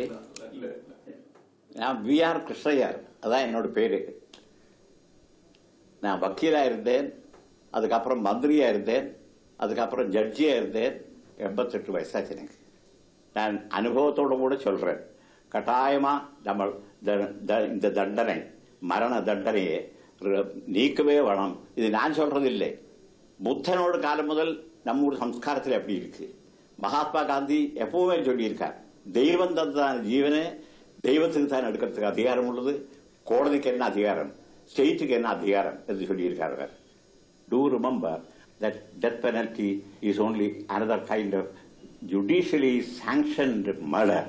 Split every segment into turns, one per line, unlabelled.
Ready நான் we are Krishna Iyer அதான் என்னோட பேரு நான் வக்கீலா இருந்தேன் அதுக்கப்புறம் மந்திரியா இருந்தேன் அதுக்கப்புறம் ஜட்ஜியா இருந்தேன் எண்பத்தெட்டு வயசாச்சு எனக்கு நான் அனுபவத்தோட கூட சொல்றேன் கட்டாயமா நம்ம த- த- இந்த தண்டனை மரண தண்டனையை ர- நீக்கவே வேணும் இது நான் சொல்றது இல்லை புத்தனோட காலம் முதல் நம்முடைய சம்ஸ்காரத்தில் அப்படி இருக்கு மகாத்மா காந்தி எப்பவுமே சொல்லியிருக்கார் தெய்வம் தந்ததான ஜீவனே தெய்வத்துக்கு தான் எடுக்கிறதுக்கு அதிகாரம் உள்ளது கோடதிக்கு என்ன அதிகாரம் ஸ்டேட்டுக்கு என்ன அதிகாரம் என்று சொல்லியிருக்கார்கள் do remember that death penalty is only another kind of judicially sanctioned murder.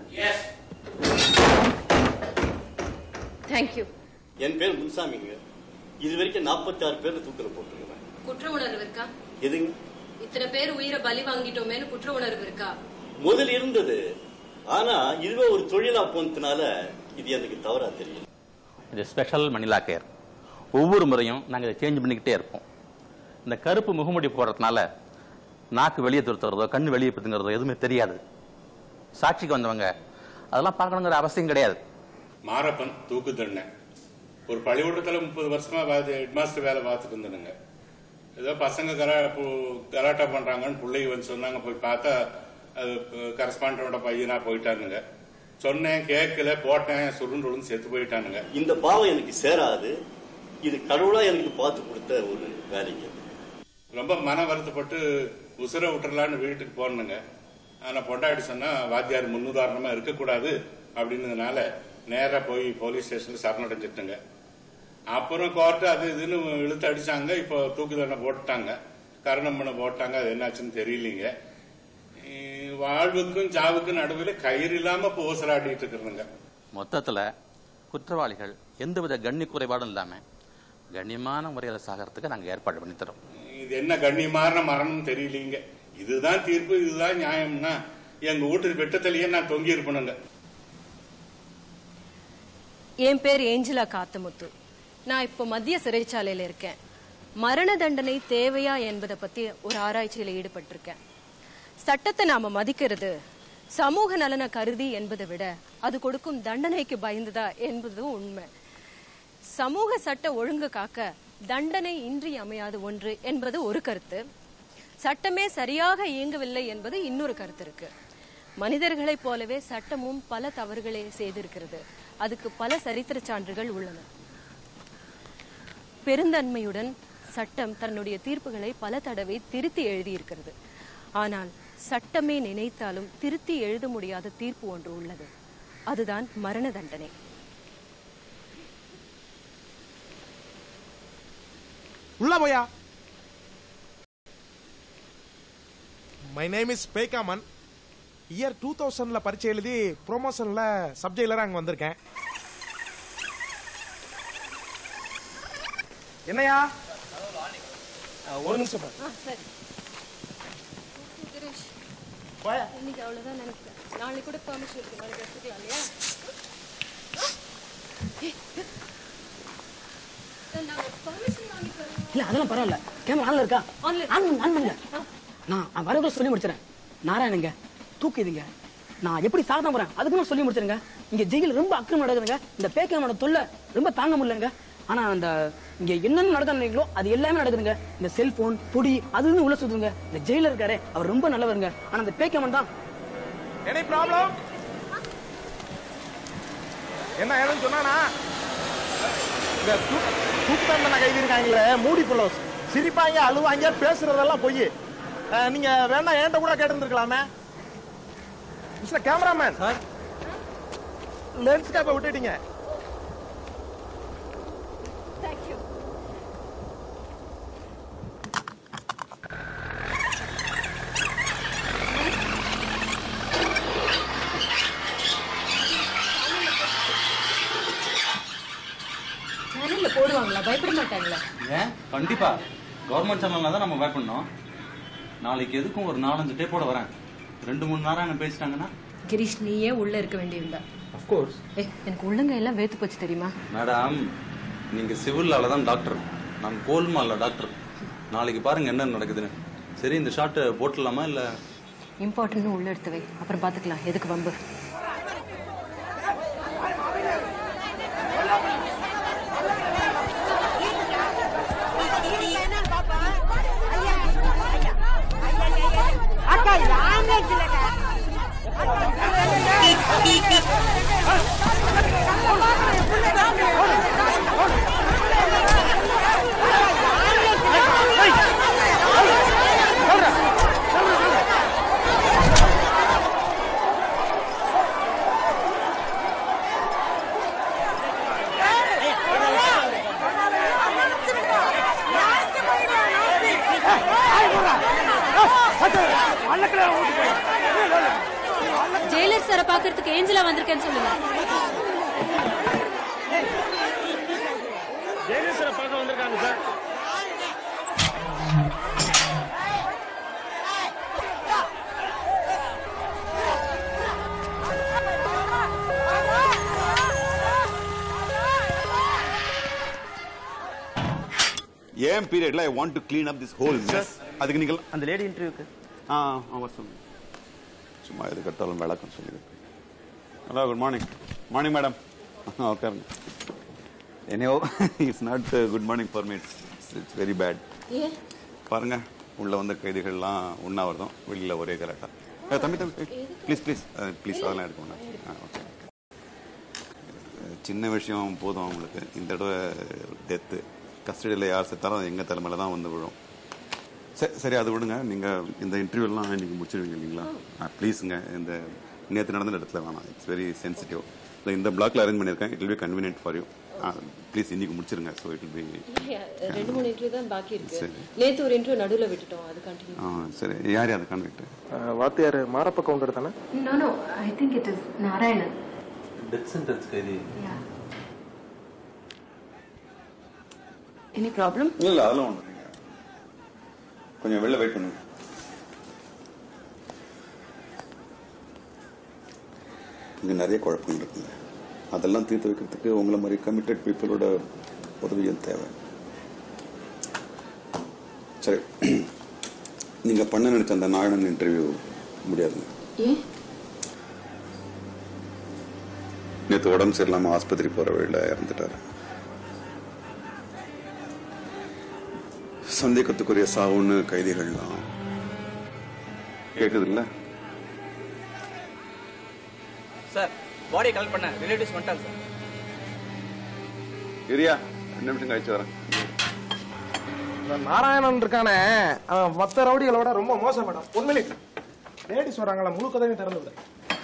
Thank you
என் பேர் முன்சாமிங்க இது வரைக்கும் நாற்பத்தி ஆறு பேர் தூக்கில போட்டுருக்கிறேன்
குற்ற உணர்வு இருக்கா
எதுங்க
இத்தனை பேர் உயிரை பலி வாங்கிட்டோமேனு குற்ற உணர்வு இருக்கா
முதல் இருந்தது ஆனா இதுவே ஒரு தொழிலா போனதுனால இது எனக்கு தவறா தெரியும்
இது ஸ்பெஷல் மணிலா கேர் ஒவ்வொரு முறையும் நாங்கள் இதை சேஞ்ச் பண்ணிக்கிட்டே இருப்போம் இந்த கருப்பு முகமுடி போடுறதுனால நாக்கு வெளியே துருத்துறதோ கண்ணு வெளியே பத்துங்கிறதோ எதுவுமே தெரியாது சாட்சிக்கு வந்தவங்க அதெல்லாம் பார்க்கணுங்கிற அவசியம் கிடையாது
மாரப்பன் தூக்கு தண்டனை ஒரு பள்ளிக்கூடத்துல முப்பது வருஷமா ஹெட் மாஸ்டர் வேலை பார்த்துட்டு இருந்தனுங்க ஏதோ பசங்க கரா பு- கலாட்டா பண்றாங்கன்னு பிள்ளைங்க வந்து சொன்னாங்க போய் பார்த்தா அது கரஸ்பாண்டோட பையனா போயிட்டானுங்க சொன்னேன் கேட்கல போட்டேன் சுருண்டு விழுந்து செத்து போயிட்டானுங்க
இந்த பாவம் எனக்கு சேராது இது கடவுளா எனக்கு பார்த்து கொடுத்த ஒரு வேலைங்க
ரொம்ப மன வருத்தப்பட்டு உசுர விட்டுறலான்னு வீட்டுக்கு போனனுங்க ஆனா பொண்டாட்டி சொன்னா வாத்தியார் முன்னுதாரணமா இருக்கக்கூடாது அப்படின்னதுனால நேரா போய் போலீஸ் ஸ்டேஷன்ல சரணடைஞ்சிட்டுங்க அப்புறம் கோர்ட்டு அது இதுன்னு இழுத்து அடிச்சாங்க இப்போ தூக்கு தண்டனை போட்டுட்டாங்க கரணம் பண்ண போட்டாங்க அது என்னாச்சுன்னு தெரியலீங்க இ- வாழ்வுக்கும் சாவுக்கும் நடுவில் கயிறு இல்லாம இப்போ ஊசலாடிட்டு இருக்கிறனுங்க
மொத்தத்தில் குற்றவாளிகள் எந்தவித கண்ணி குறைபாடும் இல்லாமல் கண்ணியமான முறையில் சாகிறதுக்கு நாங்கள் ஏற்பாடு பண்ணி தரோம்
இது என்ன கண்ணியமான மரணம் தெரியலீங்க இதுதான் தீர்ப்பு இதுதான் நியாயம்னா எங்க வீட்டு வெட்டத்திலேயே நான் தொங்கி இருப்பணுங்க
என் பேர் ஏஞ்சலா காத்தமுத்து நான் இப்போ மத்திய சிறைச்சாலையில இருக்கேன் மரண தண்டனை தேவையா என்பதை பத்தி ஒரு ஆராய்ச்சியில ஈடுபட்டிருக்கேன் சட்டத்தை நாம மதிக்கிறது சமூக நலனை கருதி என்பதை விட அது கொடுக்கும் தண்டனைக்கு பயந்துதா என்பதும் உண்மை சமூக சட்ட ஒழுங்கு காக்க தண்டனை இன்றியமையாத ஒன்று என்பது ஒரு கருத்து சட்டமே சரியாக இயங்கவில்லை என்பது இன்னொரு கருத்து இருக்கு மனிதர்களைப் போலவே சட்டமும் பல தவறுகளை செய்திருக்கிறது அதுக்கு பல சரித்திர சான்றுகள் உள்ளன பெருந்தன்மையுடன் சட்டம் தன்னுடைய தீர்ப்புகளை பல தடவை திருத்தி எழுதியிருக்கிறது ஆனால் சட்டமே நினைத்தாலும் திருத்தி எழுத முடியாத தீர்ப்பு ஒன்று உள்ளது அதுதான் மரண தண்டனை
உள்ள போயா மை நேம் இஸ் பேகாமன் இயர் டூ தௌசண்ட்ல பரீட்சை எழுதி ப்ரொமோஷன்ல சப்ஜெக்ட்ல அங்க வந்திருக்கேன் என்னையா அஹ், ஒரு நிமிஷம் பாரு.
சரி
போயா.
இன்னைக்கு அவ்வளவுதான் நினைக்கிறேன் நாளைக்கு கூட பெர்மிஷன் இருக்கு நாளைக்கு எடுத்துக்கலாம் இல்லையா நாங்க பெர்மிஷன் வாங்கி தரோம்
இல்ல அதெல்லாம் பரவாயில்ல கேமரா ஆன்ல இருக்கா
ஆன்ல
ஆன் பண்ணு, ஆன் பண்ணுங்க நான் வரக்குள்ள சொல்லி முடிச்சிடறேன் நாராயணங்க தூக்குதுங்க நான் எப்படி சாக போறேன் அதுக்கு நான் சொல்லி முடிச்சிருங்க இங்க ஜெயில ரொம்ப அக்கிரமம் நடக்குதுங்க இந்த பேக்கமோட தொல்லை ரொம்ப தாங்க முடியலங்க ஆனா அந்த இங்க என்னென்ன நடக்குதுங்களோ அது எல்லாமே நடக்குதுங்க இந்த செல்போன் பொடி அது இதுன்னு உள்ள சுத்துங்க இந்த ஜெயில இருக்காரு அவர் ரொம்ப நல்லவருங்க ஆனா இந்த பேக்கமன் தான்
எனி ப்ராப்ளம் என்ன ஏதுன்னு சொன்னானா இந்த தூ- தூக்கு தண்டனை கைதி இருக்காங்களே மூடி புள்ளோஸ் சிரிப்பாங்க அழுவாங்க பேசுறதெல்லாம் பொய் அஹ், நீங்க வேணா என்கிட்ட கூட கேட்டிருந்துருக்கலாமே மிஸ்டர் கேமராமேன் சார் லென்ஸ் கேப்பை விட்டுட்டீங்க
தேங்க்யூ சேனல்ல போடுவாங்களா பயப்பட மாட்டாங்களா
ஏன் கண்டிப்பா கவர்மெண்ட் சேனல்ல தான் நம்ம பயப்படணும் நாளைக்கு எதுக்கும் ஒரு நாலஞ்சு டேப்போட வரேன் ரெண்டு மூணு நேரம் அங்க பேசிட்டாங்கன்னா
கிரீஷ் நீயே உள்ள இருக்க வேண்டியிருந்தா
அஃப்கோர்ஸ்
ஏ எனக்கு உள்ளங்க எல்லாம் வேத்து போச்சு தெரியுமா
மேடம் நீங்க சிவில்லால தான் டாக்டர் நான் கோல்மால டாக்டர் நாளைக்கு பாருங்க என்ன நடக்குதுன்னு சரி இந்த ஷாட் போட்டுடலாமா இல்ல
இம்பார்ட்டன்ட் உள்ள எடுத்து வை அப்புறம் பாத்துக்கலாம் எதுக்கு வம்பு
ஜெயலர் சாரை பாக்குறதுக்கு ஏஞ்சலா வந்திருக்கேன்னு சொல்லுங்க
ஜெயலலிதா பார்க்க வந்திருக்காங்க சார்
ஏன் பீரியட்ல I want to clean up this whole mess அதுக்கு நீங்கள்
அந்த லேடி இன்டர்வியூக்கு
ஆ ஆமா சொல்லுங்க சும்மா எது கட்டாலும் விளக்கம் சொல்லிடுறேன் hello good morning morning madam உட்காருங்க என்னையோ it's not good morning for me it's very bad
ஏன்
பாருங்க உள்ள வந்த கைதிகள்லாம் உண்ணாவிரதம் வெளியில ஒரே கரெக்டா தம்பி தம்பி ப்ளீஸ் ப்ளீஸ் ப்ளீஸ் அதெல்லாம் எடுக்க வேண்டாம் ஆ ஓகே சின்ன விஷயம் போதும் அவங்களுக்கு இந்த தடவை டெத்து கஸ்டடியில் யார் செத்தாலும் எங்கள் தலைமையில தான் வந்து விழும் சரி சரி அது விடுங்க நீங்கள் இந்த இன்டர்வியூலாம் இன்னைக்கு முடிச்சிருவீங்க இல்லைங்களா ப்ளீஸுங்க இந்த நேற்று நடந்த இடத்துல வேணாம் இட்ஸ் வெரி சென்சிட்டிவ் இல்லை இந்த பிளாக்ல அரேஞ்ச் பண்ணியிருக்கேன் it will be convenient for you please இன்னைக்கு முடிச்சிருங்க ஸோ இட் வில் பி
ரெண்டு மூணு இன்டர்வியூ தான் பாக்கி இருக்கு
சரி.
நேத்து ஒரு இன்டர்வியூ நடுவுல விட்டுட்டோம் அது கண்டினியூ
ஆ சரி யார் யார் கான்வெக்ட்
வாத்தியார் மாரப்ப கவுண்டர் தானே
no no I think it is Narayanan
death sentence கைதி
எனி ப்ராப்ளம்
இல்லை அதெல்லாம் ஒன்று கொஞ்சம் வெளில வெயிட் பண்ணுங்க இங்கே நிறைய குழப்பங்கள் இருக்குங்க அதெல்லாம் தீர்த்து வைக்கிறதுக்கு உங்களை மாதிரி கமிட்டட் பீப்புளோட உதவியும் தேவை சரி நீங்க பண்ண நினைச்ச அந்த நாராயணன் இன்டர்வியூ முடியாதுங்க
ஏன்
நேற்று உடம்பு சரியில்லாம ஆஸ்பத்திரி போற வழியில இறந்துட்டாரு சந்தேகத்துக்குரிய சாவுன்னு கைதிகள்லாம் கேக்குது இல்ல
சார் பாடியை கலெக்ட் பண்ண ரிலேட்டிவ்ஸ் வந்துட்டாங்க சார்
இரியா ரெண்டு நிமிஷம் கழிச்சு வரேன்
இந்த நாராயணன் இருக்கானே அவன் மத்த ரவுடிகளோட ரொம்ப மோசம் மேடம் ஒன் மினிட் லேடிஸ் வராங்களா முழு கதையும் திறந்து விடு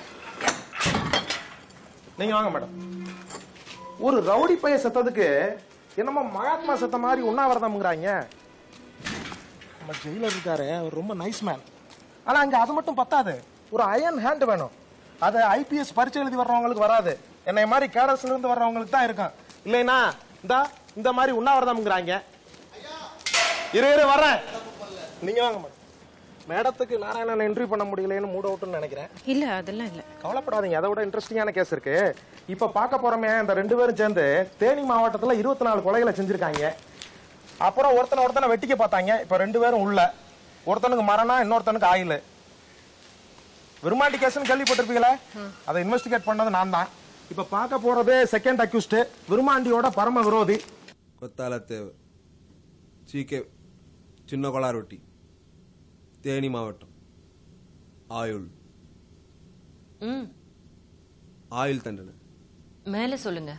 நீங்க வாங்க மேடம் ஒரு ரவுடி பைய செத்ததுக்கு என்னமோ மகாத்மா செத்த மாதிரி உண்ணாவிரதம்ங்கிறாங்க நம்ம ஜெயிலர் இருக்காரு அவர் ரொம்ப நைஸ் மேன் ஆனா அங்க அது மட்டும் பத்தாது ஒரு அயன் ஹேண்ட் வேணும் அது ஐபிஎஸ் பரீட்சை எழுதி வர்றவங்களுக்கு வராது என்னை மாதிரி கேடஸ்ல இருந்து வர்றவங்களுக்கு தான் இருக்கும் இல்லைன்னா இந்த இந்த மாதிரி உண்ணாவிரதம்ங்கிறாங்க இரு இரு வரேன் நீங்க வாங்க மேடம் மேடத்துக்கு நாராயணன் என்ட்ரி பண்ண முடியலன்னு மூட் அவுட்னு நினைக்கிறேன்
இல்ல அதெல்லாம் இல்ல
கவலைப்படாதீங்க அதை விட இன்ட்ரெஸ்டிங்கான கேஸ் இருக்கு இப்ப பார்க்க போறோமே இந்த ரெண்டு பேரும் சேர்ந்து தேனி மாவட்டத்துல இருபத்தி நாலு கொலைகளை செஞ்சிருக்காங்க அப்புறம் ஒருத்தனை ஒருத்தனை வெட்டிக்க பார்த்தாங்க இப்ப ரெண்டு பேரும் உள்ள ஒருத்தனுக்கு மரணம் இன்னொருத்தனுக்கு ஆயில் விருமாண்டி கேஸ்னு கேள்விப்பட்டிருப்பீங்களே அதை இன்வெஸ்டிகேட் பண்ணது நான் தான் இப்ப பார்க்க போறது செகண்ட் அக்யூஸ்ட் விருமாண்டியோட பரம விரோதி
கொத்தாலத்தேவர் சீக்கே சின்ன கொளாரொட்டி தேனி மாவட்டம் ஆயுள்
ம்
ஆயுள் தண்டனை
மேல சொல்லுங்க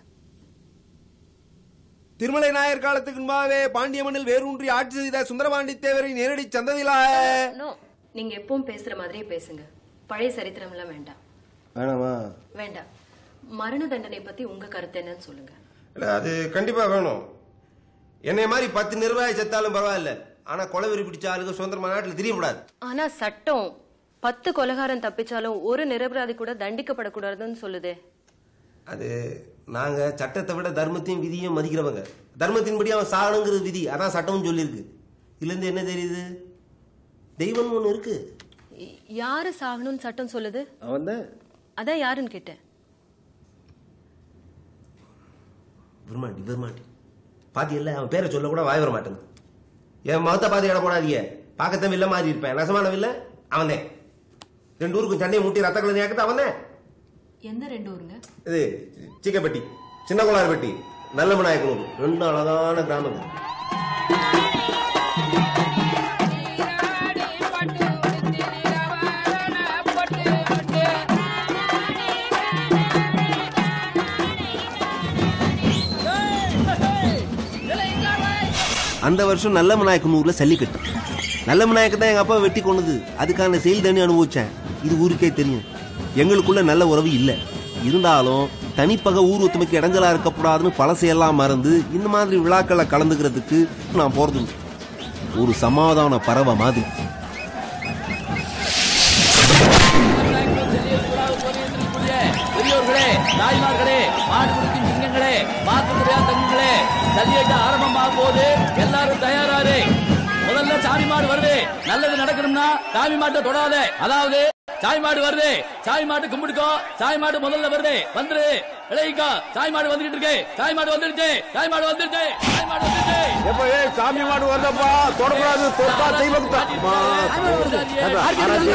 திருமலை நாயர் காலத்துக்கு முன்பாகவே பாண்டிய மண்ணில் வேரூன்றி ஆட்சி செய்த சுந்தரபாண்டி தேவரை நேரடி சந்ததியிலா
நோ நீங்க எப்பவும் பேசுற மாதிரியே பேசுங்க பழைய சரித்திரம் எல்லாம் வேண்டாம்
வேணாமா
வேண்டாம் மரண தண்டனை பத்தி உங்க கருத்து என்னன்னு சொல்லுங்க
இல்ல அது கண்டிப்பா வேணும் என்னை மாதிரி பத்து நிர்வாகி செத்தாலும் பரவாயில்ல ஆனா கொலவெறி பிடிச்ச ஆளுங்க சுதந்திரமா நாட்டில் தெரியக்கூடாது
ஆனா சட்டம் பத்து கொலகாரம் தப்பிச்சாலும் ஒரு நிரபராதி கூட தண்டிக்கப்படக்கூடாதுன்னு சொல்லுதே
அது நாங்க சட்டத்தை விட தர்மத்தையும் விதியும் மதிக்கிறவங்க தர்மத்தின்படி அவன் சாகணுங்கிறது விதி அதான் சட்டமும் சொல்லியிருக்கு இதுல இருந்து என்ன தெரியுது தெய்வம் ஒண்ணு இருக்கு
ய- யாரு சாகணும்னு சட்டம் சொல்லுது
அவன் தான்
அதான் யாருன்னு கேட்டேன்
விரும்மாண்டி விரும்மாண்டி பாத்தி இல்ல அவன் பேரை சொல்ல கூட வாய் வர மாட்டேங்குது என் மகத்தை பார்த்து இட போடாதீங்க பார்க்கத்தான் வில்ல மாதிரி இருப்பேன் நெசமான வில்ல அவன் தான் ரெண்டு ஊருக்கும் சண்டையை முட்டி ரத்த கலந்து ஏக்கத்த அவன் தான்
எந்த ரெண்டு ஊருங்க
இது சிக்கப்பட்டி சின்ன கொளார்பட்டி நல்ல நாயக்கனூர் ரெண்டு அழகான கிராமங்கள் அந்த வருஷம் நல்ல நாயக்கனூர்ல சல்லிக்கட்டு நல்ல நாயக்க தான் எங்க அப்பா வெட்டி கொண்டது அதுக்கான செயல் தண்ணி அனுபவிச்சேன் இது ஊருக்கே தெரியும் எங்களுக்குள்ள நல்ல உறவு இல்ல இருந்தாலும் தனிப்பக ஊர் ஒத்துமைக்கு இடைஞ்சலா இருக்கக்கூடாதுன்னு பழசையெல்லாம் மறந்து இந்த மாதிரி விழாக்களை கலந்துக்கிறதுக்கு நான் போறது உண்டு. ஒரு சமாதான பறவை மாதிரி
சல்லியட்டு ஆரம்பமாக போகுது எல்லாரும் தயாராரு முதல்ல சாமி மாடு வருது நல்லது நடக்கணும்னா சாமி மாட்டை தொடாத அதாவது சாமி மாடு வருது சாமி மாட்டு கும்பிடுக்கோ சாமி மாடு முதல்ல வருது வந்துரு விளைவிக்கோ சாமி மாடு வந்துகிட்டு இருக்கு சாமி மாடு வந்துருச்சு சாமி மாடு வந்துருச்சு சாமி மாடு வந்துருச்சு
எப்ப ஏய் சாமி மாடு வருதப்பா தொடக்கூடாது தொட்டா தெய்வம் தான் அம்மா. அதான், ஆராய்ச்சி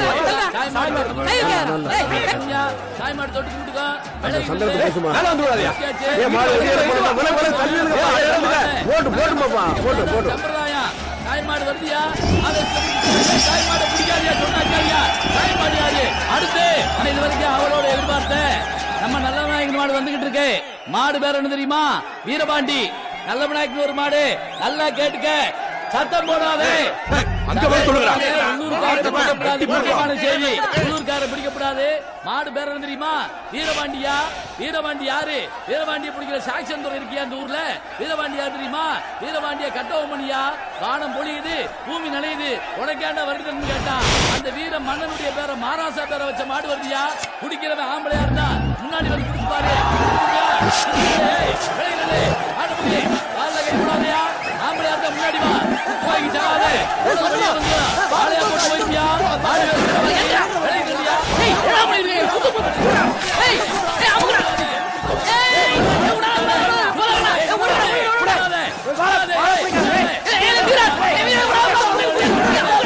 சாமி மாடு தொட்டு கும்பிடுக்கோ
அந்த சந்தர்ப்பத்தை பேசுமா மேல வந்து விடாதயா ஏ மாடு வெளியே போடா மேல மேல தள்ளி நில்லுங்க. ஏய், இறங்குங்க. போட்டு போட்டுமாப்பா போட்டு போட்டு
சம்பிரதாயம் தாய்மாடு வருதியா அதை தாய்மாடு பிடிக்காதியா சொன்னாக்காதியா தாய்மாடு யாரு அடுத்து நான் இது வரைக்கும் அவரோட எதிர்பார்த்தேன் நம்ம நல்ல நாயகன் மாடு வந்துகிட்டு இருக்கு மாடு பேர் என்ன தெரியுமா வீரபாண்டி நல்ல விநாயகன் ஒரு மாடு நல்லா கேட்டுக்க சத்தம் போடாதே
அங்க போய் சொல்லுங்கடா.
உள்ளூர்காரரை பிடிக்கப்படாது முக்கியமான செய்தி உள்ளூர்கார பிடிக்கப்படாது மாடு பேர் என்ன தெரியுமா வீரபாண்டியா வீரபாண்டி யாரு வீரபாண்டிய பிடிக்கிற சாக்ஷன் துறை இருக்கியா அந்த ஊர்ல வீரபாண்டி யார் தெரியுமா வீரபாண்டிய கட்டவமணியா வானம் பொழியுது பூமி நனையுது உனக்கேண்டா வருதுன்னு கேட்டான் அந்த வீர மன்னனுடைய பேரை மாராசா பேரை வச்ச மாடு வருதியா குடிக்கிறவன் ஆம்பளையா இருந்தா முன்னாடி வந்து குடிச்சு பாரு ஏய், விளையாடு, ஆடு புடி. கால்ல கை போடாதயா ஆம்பளையா இருந்தா முன்னாடி வா போய்க்கு சாவாதே ஒரு வெளியே வந்து வாழையா போட்டு போய்க்கியா மாடு விளையாடுறியா ஏய் என்ன பண்ணிருக்கீங்க சுத்து சுத்து ஏய் ஏய் அமுக்குடா ஏய் எவ்வளவு போறடா போறடா போறடா ஏய் ஏய் வீரா ஏய் வீரா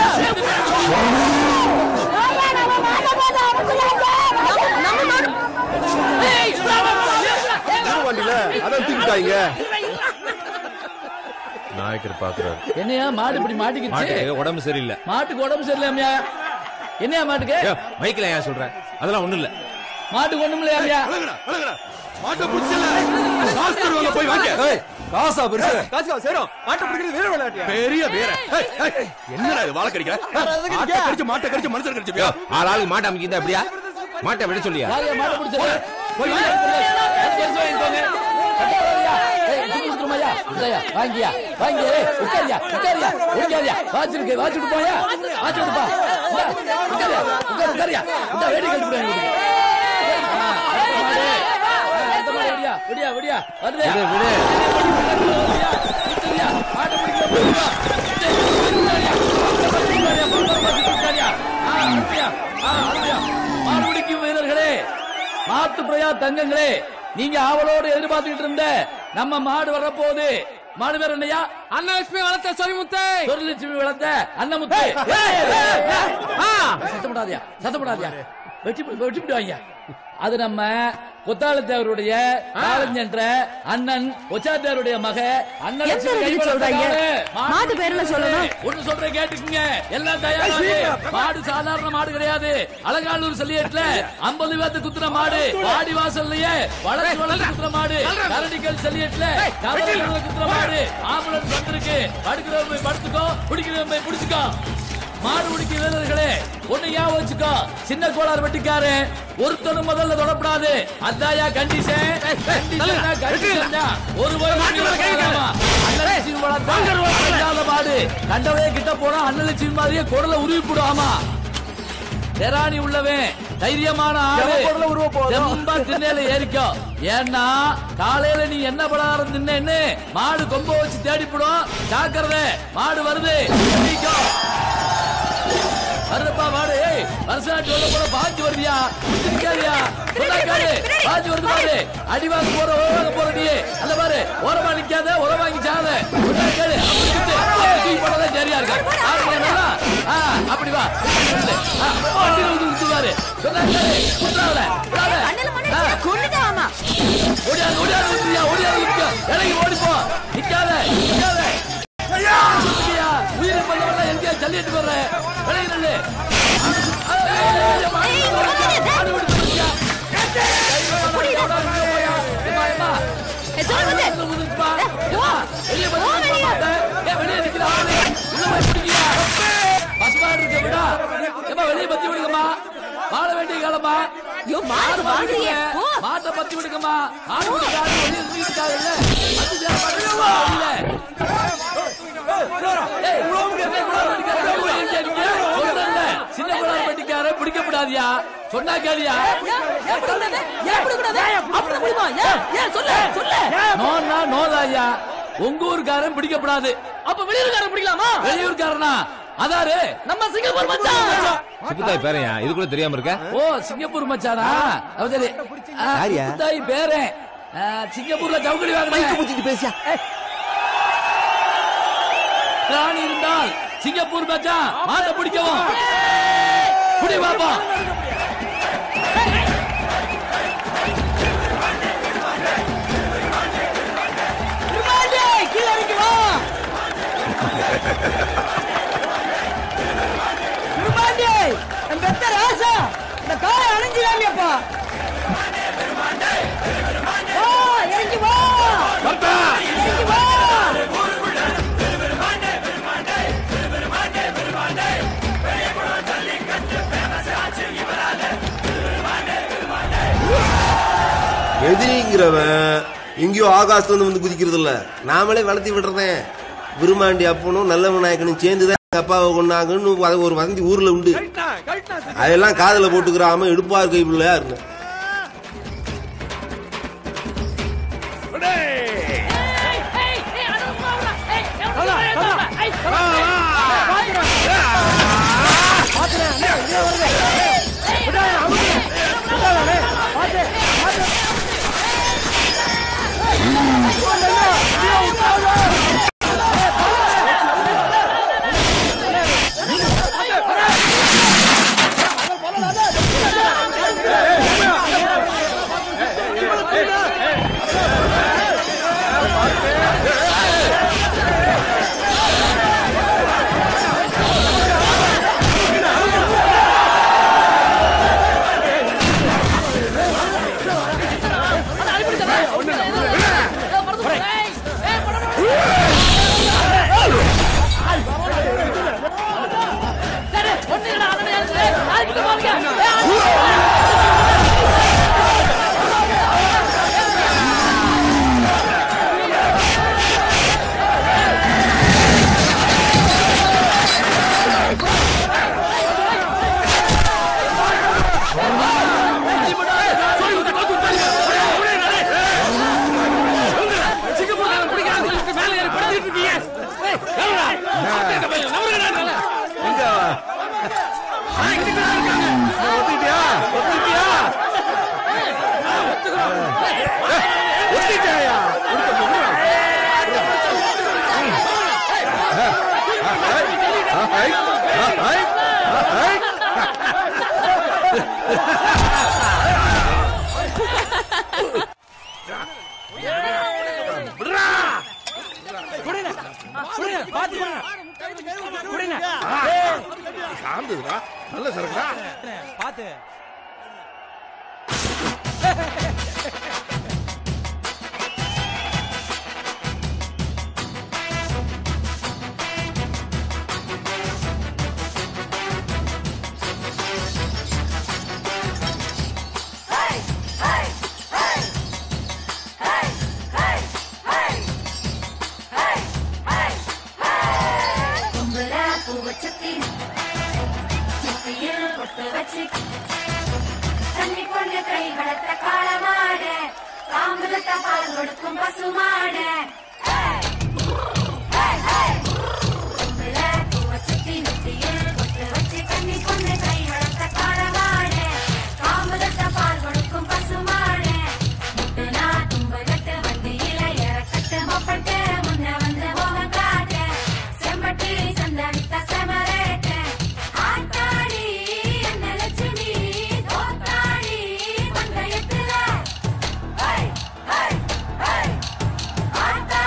வண்டியில அதான் தூக்கிட்டாங்க
நாயக்கர் பாக்குறாரு
என்னையா மாடு இப்படி மாட்டிக்கிச்சு
மாட்டுக்கு உடம்பு சரியில்லை
மாட்டுக்கு உடம்பு சரியில்லையா என்னையா மாட்டுக்கு
ஏய், மைக்கில் ஏன் சொல்ற அதெல்லாம் ஒண்ணும் இல்ல
மாட்டுக்கு ஒண்ணும் இல்லையா
மாட்டை பிடிச்சல காசு தருவாங்க போய் வாங்க
ஏய், காசா பெருசு
காசு சேரும் மாட்டை பிடிக்கிறது வீர விளையாட்டு
பெரிய வீர என்னடா இது வாழ கடிக்கிற மாட்டை கடிச்சு மாட்டை கடிச்சு மனுஷன் கடிச்சு ஆள் ஆளுக்கு மாட்டை அமைக்கிந்தா அப்படியா மாட்டை விட சொல்லியா
யாரையா மாட்டை பிடிச்சது போய் வாங்க, அது பெருசு வாங்கிக்கோங்க. கட்டாதயா. ஏய், இது கொடுத்துருமாய்யா? இந்தாயா, வாங்கியா வாங்கி உட்காரியா உட்காரியா உட்காரியா வாச்சிருக்கு வாச்சிட்டு போயா வாச்சி விடுப்பா இந்தா, உட்காரியா உட்காரு உட்காரியா இந்த வேடி கழிச்சு விடு எனக்கு. ஆ, அடுத்த மாடு. ஆ, அடுத்த மாடு விடியா விடியா விடியா வருதே
விடு, விடு.
விடியா, விட்டுறியா? மாட்டை பிடிக்கிற போடுவா. விட்டுறியா? விட்டுறியா? விட்டுறியா? ஆ, அருமையா. ஆ, அருமையா. மாடு பிடிக்கும் வீரர்களே மாத்து பிரயா தங்கங்களே நீங்க ஆவலோடு எதிர்பார்த்துக்கிட்டு இருந்த நம்ம மாடு வரப்போகுது மாடு பேர் என்னையா அன்னலட்சுமி வளர்த்த சொரிமுத்தை சொரிலட்சுமி வளர்த்த அன்னமுத்து சத்தப்படாதியா சத்தப்படாதியா வெற்றி வெற்றி விடுவாங்க அது நம்ம கொத்தாளத்தேவருடைய காலஞ்சென்ற அண்ணன் ஒச்சாத்தேவருடைய மக அண்ணன்
எந்த இடத்துக்கு சொல்றாங்க? மாட்டு பேர்ல சொல்லணும்.
ஒண்ணு சொல்றேன் கேட்டுக்குங்க எல்லாம் தயாராகு மாடு சாதாரண மாடு கிடையாது அலங்காநல்லூர் சொல்லியட்ல ஐம்பது பேத்து குத்துற மாடு வாடி வாசல்லையே வளர்ச்சி வளர்ச்சி குத்துற மாடு கரடிக்கல் சொல்லியட்ல கவலைகளை குத்துற மாடு ஆம்புலன்ஸ் வந்திருக்கு படுக்கிறவன் போய் படுத்துக்கோ பிடிக்கிறவன் போய் பிடிச்சுக்கோ மாடு பிடிக்க வீரர்களே ஒண்ணு ஞாபகம் வச்சுக்கோ சின்ன கோளாறு வெட்டிக்காரு ஒருத்தனும் முதல்ல தொடப்படாது அதாயா கண்டிஷன் கண்டிஷன் ஒரு அண்ணலட்சுமி வளர்த்தா அடங்காத மாடு கண்டவே கிட்ட போனா அண்ணலட்சுமி மாதிரியே குடலை உருவி போடுவாமா தெராணி உள்ளவன் தைரியமான ஆளு
எவன் குடலை உருவ போதும்?
ரொம்ப திண்ணையில ஏறிக்கோ ஏன்னா காலையில நீ என்ன பலகாரம் தின்னேன்னு மாடு கொம்ப வச்சு தேடிப்படும் ஜாக்கிரதை மாடு வருது எண்ணிக்கோ. வருதுப்பா மாடு ஏய் வருஷாட்டி உள்ள போற பாஞ்சு வருதியா நிக்காதியா சொல்லாக்காது பாஞ்சு வருது பாரு அடிவாங்க போற ஓரமாக போற நீ அந்த பாரு ஓரமா நிக்காத உரமாங்கி சாத சொல்லாக்காது அப்படி சுத்து அப்படி தூக்கி போட்டதான் சரியா இருக்கா ஆளுங்க நல்லா ஆ அப்படி வா ஆ, வண்டியில வந்து குத்து பாரு சொல்லாக்காது குத்துறாத விடாத
கொண்டுட்டாமா
ஓடியாது ஓடியாது விட்டுறியா ஓடியாது விட்டுறியா இறங்கி ஓடிப்போ நிக்காத நிக்காத நிக்கியா, உயிரை பண்ணவெல்லாம் எங்கேயா ஜல்லிட்டு போடுற விலகி நில்லு. ஆடு விட்டு போச்சியா? கையில வந்தா போயா? ஏம்மா, ஏம்மா? ஆடு விட்டு போதுப்பா. ஏம்மா, வெளிய வந்து நிக்க மாட்டேன். ஏன் வெளிய நிக்கிற ஆளு? உள்ள போய் பிடிக்கிறியா? பசுமாடு இருக்க விடா. ஏம்மா, வெளிய பத்தி விடுங்கம்மா. வாழ வேண்டிய காலமா
ஐயோ, மாடு வாங்குறியே, போ.
மாட்டை பத்தி விடுங்கம்மா ஆடு விட்டு ஆடு வெளியே தூக்கிட்டாங்கல்ல வந்து சேர மாட்டேங்குது ஏய், இவ்வளவு பெரிய குளார் வெட்டிக்காரன் வெளியே எங்க இருக்கீங்க? சொல்றேன்ல, சின்ன குளார் வெட்டிக்காரன் பிடிக்கப்படாதியா சொன்னா கேளியா நோன்னா நோதாயா உங்க ஊருக்காரன் பிடிக்கப்படாது
அப்ப வெளியூர்காரன் பிடிக்கலாமா
வெளியூர்காரனா அதாரு
நம்ம சிங்கப்பூர் மச்சான்
சிப்புத்தாய் பேரையா இது கூட தெரியாம இருக்க
ஓ சிங்கப்பூர் மச்சானா அது சரி ஆ,
யாருயா?
சிப்புத்தாய் பேரன் ஆ, சிங்கப்பூர்ல சவுக்கடி வாங்கினேன்
பேசியா
ராணி இருந்தால் சிங்கப்பூர் மச்சான் மாட்ட பிடிக்கவும் குடி பாப்பா
கீழே இறங்கி வா திருமாண்டி என் பெத்த ராசா இந்த காரை அணைஞ்சிடாமியப்பா வா இறங்கி வா இறங்கி வா
எதிரிங்கிறவன் எங்கேயோ ஆகாசத்துல இருந்து வந்து குதிக்கிறது இல்ல நாமளே வளர்த்தி விடுறதேன் விருமாண்டி அப்பனும் நல்ல விநாயகனும் சேர்ந்துதான் எங்க அப்பாவை கொண்டாங்கன்னு அது ஒரு வதந்தி ஊர்ல உண்டு அதெல்லாம் காதுல போட்டுக்கிறாம எடுப்பார் கை பிள்ளையா இருந்தேன்
சாந்ததுடா நல்ல சரக்குடா
பாத்து
கும்பல பூவ சுத்தி சுத்தியில் பொட்டு வச்சு தண்ணி கொண்டு கை வளர்த்த காளமாட காம்புலத்த பால் கொடுக்கும் பசுமாட கும்பல பூவ சுத்தி சுத்தியில் பொட்டு வச்சு தண்ணி கொண்டு கை வளர்த்த காளமாட காம்புலத்த பால் கொடுக்கும் பசுமாட முட்டுனா தும்பகட்டு வண்டியில இறக்கட்டு மொப்பட்டு முன்ன வந்து மோகம் காட்ட செம்பட்டி சந்தடித்த செமரேட்ட ஆத்தாடி என்ன லட்சுமி தோத்தாடி பந்தயத்துல ஹை ஹை ஹை ஆத்தா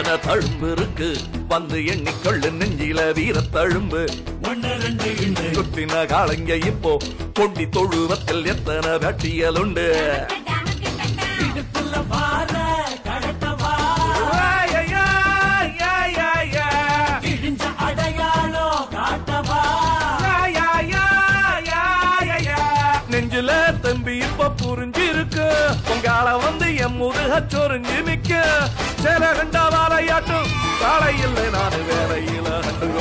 எத்தனை தழும்பு இருக்கு வந்து எண்ணிக்கொள்ளு நெஞ்சில வீர தழும்பு ஒன்னு ரெண்டு இன்னு குத்தின காலங்க இப்போ கொண்டி தொழுவத்தில் எத்தனை வெட்டியல் உண்டு நெஞ்சில தம்பி இப்ப புரிஞ்சிருக்கு உங்கால வந்து என் முதுக சொரிஞ்சு நிக்க சில ரெண்டா வாழையாட்டும் காலை இல்லை நான் வேலையில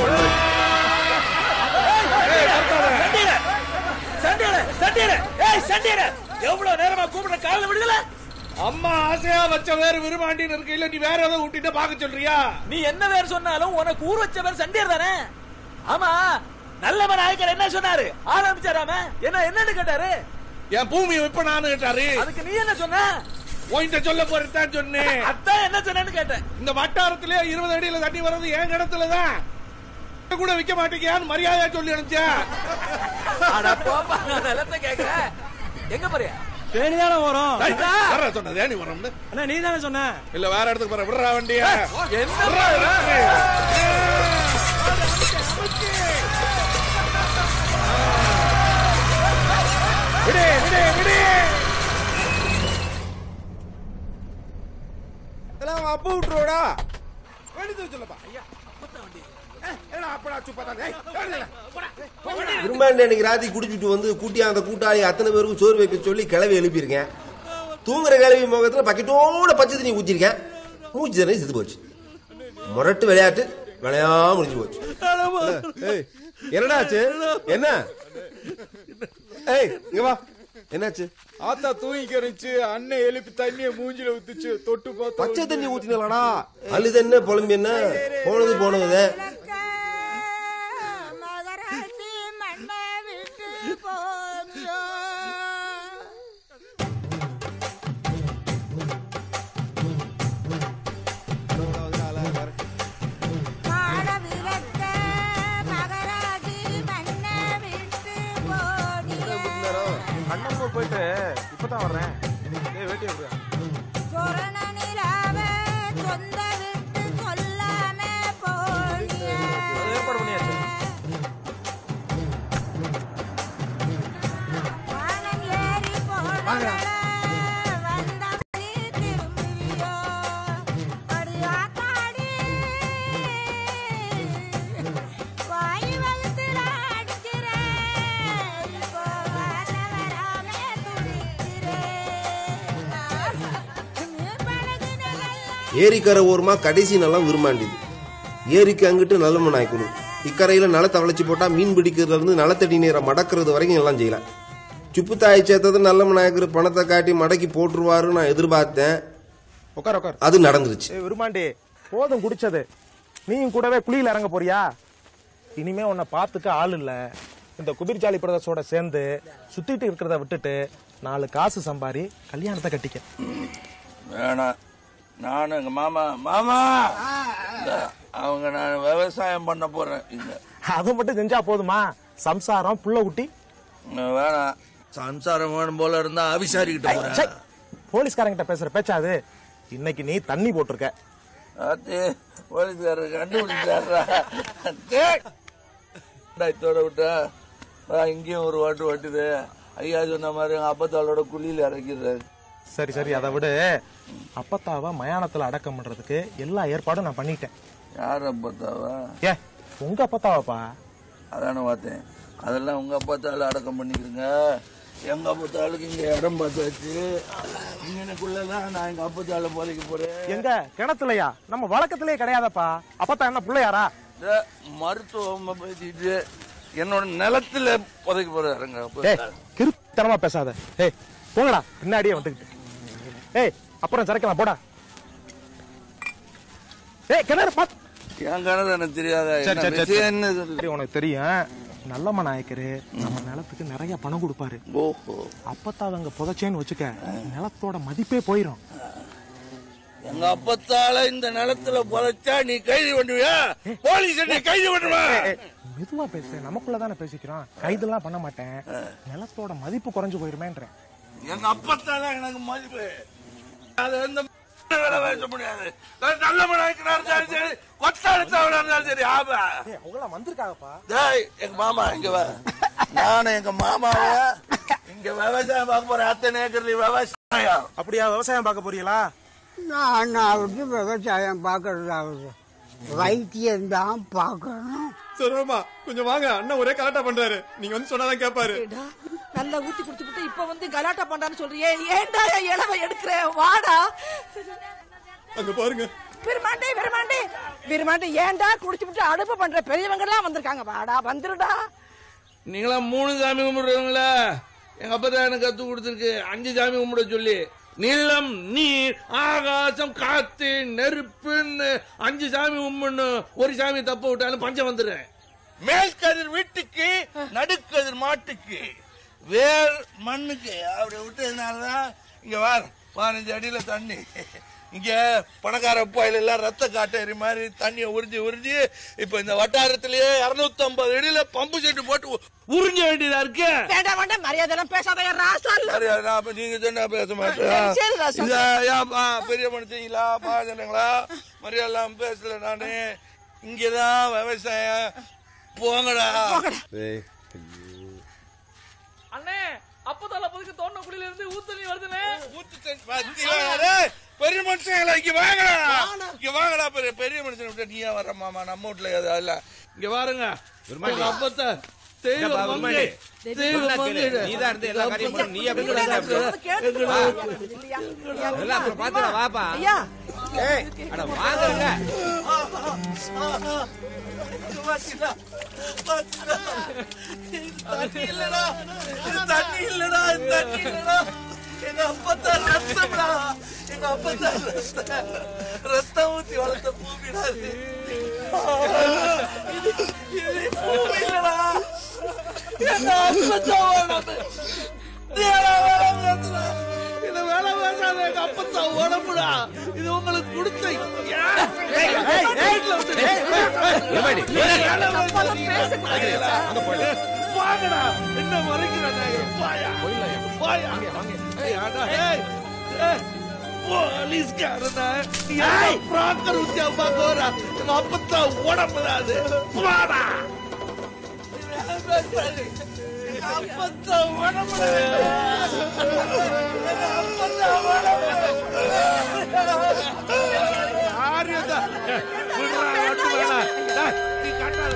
எவ்வளவு நேரமா கூப்பிட கால விடுதல
அம்மா ஆசையா வச்ச வேற விரும்பாண்டின்னு இருக்கையில நீ வேற ஏதோ ஊட்டிட்டு பாக்க சொல்றியா
நீ என்ன பேர் சொன்னாலும் உனக்கு ஊர் வச்ச பேர் சண்டியர் தானே ஆமா நல்லவன் நாயக்கர் என்ன சொன்னாரு ஆரம்பிச்சாராம என்ன என்னன்னு கேட்டாரு
என் பூமியை விற்பனான்னு கேட்டாரு
அதுக்கு நீ என்ன சொன்ன
உன்கிட்ட சொல்ல போறதான் சொன்னேன்
அதான் என்ன சொன்னேன்னு கேட்டேன்
இந்த வட்டாரத்திலே இருபது அடியில தண்ணி வர்றது என் இடத்துலதான் கூட விக்க மாட்டேங்கியான்னு மரியாதையா சொல்லி அனுப்பிச்சேன்
அட போப்பா நான் நிலத்தை கேக்குறேன் எங்க போறியா
தேனி தானே வரும்
அதான்.
வர சொன்ன தேனி வரும்னு
அண்ணா நீ தானே சொன்ன
இல்ல வேற இடத்துக்கு போற விடுறா வண்டிய
என்ன
விடு விடு விடு
இதெல்லாம் அப்ப விட்டுருவோடா வேண்டியது சொல்லப்பா ஐயா அப்படா சுப்பா
விரும்பாண்டி அன்னைக்கு ராத்திரி குடிச்சிட்டு வந்து கூட்டி அந்த கூட்டாளி அத்தனை பேருக்கும் சோறு வைக்க சொல்லி கிளவி எழுப்பியிருக்கேன் தூங்குற கிளவி முகத்துல பக்கெட்டோட பச்சை தண்ணி ஊத்திருக்கேன் மூச்சு தண்ணி செத்து போச்சு முரட்டு விளையாட்டு விளையா முடிஞ்சு போச்சு ஏய், என்னடா ஆச்சு என்ன ஏய் இங்க வா என்னாச்சு
ஆத்தா தூங்கிக்க இருந்துச்சு அண்ணன் எழுப்பி தண்ணிய மூஞ்சில ஊத்துச்சு தொட்டு பார்த்தா
பச்சை தண்ணி ஊத்தினலடா அழுது என்ன புலம்பு என்ன போனது போனது
அண்ணன் போயிட்டு இப்பதான் வர்றேன் ஏய் வேட்டியை விடுறா ஏற்பாடு பண்ணியாச்சு வாங்க
ஏரிக்கரை ஓரமா கடைசி நிலம் விரும்பாண்டிது ஏரிக்கு அங்கிட்டு நல்ல நாய்க்கணும் இக்கரையில நிலத்தை வளைச்சு போட்டா மீன் பிடிக்கிறதுல இருந்து நிலத்தடி நீரை மடக்கிறது வரைக்கும் எல்லாம் செய்யலாம் சுப்புத்தாய் சேர்த்தது நல்ல நாயக்கர் பணத்தை காட்டி மடக்கி போட்டுருவாருன்னு நான் எதிர்பார்த்தேன்
உட்கார் உட்கார்
அது நடந்துருச்சு
ஏய் விரும்பாண்டி போதும் குடிச்சது நீயும் கூடவே குழியில இறங்க போறியா இனிமே உன்னை பார்த்துக்க ஆள் இல்ல இந்த குபிர்ஜாலி பிரதர்ஸோட சேர்ந்து சுத்திட்டு இருக்கிறத விட்டுட்டு நாலு காசு சம்பாரி கல்யாணத்தை கட்டிக்க
வேணாம் நான் எங்க மாமா மாமா இந்த அவங்க நான் விவசாயம் பண்ண போறேன் இங்க
அது மட்டும் செஞ்சா போதுமா சம்சாரம் புள்ள குட்டி
வேணாம் சம்சாரம் வேணும் போல இருந்தா அவிசாரிக்கிட்ட
சை,
போறேன்
போலீஸ்காரங்கிட்ட பேசுற பேச்சாது இன்னைக்கு நீ தண்ணி போட்டிருக்க
ஆத்தி போலீஸ்காரர் கண்டுபிடிச்சாரா டேய். இத்தோட விட்டா நான் இங்கேயும் ஒரு வாட்டு வாட்டுது ஐயா சொன்ன மாதிரி எங்க அப்பத்தாளோட குழியில இறக்கிறாரு
சரி சரி அதை விடு அப்பத்தாவ மயானத்துல அடக்கம் பண்றதுக்கு எல்லா ஏற்பாடும் நான் பண்ணிட்டேன்
யார் அப்பத்தாவா
ஏ உங்க அப்பத்தாவாப்பா
அதானே பார்த்தேன் அதெல்லாம் உங்க அப்பத்தால அடக்கம் பண்ணிக்கிறீங்க எங்க அப்பத்தாளுக்கு இங்க இடம் பார்த்தாச்சு இங்கனுக்குள்ளதான் நான் எங்க அப்பத்தால போதைக்க போறேன்
எங்க கிணத்துலயா நம்ம வழக்கத்திலேயே கிடையாதப்பா அப்பத்தா என்ன பிள்ளையாரா
இந்த மருத்துவம் பேசிட்டு என்னோட நிலத்துல புதைக்க போறாருங்க
ஏய் கிருத்தனமா பேசாத ஏய் போங்கடா பின்னாடியே வந்துக்கிட்டு ஏய் அப்புறம் சரக்கலாம் போடா ஏய் கிணறு பாத்து
என் கணக்கு எனக்கு தெரியாத
சரி, சரி, சரி.
விஷயம் என்ன சொல்லு
சரி, உனக்கு தெரியும் நல்லம்மா நாயக்கரு நம்ம நிலத்துக்கு நிறைய பணம் கொடுப்பாரு
ஓஹோ
அப்பத்தா அவங்க புதைச்சேன்னு வச்சுக்க நிலத்தோட மதிப்பே போயிரும்
எங்க அப்பத்தால இந்த நிலத்துல புதைச்சா நீ கைது பண்ணுவியா போலீஸ் நீ கைது பண்ணுவா
மெதுவா பேசு நமக்குள்ள தானே பேசிக்கிறோம் கைதெல்லாம் பண்ண மாட்டேன் நிலத்தோட மதிப்பு குறைஞ்சு போயிருமேன்றேன்
எங்க அப்பத்தால எனக்கு மதிப்பு அது வந்து
வேலை பேச முடியாது நான் நல்ல மனாய்க்கனா இருந்தாலும் சரி கொத்தாடுத்தவனா இருந்தாலும் சரி ஆமா
அவங்களாம் வந்திருக்காங்கப்பா
டேய் எங்க மாமா இங்க வா நானும் எங்க மாமாவை இங்க விவசாயம் பார்க்க போறேன் அத்தனை ஏக்கர் விவசாயம்
அப்படியா விவசாயம் பார்க்க போறீங்களா
நான் வந்து விவசாயம் பார்க்கறதாவது வைத்தியம் தான் பார்க்கணும்
சொல்லுமா கொஞ்சம் வாங்க அண்ணன் ஒரே கலாட்டா பண்றாரு நீங்க வந்து சொன்னாதான் கேட்பாரு
ஏடா, நல்லா ஊத்தி குடுத்துட்டு இப்ப வந்து கலாட்டா பண்றான்னு சொல்றியே ஏன்டா என் இளவ எடுக்கிற வாடா
அங்க பாருங்க
பெருமாண்டே பெருமாண்டே பெருமாண்டே ஏன்டா குடிச்சுட்டு அடுப்பு பண்ற பெரியவங்க எல்லாம் வந்திருக்காங்க வாடா வந்துருடா
நீங்களாம் மூணு சாமி கும்பிடுறவங்களா எங்க அப்பா தான் எனக்கு கத்து கொடுத்துருக்கு அஞ்சு சாமி கும்பிட சொல்லி நிலம் நீர் ஆகாசம் காத்து நெருப்புன்னு அஞ்சு சாமி கும்பிடணும் ஒரு சாமி தப்ப விட்டாலும் பஞ்சம் வந்துடுறேன் மேல்கதிர் வீட்டுக்கு நடுக்கதிர் மாட்டுக்கு வேர் மண்ணுக்கு அப்படி விட்டதுனாலதான் இங்க வார பதினஞ்சு அடியில தண்ணி இங்க பணக்கார உப்பாயில் எல்லாம் ரத்த காட்டேரி மாதிரி தண்ணியை உறிஞ்சி உறிஞ்சி இப்ப இந்த வட்டாரத்திலேயே இருநூத்தி ஐம்பது அடியில பம்பு செட்டு போட்டு உ- உறிஞ்ச வேண்டியதா இருக்கு
வேண்டாம் வேண்டாம் மரியாதை எல்லாம் பேசாத ராசா
சரி, நான் அப்ப நீங்க சொன்னா பேச மாட்டேன்
சரி, சரி, ராசா.
இந்த, ஏப்பா, பெரிய மனுஷங்களா பாஜனங்களா மரியாதை எல்லாம் பேசல நானு இங்கதான் விவசாயம் போங்கடா
அண்ணே அப்பதால அப்பதுக்கு தோண்ட குழியில இருந்து ஊத்தண்ணி வருதுனே
பாத்தீங்களா? பெரிய மனுஷங்களா இங்க வாங்கடா இங்க வாங்கடா பெரிய பெரிய மனுஷன் விட்டு நீயா வர்ற மாமா நம்ம வீட்டுல ஏதாவது இல்ல இங்க பாருங்க உங்க அப்பத்த தெய்வ
இந்தப்பா,
மங்கை
உண்மையிலே.
தெய்வ
சொன்னா
மங்கை
கேளு. நீதான் இருந்து எல்லா காரியமும் பண்ணு. நீ எப்படி பண்ண அப்படி? வா. எல்லாம் அப்புறம் பாத்துக்கலாம், வாப்பா.
ஐயா
ஏய், அட வாங்குங்க.
பாத்தீங்களா? பாத்தீங்களா? இது தண்ணி இல்லடா இது தண்ணி இல்லடா இது தண்ணி இல்லடா எங்க அப்பத்தான் ரத்தம்டா எங்க அப்பத்தான் ரத்தம் ரத்தம் ஊத்தி வளர்த்த பூமிடா இது இது இது பூமி இல்லடா எங்க அப்பத்தான் உடம்பு நீ ஏடா வேலை பேசுற? இது வேலை பேசாத எங்க அப்பத்தான் உடம்புடா இது உங்களுக்கு கொடுத்த ஏன்? வீட்டுல விட்டு-
ஏமாடி,
வேலை பேசாதீங்க. வாங்கடா என்ன மறைக்கிறாங்க வாயா வாயா ஏய், அடா, ஏய், ஏய், போலீஸ்காரனா நீ என்ன ப்ராக்கர் உத்தியா பார்க்கறா எங்க அப்பத்தா உடம்புடா அது வாடா எங்க அப்பத்தா உடம்புடா எங்க அப்பத்தா உடம்புடா ஆரியதா விடுறா ஒட்டு வேணா டேய், நீ கட்டாத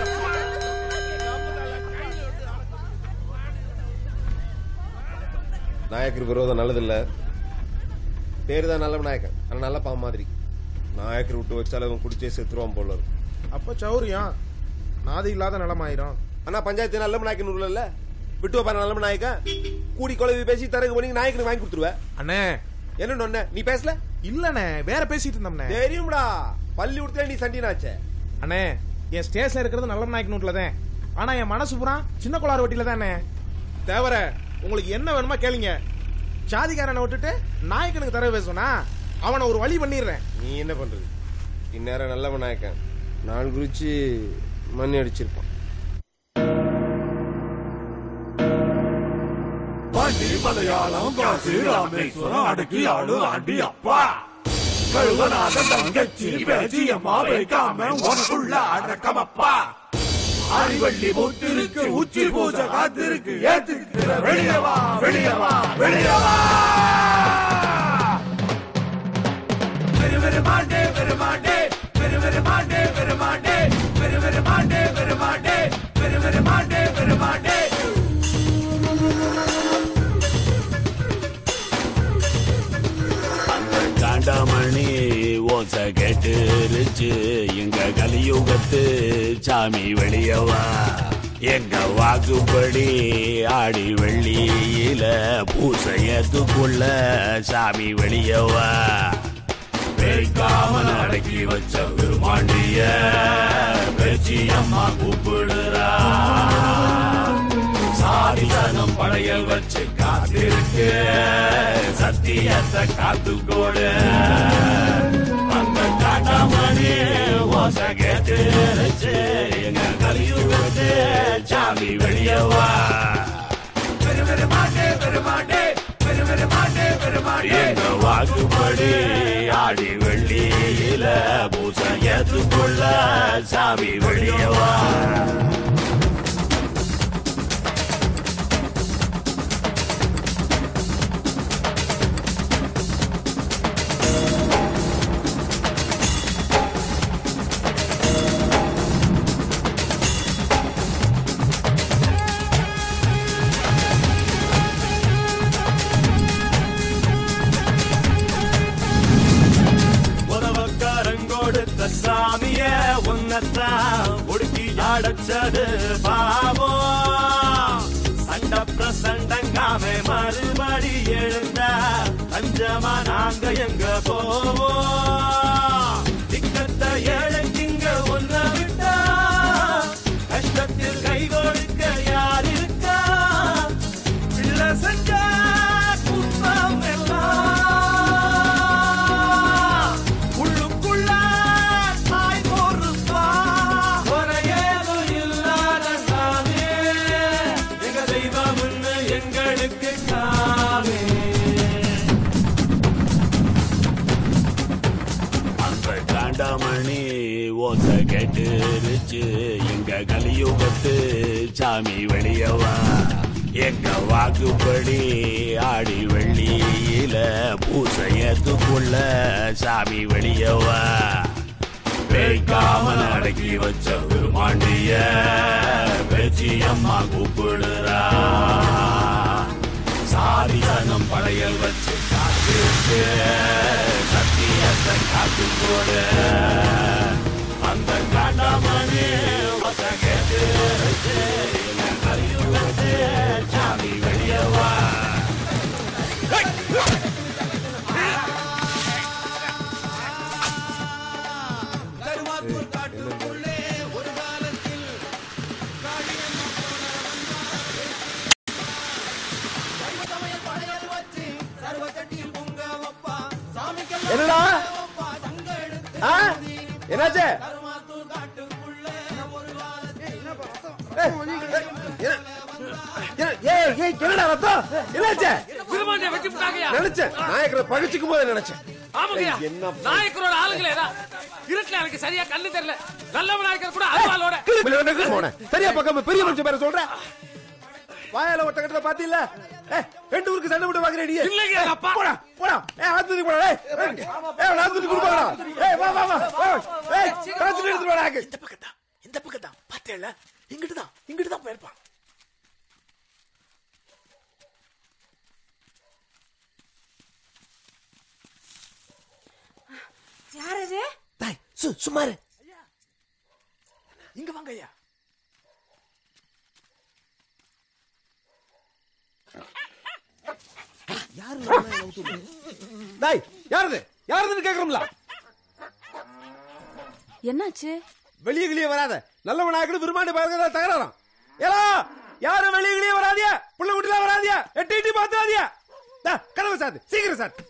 நாயக்கர் விரோதம் நல்லதில்ல பேரு தான் நல்ல நாயக்கன் ஆனா நல்ல பாம்பு மாதிரி நாயக்கர் விட்டு வச்சாலும் அவன் குடிச்சே செத்துருவான் போல இருக்கு.
அப்ப சௌரியம் நாதி இல்லாத நிலமாயிரும்
ஆனா பஞ்சாயத்து நல்ல நாயக்கன் இல்ல விட்டு வைப்பாரு நல்ல நாயக்கன் கூடி குழவி பேசி தரகு பண்ணி நாயக்கனுக்கு வாங்கி கொடுத்துருவேன்
அண்ணே
என்ன ஒண்ணு நீ பேசல
இல்லண்ணே வேற பேசிட்டு இருந்தோம்ண்ணே
தெரியும்டா பள்ளி விடுத்துல நீ சண்டினாச்சே
அண்ணே என் ஸ்டேஷன் இருக்கிறது நல்ல நாயக்கன் வீட்டுல தான் ஆனா என் மனசு பூரா சின்ன கோளாறு வட்டியில தானே தேவர உங்களுக்கு என்ன வேணுமா கேளுங்க சாதிக்காரனை விட்டுட்டு நாயக்கனுக்கு தர பேசுனா அவனை ஒரு வழி பண்ணிடுறேன்
நீ என்ன பண்றது இந்நேரம் நல்ல நாயக்கன் நான் குறிச்சு மணி அடிச்சிருப்பான்
பாண்டி மலையாளம் காசு ராமேஸ்வரம் அடக்கி ஆளு ஆண்டி அப்பா கழுவனாத தங்கச்சி பேச்சி அம்மா வைக்காம உனக்குள்ள அடக்கமப்பா ஆடிவள்ளி மூத்திருக்கு உச்சி பூஜை காத்திருக்கு ஏத்துக்கிற வெளியவா வெளியவா வெளியவா பெருமாண்டே பெருமாண்டே பெருமாண்டே பெருமாண்டே பெருமாண்டே பெருமாண்டே பெருமாண்டே பெருமாண்டே
காண்டாமணி ஓச கேட்டுருச்சு எங்க கலியுகத்து சாமி வெளியவா எங்க வாக்குப்படி ஆடி வெள்ளியில பூசையத்துக்குள்ள சாமி வெளியவா பேய்க்காம அடக்கி வச்ச பெருமாண்டிய பேச்சி அம்மா கூப்பிடுறா சாதிசனம் படையல் வச்சு காத்திருக்கு சத்தியத்தை காத்துக்கோடு அந்த காட்டாமணி ஓச கேட்டுருச்சு எங்க கலியுகத்து சாமி வெளியவா
பெருமாண்டே பெருமாண்டே பெருமாண்டே பெருமாண்டே
எங்க வாக்குப்படி ஆடி ஆடி வெள்ளியில பூசம் ஏத்துக்கொள்ள சாமி வெளியவா உறவக்காரங்கொடுத்த சாமிய உன்னத்தான் ஒடுக்கி அடைச்சது பாவம் சண்ட பிரசண்டங்காம மறுபடி எழுந்த பஞ்சமா நாங்க எங்க போவோம் திக்கத்த ஏழைக்கிங்க ஒன்ன விட்டா கஷ்டத்தில் கை கொடுக்க யார் இருக்கா பிள்ளை செஞ்ச குற்றம் எல்லாம் உள்ளுக்குள்ள தாய் பொறுப்பா குறையேதும் இல்லாத சாமி எங்க தெய்வம்னு எங்களுக்கு காமே அந்த காண்டாமணி ஓசை கேட்டுருச்சு எங்க கலியுகத்து சாமி வெளியவா எங்க வாக்குப்படி ஆடி வெள்ளியில பூசையத்துக்குள்ள சாமி வெளியவா பேய்க்காம அடக்கி வச்ச பெருமாண்டிய பேச்சி அம்மா கூப்பிடுறா சாதிசனம் படையல் வச்சு காத்திருக்கு சத்தியத்தை காத்து போட அந்த காண்டாமணி கேட்டு சாமி வெளியவா
என்னடா ஆ? என்னாச்சு ஏய், ஏய், ஏய், ஏய், ஏய், என்னடா ரத்தம் என்னாச்சு
திருமண்டிய வெட்டி விட்டாங்கயா
நினைச்சேன் நாயக்கரை பழிச்சுக்கும் போது நினைச்சேன்
ஆமாங்கய்யா
ஏய், என்ன
நாயக்கரோட ஆளுங்களே தான் இருட்டுல எனக்கு சரியா கண்ணு தெரியல நல்லவன் நாயக்கர் கூட அருவாளோட
போனேன் சரியா பக்கம் பெரிய மனுஷன் பேர சொல்ற வாயால ஒட்ட கட்டத பாத்தில ஏய் ரெண்டு ஊருக்கு சண்டை போட்டு வாங்குற நீ
இல்லைங்க, அப்பா.
போடா போடா ஏய் ஆத்துக்கு போடா ஏய் ஏய், ஏய் ஆத்துக்கு குடுப்பாடா ஏய் வா வா வா வா. ஏய் காத்து எடுத்து வாடா இந்த பக்கம் தான் இந்த பக்கம் தான் பாத்தேல இங்கிட்டு தான் இங்கிட்டு தான் போயிருப்பான்
யார் அது
டேய் சு சுமாரு இங்க வாங்க ஐயா யாரு டேய் யாரது யாரதுன்னு கேக்குறோம்ல
என்னாச்சு
வெளிய கிளிய வராத நல்லவன் ஆக்கிட்டு விரும்பாண்டி பாருங்க தகராறாம் ஏலா யாரும் வெளிய கிளிய வராதியா புள்ள குட்டில வராதியா எட்டி எட்டி பாத்துறாதியா டா கதவை சாத்து சீக்கிரம் சாத்து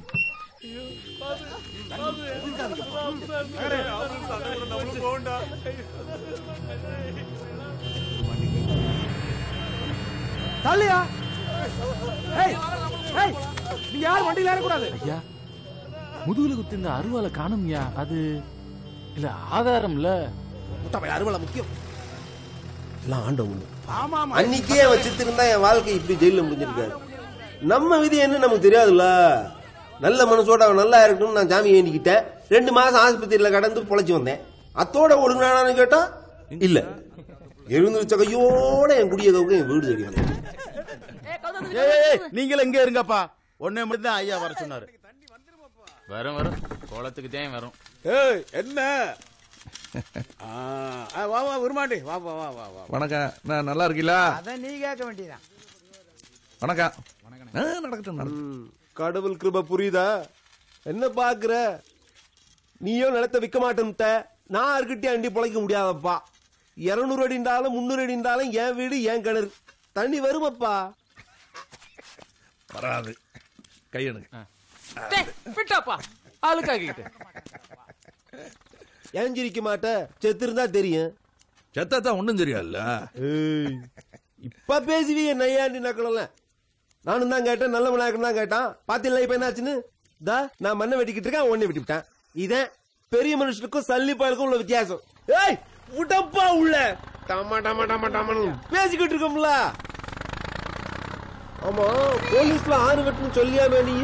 தள்ளியா ஏய் ஏய் நீங்க யாரும் வண்டியில ஏறக்கூடாது
ஐயா முதுகுல குத்தி இந்த அருவாலை காணும்யா அது இல்ல ஆதாரம் இல்ல
முட்டாப்பைய அருவாலை முக்கியம் எல்லாம் ஆண்டவன்
ஆமா
அன்னைக்கே வச்சுட்டு இருந்தா என் வாழ்க்கை இப்படி ஜெயில முடிஞ்சிருக்காரு நம்ம விதி என்ன நமக்கு தெரியாதுல்ல நல்ல மனசோட அவன் நல்லா இருக்கணும்னு நான் சாமி வேண்டிக்கிட்டேன் ரெண்டு மாசம் ஆஸ்பத்திரியில கடந்து பொழைச்சு வந்தேன் அத்தோட ஒழுங்கினானு கேட்டா இல்ல எழுந்திருச்ச கையோட என் குடிய கவுக்கு என் வீடு தேடி வந்தேன்
ஏய் நீங்களும் இங்க இருங்கப்பா ஒன்னே மட்டும் தான் ஐயா வர சொன்னாரு வரும் வரும் கோலத்துக்கு தான் வரும்
ஏய் என்ன ஆ, ஆ, வா வா விரும்மாண்டி வா வா வா வா வா
வணக்கம் நான் நல்லா இருக்கீங்களா
அதான் நீ கேட்க வேண்டியதான்
வணக்கம் ஆ, நடக்கட்டும் நடக்கட்டும்.
ம், கடவுள் கிருப புரியுதா என்ன பாக்குற நீயோ நிலத்தை விற்க மாட்டேன்ட்ட நான் யாருக்கிட்டே அண்டி பொழைக்க முடியாதப்பா இருநூறு அடி இருந்தாலும் முந்நூறு அடி இருந்தாலும் என் வீடு என் கிணறு தண்ணி வருமப்பா
வராது கையெடுங்க
விட்டாப்பா ஆளுக்காகிட்டு
ஏன் சிரிக்க மாட்ட செத்து இருந்தா தெரியும்
செத்தா தான் ஒண்ணும் தெரியாதுல்ல
ஏய், இப்ப பேசுவீங்க நையாண்டி நக்கலம் நானும் தான் கேட்டேன் நல்ல விநாயகர் தான் கேட்டான் பாத்தீங்களா இப்ப என்னாச்சுன்னு
தா நான் மண்ணை வெட்டிக்கிட்டு இருக்கேன் ஒண்ணு வெட்டிவிட்டேன் இதான் பெரிய மனுஷனுக்கும் சல்லி பயலுக்கும் உள்ள வித்தியாசம் ஏய் விடப்பா உள்ள டமா டமா டமா டமான்னு பேசிக்கிட்டு இருக்கோம்ல ஆமா போலீஸ்ல ஆறு வெட்டுன்னு சொல்லியாமே நீ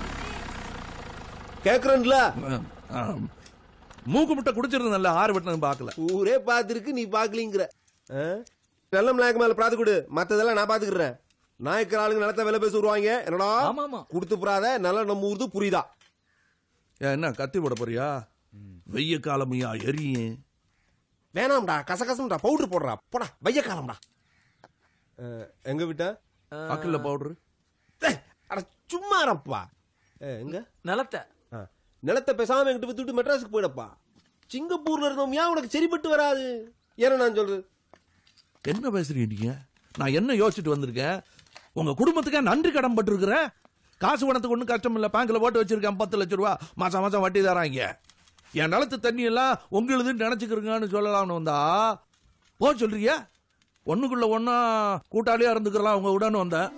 கேக்குறேன்ல
மூக்கு முட்டை குடிச்சிருந்தல ஆறு வெட்டினது பார்க்கல
ஊரே பாத்துருக்கு நீ பாக்கலீங்கிற நல்ல நாயக்கு மேல பிராத்து கொடு மத்ததெல்லாம் நான் பாத்துக்கிறேன் நாயக்கர் ஆளுங்க நிலத்த விலை பேசி வருவாங்க என்னடா கொடுத்து புறாத நல்லா நம்ம ஊர்து புரியுதா
ஏன், என்ன கத்தி போட போறியா வெய்ய காலமையா எரியும்
வேணாம்டா கசகசம்டா பவுடர் போடுறா போடா வைய காலம்டா எங்க விட்ட
அக்கில்ல பவுடர்
அட சும்மா இருப்பா எங்க
நிலத்தை
நிலத்தை பேசாம எங்கிட்ட வித்துட்டு மெட்ராஸுக்கு போயிடப்பா சிங்கப்பூர்ல இருந்தோம் ஏன் உனக்கு சரிப்பட்டு வராது ஏன்னா நான் சொல்றது
என்ன பேசுறீங்க நீங்க நான் என்ன யோசிச்சுட்டு வந்திருக்கேன் உங்க குடும்பத்துக்கே நன்றி கடன் பட்டிருக்கிறேன் காசு பணத்துக்கு ஒன்றும் கஷ்டம் இல்லை பேங்க்ல போட்டு வச்சிருக்கேன் பத்து லட்ச ரூபா மாசம் மாசம் வட்டி தராங்க என் நிலத்து தண்ணி எல்லாம் உங்களுதுன்னு நினைச்சுக்கிறீங்கன்னு சொல்லலாம்னு வந்தா போ சொல்றீங்க ஒண்ணுக்குள்ள ஒன்னா கூட்டாளியா இருந்துக்கலாம் உங்க உடனே வந்தேன்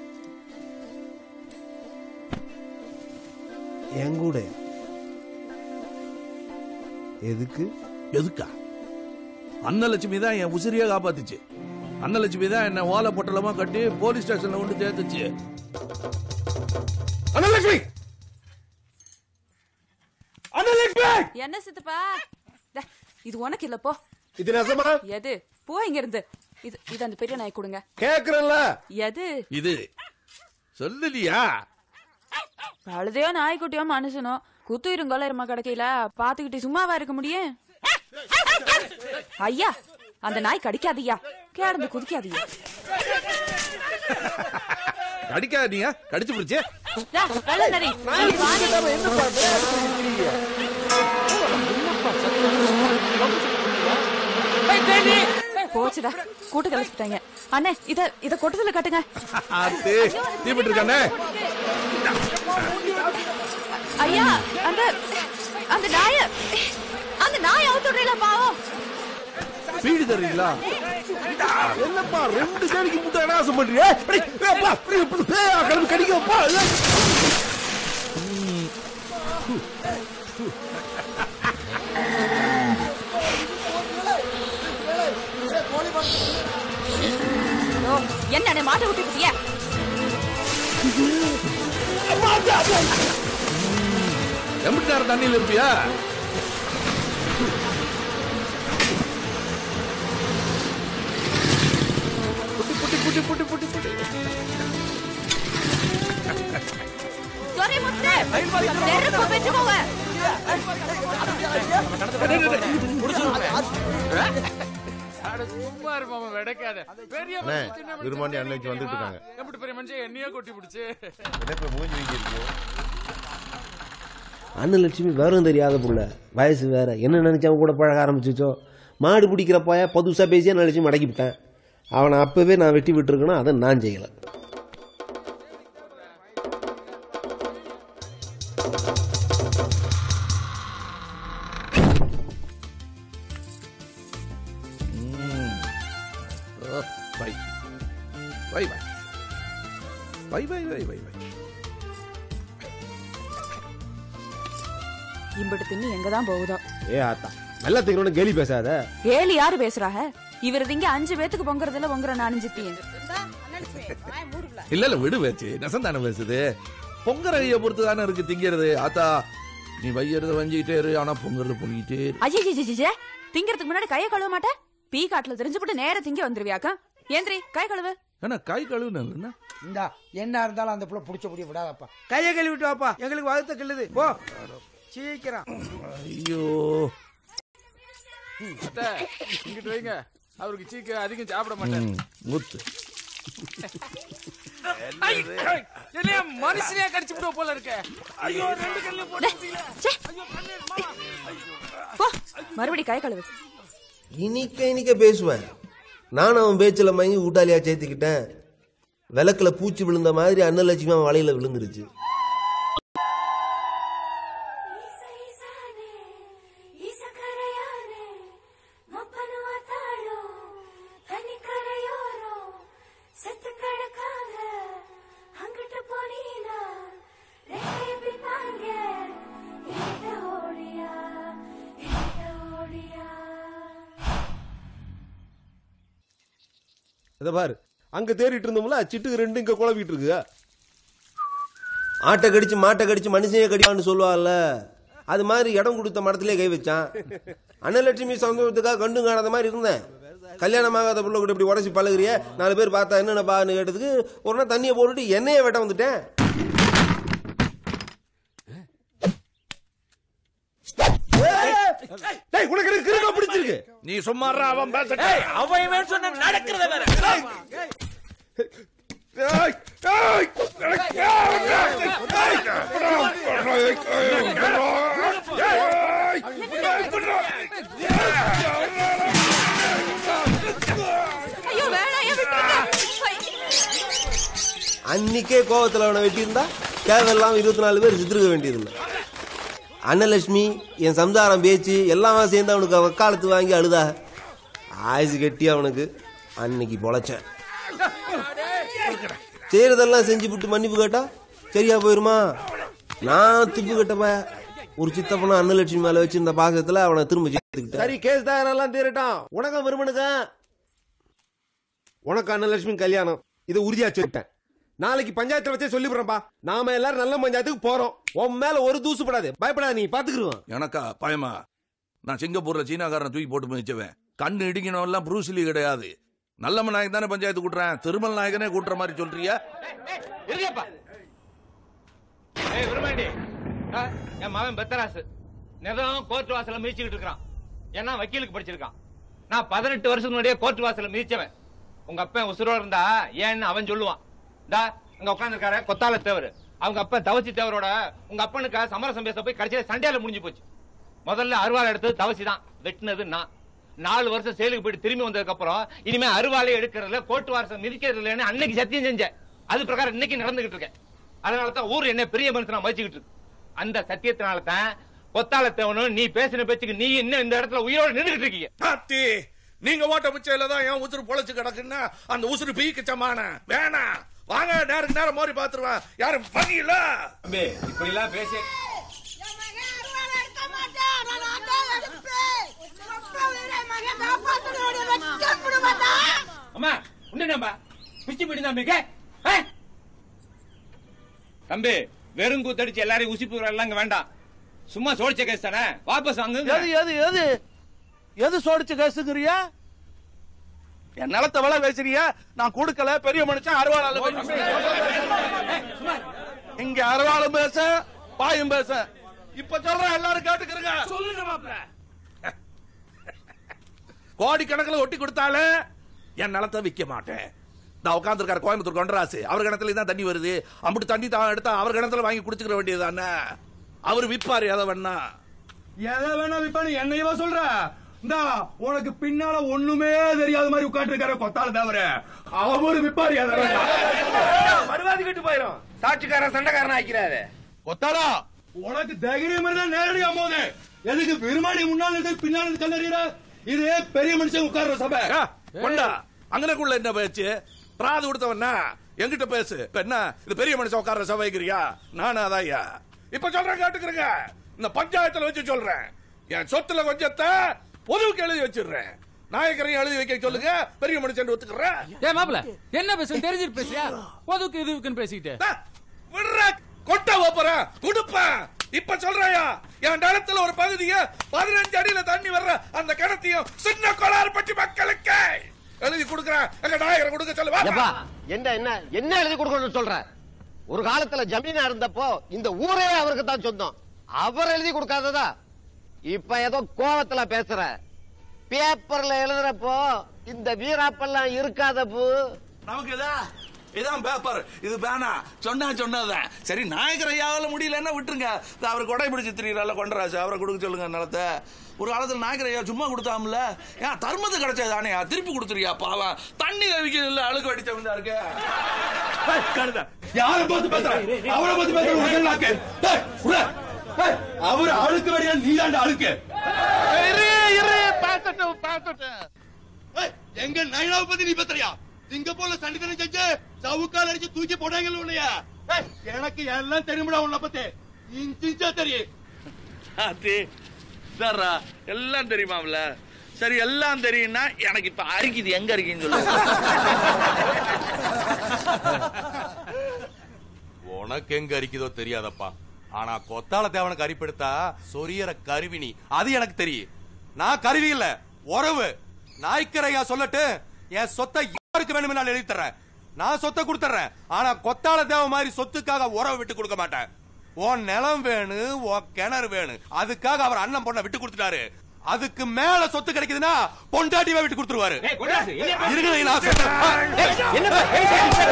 என் கூட எதுக்கு
எதுக்கா அன்னலட்சுமி தான் என் உசிரியை காப்பாத்துச்சு அன்னலட்சுமி தான் என்ன ஓலை பொட்டலமா கட்டி போலீஸ் ஸ்டேஷன்ல கொண்டு சேர்த்துச்சு அன்னலட்சுமி
அனலட்சுமி என்ன சித்தப்பா டே, இது உனக்கு இல்ல போ
இது நெசமா
எது போ இங்க இருந்து இது இது அந்த பெரிய நாய் கொடுங்க
கேக்குறேன்ல
எது
இது சொல்லலையா
பழுதையோ நாய்க்குட்டியோ மனுஷனோ குத்துயிரும் கொலையருமா கிடைக்கல பாத்துக்கிட்டு சும்மாவா இருக்க முடியும் ஐயா அந்த நாய் கடிக்காதய்யா கேடந்து குதிக்காதய்யா
கடிக்காதீங்க கடிச்சு பிடிச்சு
டா, வெள்ளை நரி, இங்க வாடி. போச்சுடா கூட்டு கலைச்சிட்டாங்க அண்ணே இத இத கொட்டத்துல கட்டுங்க
ஆத்து தீப்பிட்டு இருக்கானே
ஐயா அந்த அந்த நாய அந்த நாய் அவுத்துடுறீங்களா பாவம்
பீடி தர்றீங்களா
என்னப்பா ரெண்டு சேடிக்கு முட்டை என்ன பண்றியே அப்படி, ஏப்பா, அப்படி, அப்படி, பேயா கிளம்பி கடிக்கப்பா
ஐயோ, என்ன அண்ணே மாட்ட விட்டு விட்டியா
எம்பிட்டு நேரம் தண்ணியில் இருப்பியா புட்டி புட்டி புட்டி புட்டி புட்டி புட்டி
சொரி முத்து நெருப்பு பெற்றுக்கோங்க
சும்மா இருப்பாம வெடக்காத பெரிய
அண்ணே,
மனுஷன் சின்ன மனுஷன்
விரும்பாண்டி அன்னைக்கு
தெரியுமா?
வந்துட்டு இருக்காங்க.
எப்படி பெரிய மனுஷன் என்னையே கொட்டி பிடிச்சு
என்ன மூஞ்சி வீங்கி இருக்கு
அன்னலட்சுமி வேறும் தெரியாத புள்ள வயசு வேற என்ன நினைச்சவன் கூட பழக ஆரம்பிச்சிச்சோ மாடு பிடிக்கிறப்பய புதுசா பேசியா நினைச்சு மடக்கி விட்டேன் அவனை அப்பவே நான் வெட்டி விட்டுருக்கணும் அதை நான் செய்யல
bye bye bye bye bye bye bye
இம்பிட்டு தின்னு எங்க தான் போகுதோ
ஏ ஆத்தா வெள்ளத்துக்கு கேலி பேசாத
ஏழு யாரு பேசுறாக இவர் இங்க அஞ்சு பேத்துக்கு பொங்குறதுல பொங்குற நானும் சித்தியன்
இல்ல இல்ல விடு பேச்சு நெசந்தானே பேசுது பொங்கற ஐய பொறுத்து தானே இருக்கு திங்கிறது ஆத்தா நீ வையறத வஞ்சிக்கிட்டே இரு ஆனா பொங்கறது பொங்கிட்டே இரு
ஐயே திங்கிறதுக்கு முன்னாடி கையை கழுவ மாட்டேன் பீ காட்டுல தெரிஞ்சுபிட்டு நேர திங்க வந்துருவியாக்கா ஏந்திரி கை கழுவு
ஏன்னா கை கழுவுன
இந்தா என்ன இருந்தாலும் அந்த புள்ள புடிச்ச புடிய விடாதப்பா கையை கழுவிட்டு வாப்பா எங்களுக்கு வகுத்த கிள்ளுது போ சீக்கிரம்
ஐயோ
அத்தை இங்கிட்டு வைங்க அவருக்கு சீக்க அதிகம் சாப்பிட மாட்டேன்
ம், முத்து
ஐ, ஐ, என்னைய மனுஷனையா கடிச்சு விடுவ போல இருக்க ஐயோ ரெண்டு கல்ல போட்டு ஐயோ கண்ணு
போ மறுபடி கை கழுவு
இனிக்க இனிக்க பேசுவேன் நானும் அவன் பேச்சில் மயங்கி ஊட்டாளியா சேர்த்துக்கிட்டேன் விளக்குல பூச்சி விழுந்த மாதிரி அன்னலட்சுமி அவன் வலையில விழுந்துருச்சு
ಇಸಕರೆಯಾನೆ ಮಪ್ಪನುವ ತಾಳು ಕನಿಕರೆಯೋರೋ ಸತ್ತು ಕಡಕಾಗ ಹಂಗಟ್ಟು ಪೊನೀನ ರೆಕ್ಕೆ ಬಿಟ್ಟಾಂಗ
இத பாரு அங்க தேடிட்டு இருந்தோம்ல சிட்டுக்கு ரெண்டு இங்க குழப்பிட்டு இருக்கு
ஆட்டை கடிச்சு மாட்டை கடிச்சு மனுஷனையே கடிப்பான்னு சொல்லுவாங்கல்ல அது மாதிரி இடம் கொடுத்த மரத்திலே கை வச்சான் அன்னலட்சுமி சந்தோஷத்துக்காக கண்டு காணாத மாதிரி இருந்தேன் கல்யாணம் ஆகாத புள்ள கூட இப்படி உடச்சி பழகுறிய நாலு பேர் பார்த்தா என்னென்ன பான்னு கேட்டதுக்கு ஒரு நாள் தண்ணியை போட்டுட்டு எண்ணெயை வெட்ட வந்துட்டேன்
டேய் உனக்கு எனக்கு கிறுக்கா பிடிச்சிருக்கு
நீ சும்மா இரு, அவன் பேச
அவன் வேணும் சொன்ன நடக்கிறத வேற
ஏய், ஏய்,
ஐயோ வேணாம் ஏன் விட்டுருங்க
அன்னைக்கே கோவத்தில் அவனை வெட்டியிருந்தா தேவையில்லாம இருபத்தி நாலு பேர் சித்திருக்க வேண்டியதில்லை அன்னலட்சுமி என் சம்சாரம் பேச்சு எல்லாமே சேர்ந்து அவனுக்கு வக்காலத்து வாங்கி அழுதா ஆயுசு கட்டி அவனுக்கு அன்னைக்கு பொழைச்சேன் செய்யறதெல்லாம் செஞ்சு விட்டு மன்னிப்பு கேட்டா சரியா போயிருமா நான் திப்பு கட்டப்ப ஒரு சித்தப்பனா அன்னலட்சுமி மேல வச்சிருந்த பாசத்துல அவனை திரும்ப சேர்த்துக்கிட்டேன்
சரி கேஸ் தாரெல்லாம் தீரட்டும் உனக்கும் விரும்பணுங்க உனக்கு அன்னலட்சுமி கல்யாணம் இதை உறுதியா சொல்லிட்டேன் நாளைக்கு பஞ்சாயத்துல வச்சே சொல்லிவிடுறேன்ப்பா நாம எல்லாரும் நல்ல பஞ்சாயத்துக்கு போறோம் உன் மேல ஒரு தூசு படாது பயப்படாத நீ பாத்துக்கிருவோம்
எனக்கா பயமா நான் சிங்கப்பூர்ல சீனாக்காரனை தூக்கி போட்டு மிதிச்சவன் கண்ணு இடிக்கணும் எல்லாம் ப்ரூஸ்லி கிடையாது நல்லம்ம நாயக் தானே பஞ்சாயத்து கூட்டுறேன் திருமல் நாயகனே கூட்டுற மாதிரி சொல்றியா
இருக்கப்பா ஏய் விரும்பாண்டி ஆ, என் மகன் பெத்தராசு நிதம் கோர்ட் வாசல்ல மிதிச்சுக்கிட்டு இருக்கான் ஏன்னா வக்கீலுக்கு படிச்சிருக்கான் நான் பதினெட்டு வருஷத்துக்கு முன்னாடியே கோர்ட் வாசல்ல மிதிச்சவன் உங்க அப்பன் உசுரோட இருந்தா ஏன்னு அவன் சொல்லுவான் டா அங்க உட்காந்துருக்காரு கொத்தால தேவர் அவங்க அப்பா தவசி தேவரோட உங்க அப்பனுக்கு சமரசம் பேச போய் கடைசியில சண்டையில முடிஞ்சு போச்சு முதல்ல அருவாள் எடுத்தது தவசி தான் வெட்டினது நான் நாலு வருஷம் செயலுக்கு போயிட்டு திரும்பி வந்ததுக்கு அப்புறம் இனிமே அருவாளை எடுக்கிறதுல கோர்ட் வாரசம் மிதிக்கிறது இல்லைன்னு அன்னைக்கு சத்தியம் செஞ்சேன் அது பிரகாரம் இன்னைக்கு நடந்துகிட்டு இருக்கேன் அதனால தான் ஊர் என்ன பெரிய மனுஷனா மதிச்சுக்கிட்டு இருக்கு அந்த சத்தியத்தினால தான் கொத்தால தேவனும் நீ பேசின பேச்சுக்கு நீ இன்னும் இந்த இடத்துல உயிரோட நின்றுகிட்டு இருக்கீங்க
ஆத்தி நீங்க ஓட்ட பிச்சையில தான் என் உசுறு பொழைச்சு கிடக்குன்னா அந்த உசுறு பீக்கு சமான வேணாம் வாங்க நேருக்கு நேரம் மோரி பாத்துருவேன் யாரும் வங்கியில
தம்பி இப்படி எல்லாம் பேசி அம்மா உண்டுனப்பா பிச்சு பிடி தம்பி கே ஆ? தம்பி வெறும் கூத்தடிச்சு எல்லாரையும் உசிப்பு எல்லாம் இங்க வேண்டாம் சும்மா சோடிச்ச கேஸ் தானே வாபஸ் வாங்க
எது எது எது எது சோடிச்சு கேசுங்கிறியா என் நிலத்தை விலை பேசுறிய நான் கொடுக்கல பெரிய மனுஷன் அறுவாளால இங்க அறுவாளும் பேச பாயும் பேச இப்ப சொல்றேன் எல்லாரும் கேட்டுக்கிறங்க சொல்லுங்க மாப்ள கோடி கணக்குல ஒட்டி கொடுத்தாலே என் நிலத்தை விக்க மாட்டேன் நான் உட்காந்துருக்காரு கோயம்புத்தூர் கொண்டராசு அவர் கிணத்துல தான் தண்ணி வருது அம்புட்டு தண்ணி தான் எடுத்தா அவர் கிணத்துல வாங்கி குடிச்சுக்கிற வேண்டியதுதானே அவர் விப்பாரு எதை வேணா
எதை வேணா விப்பானு என்னையவா சொல்ற இந்தா உனக்கு பின்னால ஒண்ணுமே தெரியாத மாதிரி உட்காந்துருக்காரு கொத்தால தவிர அவரு விப்பாரு எதை வேணா
மறுவாதி கட்டு போயிரும் சாட்சிக்காரன் சண்டைக்காரன் ஆக்கிறாரு
கொத்தாடா உனக்கு தைரியம் இருந்தா நேரடியா போது எதுக்கு பெருமாடி முன்னாள் இருக்கு பின்னால இருக்கு கல்லறியற இது பெரிய மனுஷன் உட்கார்ற சபை
கொண்டா அங்கனக்குள்ள என்ன பேச்சு பிராது கொடுத்தவனா என்கிட்ட பேசு இப்ப என்ன இது பெரிய மனுஷன் உட்கார்ற சபைக்கிறியா நானும் அதாய்யா இப்ப சொல்றேன் கேட்டுக்கிறேங்க இந்த பஞ்சாயத்துல வச்சு சொல்றேன் என் சொத்துல கொஞ்சத்தை பொதுவுக்கு எழுதி வச்சிடுறேன் நாயக்கரையும் எழுதி வைக்க சொல்லுங்க பெரிய மனுஷன் ஒத்துக்கிறேன்
ஏ மாப்பிள என்ன பேச தெரிஞ்சிட்டு பேசுறியா பொதுக்கு இதுக்குன்னு பேசிக்கிட்டு
விடுற கொட்ட ஓப்பறேன் கொடுப்பேன் இப்ப சொல்றேயா என் நிலத்துல ஒரு பகுதிய பதினஞ்சு அடியில தண்ணி வர்ற அந்த கிணத்தையும் சின்ன கோளாறு பற்றி மக்களுக்கு எழுதி கொடுக்குறேன் எங்க நாயகரை கொடுக்க சொல்லுவா
எப்பா என்ன என்ன என்ன எழுதி கொடுக்கணும்னு சொல்ற ஒரு காலத்துல ஜமீனா இருந்தப்போ இந்த ஊரே அவருக்கு தான் சொந்தம் அவர் எழுதி கொடுக்காததா இப்ப ஏதோ கோவத்துல பேசுற பேப்பர்ல எழுதுறப்போ இந்த வீராப்பெல்லாம் இருக்காதப்பு
நமக்கு இதா இதான் பேப்பர் இது பேனா சொன்னா சொன்னதான் சரி நாயகர் ஐயாவால முடியலன்னா விட்டுருங்க இது அவர் கொடை பிடிச்சு திரியிறால கொண்டராசு அவரை கொடுக்க சொல்லுங்க நிலத்தை ஒரு காலத்துல நாயகர் ஐயா சும்மா கொடுத்தாம்ல ஏன் தர்மத்து கிடைச்சது தானே திருப்பி கொடுத்துருக்கியா பாவம் தண்ணி கவிக்க இல்ல அழுக்கு அடிச்சவன் இருக்கு
யார பார்த்து பேசுற அவரை பார்த்து பேசுற உனக்கு என்ன ஆக்கு? டேய், உள்ள. டேய், அவர் அழுக்கு வடியா நீ தாண்ட அழுக்கு
இரு இரு பாத்துட்டேன் பாத்துட்டேன்
ஏய், எங்க நைனாவை பத்தி நீ பேசுறியா சிங்கப்பூர்ல சண்டித்தனம் செஞ்சு சவுக்கால் அடிச்சு தூக்கி போடாங்கல்ல உன்னையா ஏய், எனக்கு எல்லாம் தெரியும்டா உன்னை பத்தி இன்ச்சிஞ்சா தெரியும்
ஆத்தி தர்றா எல்லாம் தெரியுமாம்ல சரி எல்லாம் தெரியும்னா எனக்கு இப்ப அரிக்குது எங்க இருக்குன்னு சொல்லு
உனக்கு எங்க அரிக்குதோ தெரியாதப்பா ஆனா கொத்தால தேவனுக்கு அரிப்படுத்தா சொரியற கருவினி அது எனக்கு தெரியும் நான் கருவி இல்ல உறவு நாய்க்கரையா சொல்லட்டு என் சொத்தை யாருக்கு வேணுமே நான் எழுதி தர்றேன் நான் சொத்தை கொடுத்துறேன் ஆனா கொத்தால தேவ மாதிரி சொத்துக்காக உறவு விட்டு கொடுக்க மாட்டேன் உன் நிலம் வேணும் உன் கிணறு வேணும் அதுக்காக அவர் அண்ணன் பொண்ணை விட்டு கொடுத்துட்டாரு அதுக்கு மேல சொத்து கிடைக்குதுன்னா பொண்டாட்டிவே விட்டு கொடுத்துருவாரு இருங்க நான் சொல்றேன்.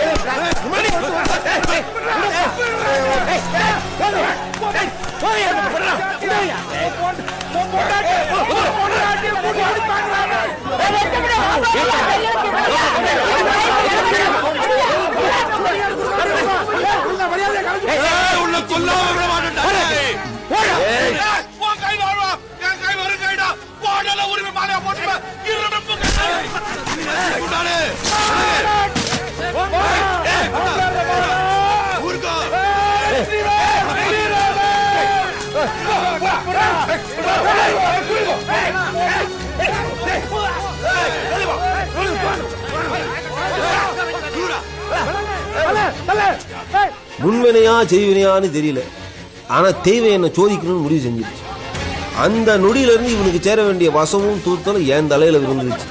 ஏய், உன்னை கொல்லாம விட மாட்டேன்டா. ஏய். ஏய், உன் கை வாழ்வா, என் கை வெறும் கைடா. போடல உரிமை மாலையா போட்டுருவேன். இருநப்பு கை. குண்டாடு. ஏய், ஊருக்கா.
முன்வினையா செய்வினையான்னு தெரியல ஆனா தெய்வம் என்ன சோதிக்கணும்னு முடிவு செஞ்சிருச்சு அந்த நொடியில இருந்து இவனுக்கு சேர வேண்டிய வசமும் தூத்தலும் என் தலையில விழுந்துருச்சு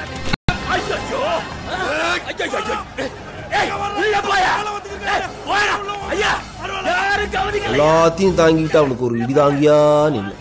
எல்லாத்தையும் தாங்கிட்டு அவனுக்கு ஒரு இடிதாங்கியா நின்று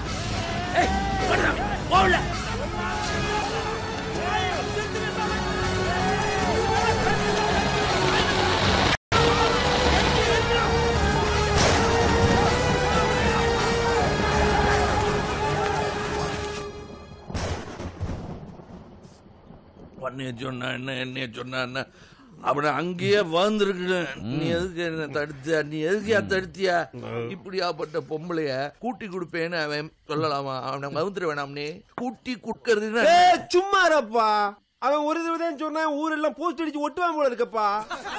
பண்ணைய சொன்னா என்ன என்னைய சொன்னா என்ன அவனை அங்கேயே வாழ்ந்துருக்கணும் நீ எதுக்கு என்ன தடுத்த நீ எதுக்கு ஏன் தடுத்தியா இப்படியாப்பட்ட பொம்பளைய கூட்டி கொடுப்பேன்னு அவன் சொல்லலாமா அவனை மறந்துட வேணாம் நீ கூட்டி கொடுக்கறதுன்னா
ஏய், சும்மா இருப்பா அவன் ஒரு தடவை தான் சொன்னான் ஊரெல்லாம் போஸ்ட் அடிச்சு ஒட்டுவான் போல இருக்கப்பா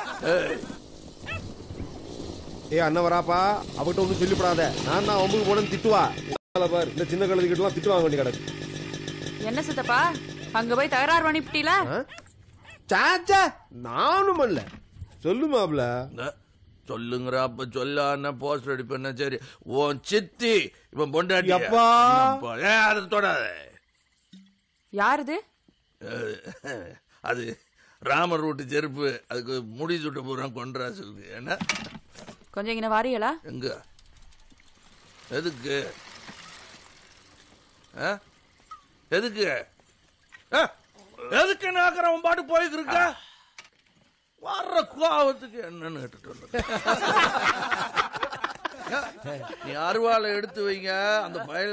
ஏய் அண்ணன் வராப்பா அவகிட்ட ஒன்றும் சொல்லிவிடாத நான் தான் ஒம்புக்கு போனேன்னு திட்டுவா பாரு இந்த சின்ன கழுதுகிட்டலாம் திட்டு வாங்க வேண்டி கிடக்கு
என்ன சித்தப்பா அங்க போய் தகராறு பண்ணிவிட்டீங்களா
சாச்சா நானும் பண்ணல சொல்லு மாப்ள
சொல்லுங்கிற அப்ப சொல்லான போஸ்டர் அடிப்பேன்னா சரி உன் சித்தி இவன் பொண்டாட்டி
எப்பா?
ஏன் அதை தொடாத
யாருது
அஹ், அது ராமர் ரூட்டு செருப்பு அதுக்கு முடி சுட்டு போறான் கொண்டராசுக்கு என்ன
கொஞ்சம் இங்க வாரியலா
எங்க எதுக்கு ஆ? எதுக்கு ஆ? எதுக்கு நாக்கிறவன் பாட்டு போயிட்டு இருக்க வர்ற கோவத்துக்கு என்னன்னு கேட்டுட்டு வந்து. நீ அருவாளை எடுத்து வைங்க அந்த பயல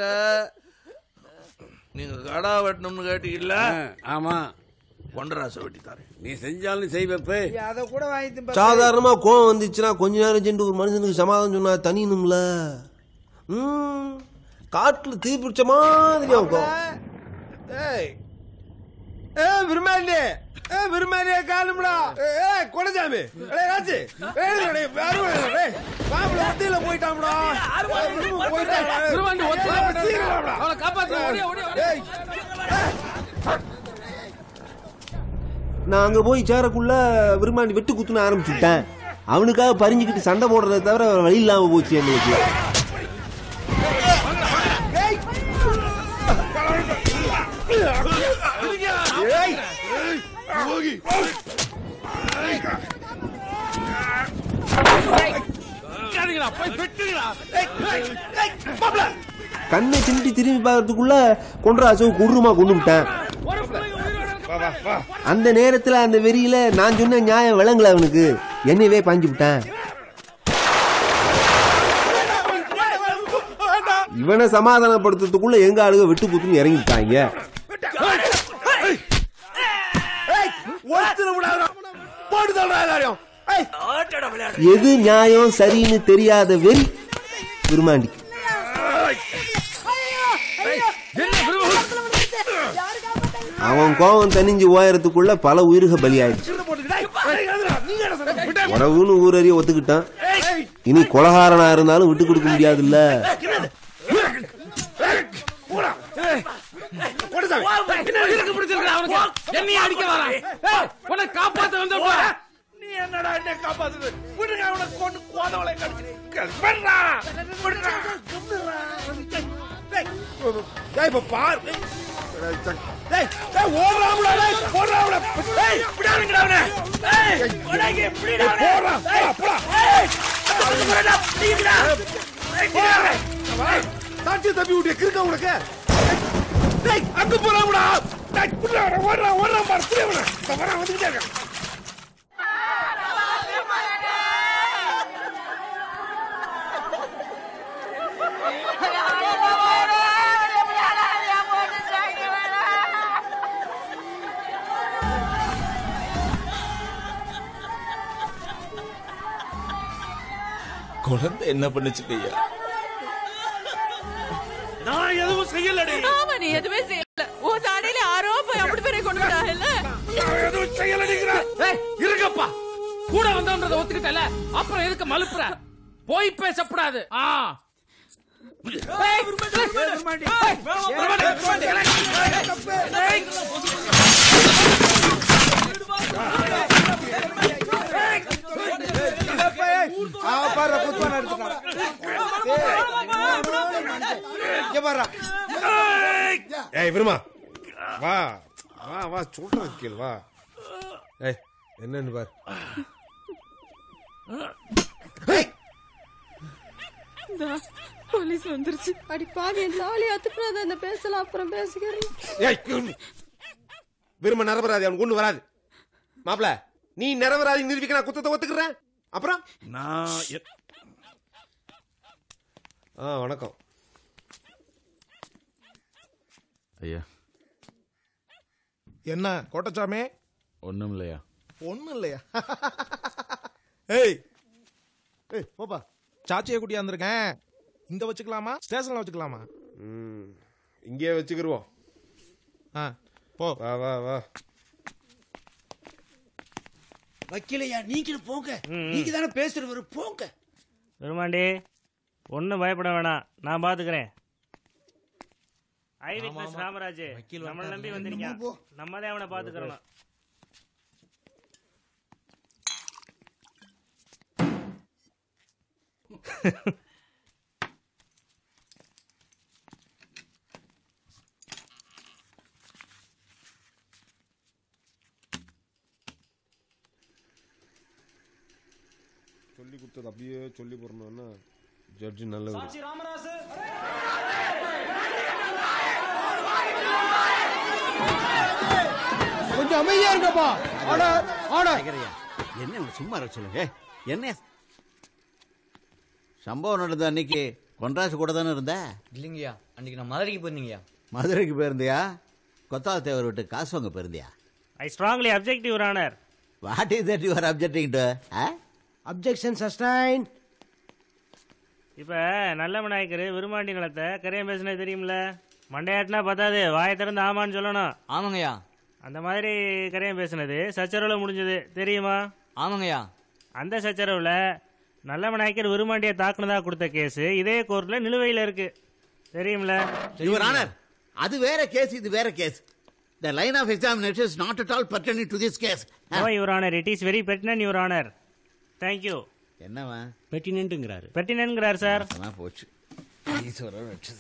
நீங்க கடா வெட்டணும்னு கேட்டீங்கல்ல
ஆமா
கொண்டராசை வெட்டி தரேன்
நீ செஞ்சாலும் செய்வப்ப
அதை கூட வாங்கி திம்பா.
சாதாரணமா கோவம் வந்துச்சுன்னா கொஞ்ச நேரம் சென்று ஒரு மனுஷனுக்கு சமாதானம் சொன்னா தனியணும்ல ம், காட்டுல தீ பிடிச்ச மாதிரி அவன் கோவம்
ஏய் ஏ விரும்பாண்டி ஏ விரும்பாண்டிய காணும்டா ஏ கொடசாமி ஏய் ராஜி ஏய் டேய் அருவாளே டேய் பாம்புல ஒத்தியில போயிட்டாம்டா போயிட்டான்
விரும்பாண்டி ஒத்தியில போயிட்டான். அவனை காப்பாத்து, ஓடி, ஓடி, ஓடி.
ஏய்
நான் அங்க போய் சேரக்குள்ள விரும்பாண்டி வெட்டு குத்துன ஆரம்பிச்சுட்டேன் அவனுக்காக பறிஞ்சுக்கிட்டு சண்டை போடுறதை தவிர வேற வழி இல்லாம போச்சு எங்களுக்கு
ஏய் போகி
நிக்காதீங்கடா, போய் வெட்டுங்கடா.
கண்ணை சிமிட்டி திரும்பி பார்க்கறதுக்குள்ள கொன்றாசு குருமா கொண்டு விட்டேன் அந்த நேரத்துல அந்த வெறியில நான் சொன்ன நியாயம் விளங்கல அவனுக்கு என்னையவே பாஞ்சு விட்டேன் இவனை சமாதானப்படுத்துறதுக்குள்ள எங்க ஆளுக வெட்டு குத்துன்னு இறங்கிட்டாங்க
ஒருத்தர விடாதடா போட்டு தள்ளுடா எல்லாரையும் ஏய்
எது நியாயம் சரின்னு தெரியாத வெறி விருமாண்டிக்கு அவன் கோவம் தனிஞ்சு ஓயறதுக்குள்ள பல உயிர்க பலியாயிடுச்சு உறவுன்னு ஊரறிய ஒத்துக்கிட்டான் இனி கொலகாரனா இருந்தாலும் விட்டு கொடுக்க முடியாதுல்ல
போடா கொண்டசாமி
இருக்கு பிடிச்சிருக்கா அவனுக்கு என்னைய அடிக்க வரான் ஏய், உன்னை காப்பாத்த வந்த
நீ என்னடா என்ன காப்பாத்துது விடுங்க அவனை கொண்டு கோதவளை கடிச்சு விடுறா விடுறா டேய், டேய், இப்ப பார் டேய், டேய், ஓடுறாமுடா, டேய், ஓடுறாமுடா. டேய், விடாதீங்கடா அவனை. டேய், விடாதீங்க, விடுடா அவனை. போடா, போடா, போடா. டேய், விடுடா, விடுடா. டேய், விடுடா. டேய், சாட்சி தப்பி விட்டு கிறுக்க உனக்கு டேய், அங்க போறாமுடா டேய், விடுடா அவனை, ஓடுறா ஓடுறா பாரு புரிய அவனை இந்த வரேன் வந்துகிட்டே இருக்கேன்
குழந்தை என்ன பண்ணுச்சு ஐயா
நான் எதுவும் செய்யலடி
ஆமா நீ எதுவுமே செய்யல உன் சாடையில யாரோ போய் அப்படி பேரை கொண்டு விட்டாங்கல்ல
நான் எதுவும் செய்யலடிங்கிற ஏய் இருக்கப்பா கூட வந்தோன்றத ஒத்துக்கிட்டல அப்புறம் எதுக்கு மலுப்புற போய் பேசக்கூடாது ஆ ஏய், ஏய்,
அவன் பாரு குத்துவான எடுத்துட்டான் இங்க பாரு
ஏய் விருமா வா வா வா சொல்றது கேள் வா ஏய் என்னன்னு பாரு
போலீஸ் வந்துருச்சு
அடி பாவி என் தாலி அத்துக்குறாத அந்த பேசலாம் அப்புறம் பேசிக்கிறேன்
ஏய் விரும்ப நிரபராதி அவனுக்கு ஒண்ணு வராது மாப்பிள நீ நிரபராதி நிரூபிக்க நான் குத்தத்தை ஒத்துக்கிறேன் அப்புறம்
நான்
ஆ வணக்கம்
ஐயா
என்ன கோட்டச்சாமி
ஒண்ணும் இல்லையா
ஒண்ணும் இல்லையா ஏய் ஏய் போப்பா சாச்சியை குட்டியா வந்திருக்கேன் இங்க வச்சுக்கலாமா ஸ்டேஷன்ல வச்சுக்கலாமா
ம் இங்கே வச்சுக்கிருவோம்
ஆ போ
வா வா வா
வக்கீலையா நீங்களும் போங்க நீங்க தானே பேசுறவரு போங்க
பெருமாண்டி ஒன்றும் பயப்பட வேணாம் நான் பாத்துக்கிறேன் ஐ விட்னஸ் ராமராஜ் நம்மளை நம்பி வந்திருக்கான் நம்ம தான் அவனை பாத்துக்கிறோம்
சொல்லி கொடுத்தது அப்படியே சொல்லி போறணும்னா ஜட்ஜி நல்லவர்
கொஞ்சம் அமைதியா இருக்கப்பா ஆர்டர் ஆர்டர்
என்ன இவனை சும்மா இருக்க சொல்லுங்க என்ன சம்பவம் நடந்த அன்னைக்கு கொன்ராசு கூட தானே இருந்த
இல்லைங்கய்யா அன்னைக்கு நான் மதுரைக்கு போயிருந்தீங்கய்யா
மதுரைக்கு போயிருந்தியா கொத்தால தேவர் விட்டு காசு வாங்க போயிருந்தியா
I strongly objective your honour
what is that your objecting to
objection sustain
இப்ப நல்ல விநாயகர் விருமாண்டி நிலத்தை கரையம் பேசினது தெரியும்ல மண்டையாட்டினா பத்தாது வாயை திறந்து ஆமான்னு சொல்லணும்
ஆமாங்கய்யா
அந்த மாதிரி கரையம் பேசினது சச்சரவுல முடிஞ்சது தெரியுமா
ஆமாங்கய்யா
அந்த சச்சரவுல நல்ல விநாயகர் விருமாண்டியை தாக்குனதா கொடுத்த கேஸ் இதே கோர்ட்ல நிலுவையில இருக்கு தெரியும்ல
யுவர் ஆனர் அது வேற கேஸ் இது வேற case the line of examination is not at all pertaining to this case
no your honour it is very pertinent your honour thank you
என்னவா
பெர்டினன்ட்ங்கிறாரு பெர்டினன்ட்ங்கிறார் சார்
அதான் போச்சு ஈஸ்வரன் வச்சது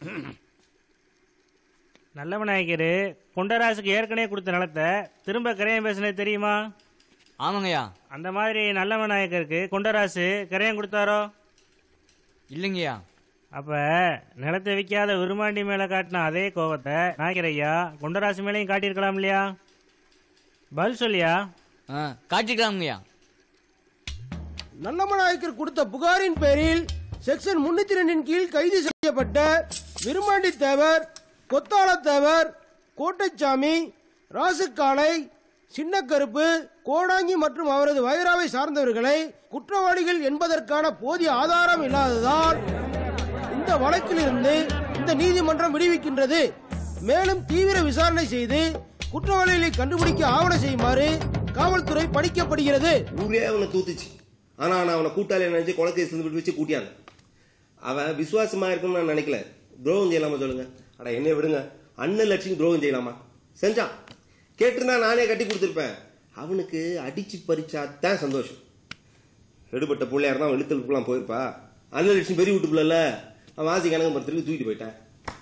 நல்ல விநாயகர் கொண்டராசுக்கு ஏற்கனவே கொடுத்த நிலத்தை திரும்ப கரையம் பேசினது தெரியுமா
ஆமாங்கய்யா
அந்த மாதிரி நல்ல விநாயகருக்கு கொண்டராசு கரையம் கொடுத்தாரோ
இல்லைங்கய்யா
அப்ப நிலத்தை விற்காத விருமாண்டி மேல காட்டின அதே கோபத்தை நாயக்கர் ஐயா கொண்டராசு மேலையும் காட்டியிருக்கலாம் இல்லையா பதில் சொல்லியா
காட்டிக்கலாம்ங்கய்யா
நல்லமநாயக்கர் கொடுத்த புகாரின் பேரில் செக்ஷன் முன்னூத்தி ரெண்டின் கீழ் கைது செய்யப்பட்ட விருமாண்டி தேவர் கொத்தாள தேவர் கோட்டைச்சாமி ராசுக்காலை சின்னக்கருப்பு கோடாங்கி மற்றும் அவரது வயராவை சார்ந்தவர்களை குற்றவாளிகள் என்பதற்கான போதிய ஆதாரம் இல்லாததால் இந்த வழக்கிலிருந்து இந்த நீதிமன்றம் விடுவிக்கின்றது மேலும் தீவிர விசாரணை செய்து குற்றவாளிகளை கண்டுபிடிக்க ஆவண செய்யுமாறு காவல்துறை பணிக்கப்படுகிறது
ஊரே அவனை தூத்துச்சு ஆனா நான் அவனை கூட்டாளி நினைச்சு கொலை கேஸ் இருந்து வச்சு கூட்டியாங்க அவன் விசுவாசமா இருக்குன்னு நான் நினைக்கல துரோகம் செய்யலாமா சொல்லுங்க அட என்னைய விடுங்க அண்ணன் லட்சுமி துரோகம் செய்யலாமா செஞ்சான் கேட்டிருந்தா நானே கட்டி கொடுத்துருப்பேன் அவனுக்கு அடிச்சு பறிச்சா தான் சந்தோஷம் எடுபட்ட பிள்ளையா இருந்தா அவன் இழுத்தலுக்குலாம் போயிருப்பா அண்ணன் லட்சுமி பெரிய வீட்டு பிள்ளைல அவன் ஆசி கணக்கு மரத்துக்கு தூக்கிட்டு போயிட்டான்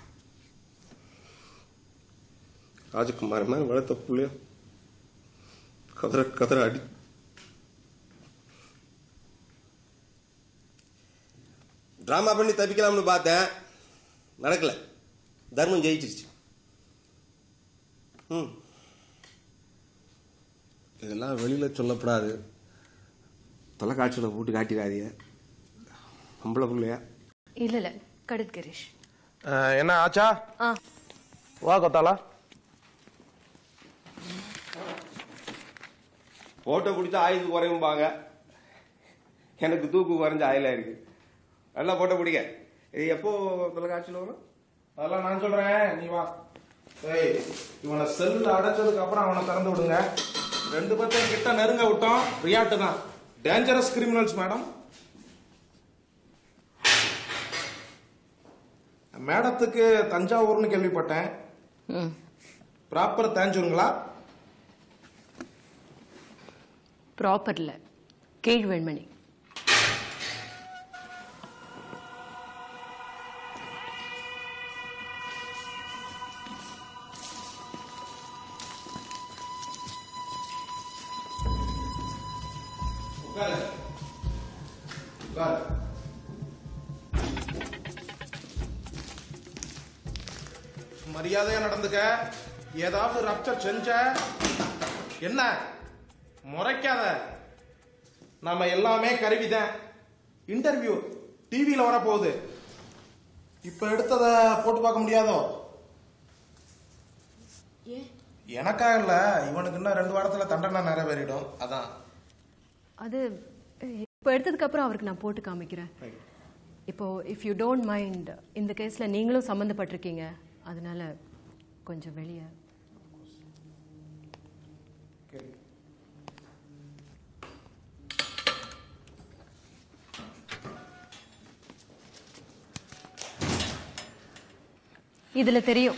ராஜகுமார் மாதிரி வளர்த்த பிள்ளைய கதற கதற அடி டிராமா பண்ணி தப்பிக்கலாம்னு பார்த்தேன் நடக்கல தர்மம் ஜெயிச்சிருச்சு ம் இதெல்லாம் வெளியில சொல்லப்படாது தொலைக்காட்சியில் போட்டு காட்டிடாதீங்க நம்மள பிள்ளையா
இல்ல இல்ல கடுத் கிரீஷ்
என்ன ஆச்சா
ஆ
வா கொத்தாலா
போட்டோ பிடிச்சா ஆயுது குறையும்பாங்க எனக்கு தூக்கு குறைஞ்ச ஆயிலா இருக்கு நல்லா போட்டோ பிடிக்க இது எப்போ தொலைக்காட்சியில் வரும்
அதெல்லாம் நான் சொல்றேன் நீ வா ஏய் இவனை செல்ல அடைச்சதுக்கு அப்புறம் அவனை திறந்து விடுங்க ரெண்டு பேர்த்தையும் கிட்ட நெருங்க விட்டோம் ரியாட்டு தான் டேஞ்சரஸ் கிரிமினல்ஸ் மேடம் மேடத்துக்கு தஞ்சாவூர்னு கேள்விப்பட்டேன் ப்ராப்பர் தேஞ்சூருங்களா
ப்ராப்பர்ல கீழ்வெண்மணி
உட்காரு உட்காரு மரியாதையா நடந்துக்க ஏதாவது ரப்சர் செஞ்ச என்ன முறைக்காத நாம எல்லாமே கருவிதான் இன்டர்வியூ டிவியில வரப்போகுது இப்ப எடுத்தத போட்டு பார்க்க முடியாதோ எனக்கா இல்ல இவனுக்கு இன்னும் ரெண்டு வாரத்துல தண்டனை நிறைவேறிடும் அதான்
அது இப்போ எடுத்ததுக்கு அப்புறம் அவருக்கு நான் போட்டு காமிக்கிறேன் இப்போ இஃப் யூ டோன்ட் மைண்ட் இந்த கேஸ்ல நீங்களும் சம்மந்தப்பட்டிருக்கீங்க அதனால கொஞ்சம் வெளியே இதுல தெரியும்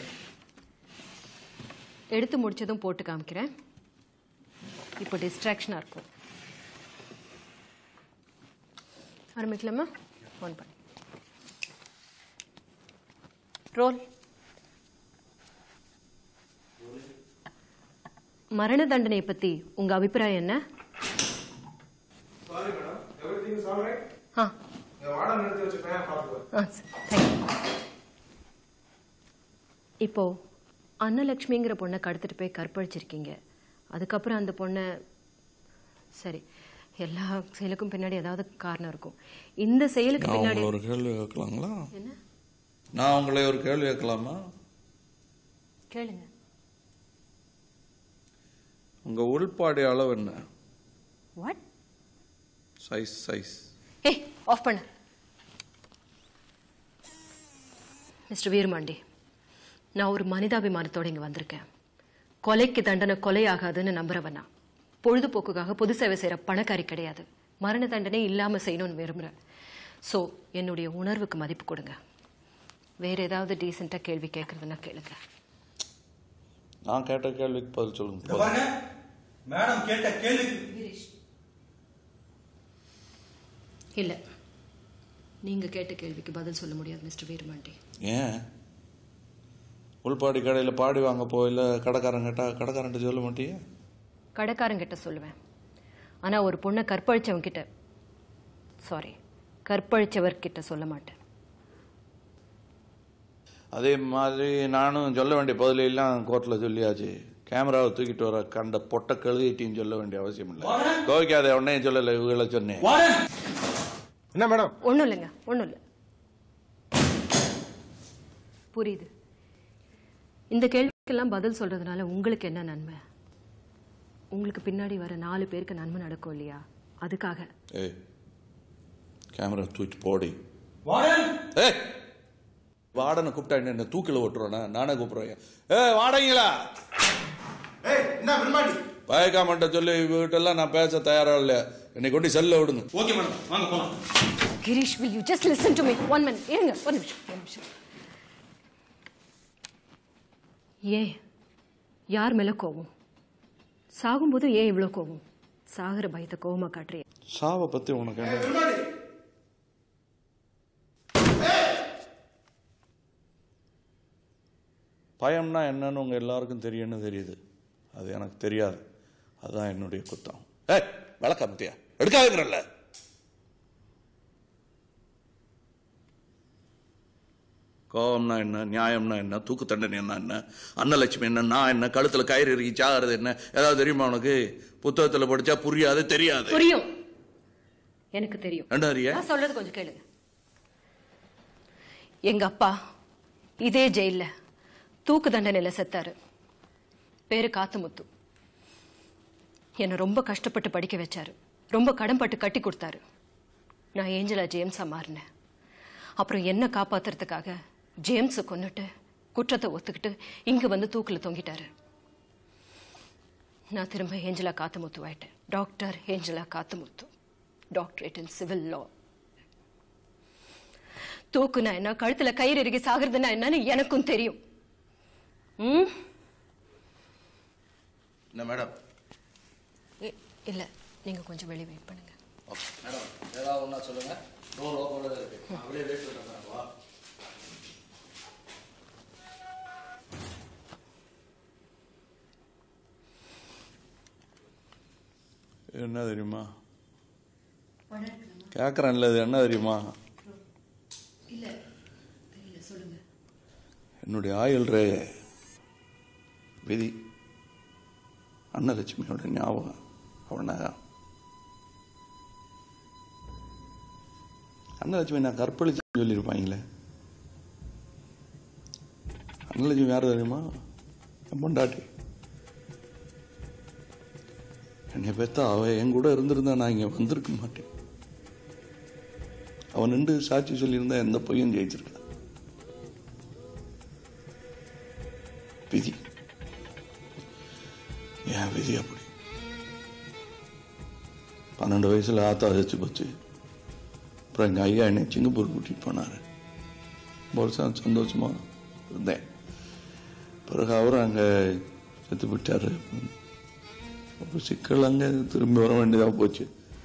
எடுத்து முடிச்சதும் போட்டு காமிக்கிறேன் இப்போ டிஸ்ட்ராக்ஷனாக இருக்கும் ஆரம்பிக்கலாமா ஒன் பண்ணி ரோல் மரண தண்டனை பத்தி உங்க அபிப்பிராயம் என்ன
sorry madam everything is alright
ஆ
வார்டன் எடுத்து வச்சுக்கிறேன் பாத்துக்கோ
ஆ தேங்க்யூ இப்போ அன்னலக்ஷ்மிங்கிற பொண்ணை கடத்திட்டு போய் கற்பழிச்சிருக்கீங்க அதுக்கப்புறம் அந்த பொண்ணை சரி எல்லா செயலுக்கும் பின்னாடி ஏதாவது காரணம் இருக்கும் இந்த செயலுக்கு
நான்
பின்னாடி
உங்களை ஒரு கேள்வி கேட்கலாங்களா
என்ன
நான் உங்களை ஒரு கேள்வி கேட்கலாமா
கேளுங்க
உங்க உள்பாடி அளவு என்ன
வாட்
சைஸ் சைஸ்
ஏய் ஆஃப் பண்ணு மிஸ்டர் வீரமாண்டி நான் ஒரு மனிதாபிமானத்தோட இங்க வந்திருக்கேன் கொலைக்கு தண்டனை கொலை ஆகாதுன்னு நம்புறவன் நான் பொழுதுபோக்குக்காக பொது சேவை செய்யற பணக்காரி கிடையாது மரண தண்டனை இல்லாம செய்யணும்னு விரும்புறேன் ஸோ என்னுடைய உணர்வுக்கு மதிப்பு கொடுங்க வேற ஏதாவது டீசெண்டா கேள்வி கேட்கறதுன்னா கேளுங்க
நான் கேட்ட கேள்விக்கு பதில் சொல்லுங்க
இந்த பாருங்க மேடம் கேட்ட கேள்வி
இல்ல நீங்க கேட்ட கேள்விக்கு பதில் சொல்ல முடியாது மிஸ்டர் வீரமாண்டி
ஏன் உள்பாடி கடையில் பாடி வாங்க போயில கடைக்காரன் கேட்டா கடைக்காரன்ட்ட சொல்ல மாட்டியே
கடைக்காரங்கிட்ட சொல்லுவேன் ஆனா ஒரு பொண்ணை கற்பழிச்சவன் கிட்ட சாரி கற்பழிச்சவர்கிட்ட சொல்ல மாட்டேன்
அதே மாதிரி நானும் சொல்ல வேண்டிய பதிலெல்லாம் கோர்ட்டில் சொல்லியாச்சு கேமராவை தூக்கிட்டு வர கண்ட பொட்டை கழுதிட்டின்னு சொல்ல வேண்டிய அவசியம் இல்லை கோவிக்காத உடனே சொல்லலை இவங்களை சொன்னேன்
என்ன மேடம்
ஒண்ணும் இல்லைங்க ஒண்ணும் இல்லை புரியுது இந்த கேள்விக்கெல்லாம் பதில் சொல்றதுனால உங்களுக்கு என்ன நன்மை உங்களுக்கு பின்னாடி வர நாலு பேருக்கு நன்மை நடக்கும் இல்லையா அதுக்காக
ஏய் கேமரா தூக்கிட்டு போடி
வார்டன்
ஏய் வாடனை கூப்பிட்டா என்ன தூக்கில ஓட்டுறோண்ணா நானே கூப்பிடுறேன் ஏ வாடகைங்களா
ஏய் என்ன விரும்பாண்டி
பயக்காமட்ட சொல்லி வீட்டெல்லாம் நான் பேச தயாரா இல்ல என்னை கொண்டு செல்ல விடுங்க
ஓகே மேடம் வாங்க போலாம்
Girish will you just listen to me one minute இருங்க ஒரு நிமிஷம் ஒரு நிமிஷம் ஏன் யார் மேல கோவம் சாகும்போது ஏன் இவ்வளோ கோவம் சாகிற பயத்தை கோவமா காட்டுறிய
சாவை பத்தி உனக்கு என்ன பயம்னா என்னன்னு உங்க எல்லாருக்கும் தெரியும்னு தெரியுது அது எனக்கு தெரியாது அதுதான் என்னுடைய குத்தம் ஏய் விளக்காமத்தியா எடுக்காதுங்கிறல்ல கோபம்னா என்ன நியாயம்னா என்ன தூக்கு தண்டனை என்ன என்ன அன்னலட்சுமி என்ன நான் என்ன கழுத்துல கயிறு இறுக்கி சாகிறது என்ன ஏதாவது தெரியுமா உனக்கு புத்தகத்துல படிச்சா புரியாது தெரியாது
புரியும் எனக்கு தெரியும்
என்ன அறிய
நான் சொல்றது கொஞ்சம் கேளுங்க எங்க அப்பா இதே ஜெயில்ல தூக்கு தண்டனையில செத்தாரு பேரு காத்துமுத்து என்னை ரொம்ப கஷ்டப்பட்டு படிக்க வச்சாரு ரொம்ப கடன்பட்டு கட்டி கொடுத்தாரு நான் ஏஞ்சலா ஜேம்ஸா மாறினேன் அப்புறம் என்ன காப்பாத்துறதுக்காக ஜேம்ஸை கொன்னுட்டு குற்றத்தை ஒத்துக்கிட்டு இங்க வந்து தூக்குல தொங்கிட்டாரு நான் திரும்ப ஏஞ்சலா காத்துமுத்து ஆயிட்டேன் doctor Angela Kathumuthu doctorate in civil law தூக்குனா என்ன கழுத்துல கயிறு இறுகி சாகிறதுனா என்னன்னு எனக்கும் தெரியும் ம்
என்ன மேடம்
இ- இல்ல நீங்க கொஞ்சம் வெளியே வெயிட் பண்ணுங்க
மேடம் ஏதாவது ஒன்றா சொல்லுங்க டோர் ஓப்பன் இருக்கு அப்படியே வெயிட் பண்ணுறேன் வா என்ன தெரியுமா கேட்குறேன்ல இது என்ன தெரியுமா
இல்ல தெரியல சொல்லுங்க
என்னுடைய ஆயுள் ரேகை விதி அன்னலட்சுமியோட ஞாபகம் அவனை அன்னலட்சுமி நான் கற்பழிச்சு சொல்லியிருப்பாங்களே அன்னலட்சுமி யார் தெரியுமா என் பொண்டாட்டி என்னை பெத்த அவ என் கூட இருந்திருந்தா நான் இங்க வந்திருக்க மாட்டேன் அவன் நின்று சாட்சி சொல்லியிருந்தா எந்த பொய்யும் ஜெயிச்சிருக்க விதி என் விதி அப்படி பன்னெண்டு வயசுல ஆத்தா வச்சு போச்சு அப்புறம் எங்க ஐயா என்னை சிங்கப்பூர் கூட்டிட்டு போனாரு ரொம்ப வருஷம் சந்தோஷமா இருந்தேன் பிறகு அவரும் அங்க செத்து போயிட்டாரு ஒரு சிக்கல் அங்க திரும்பி வர வேண்டியதா போச்சு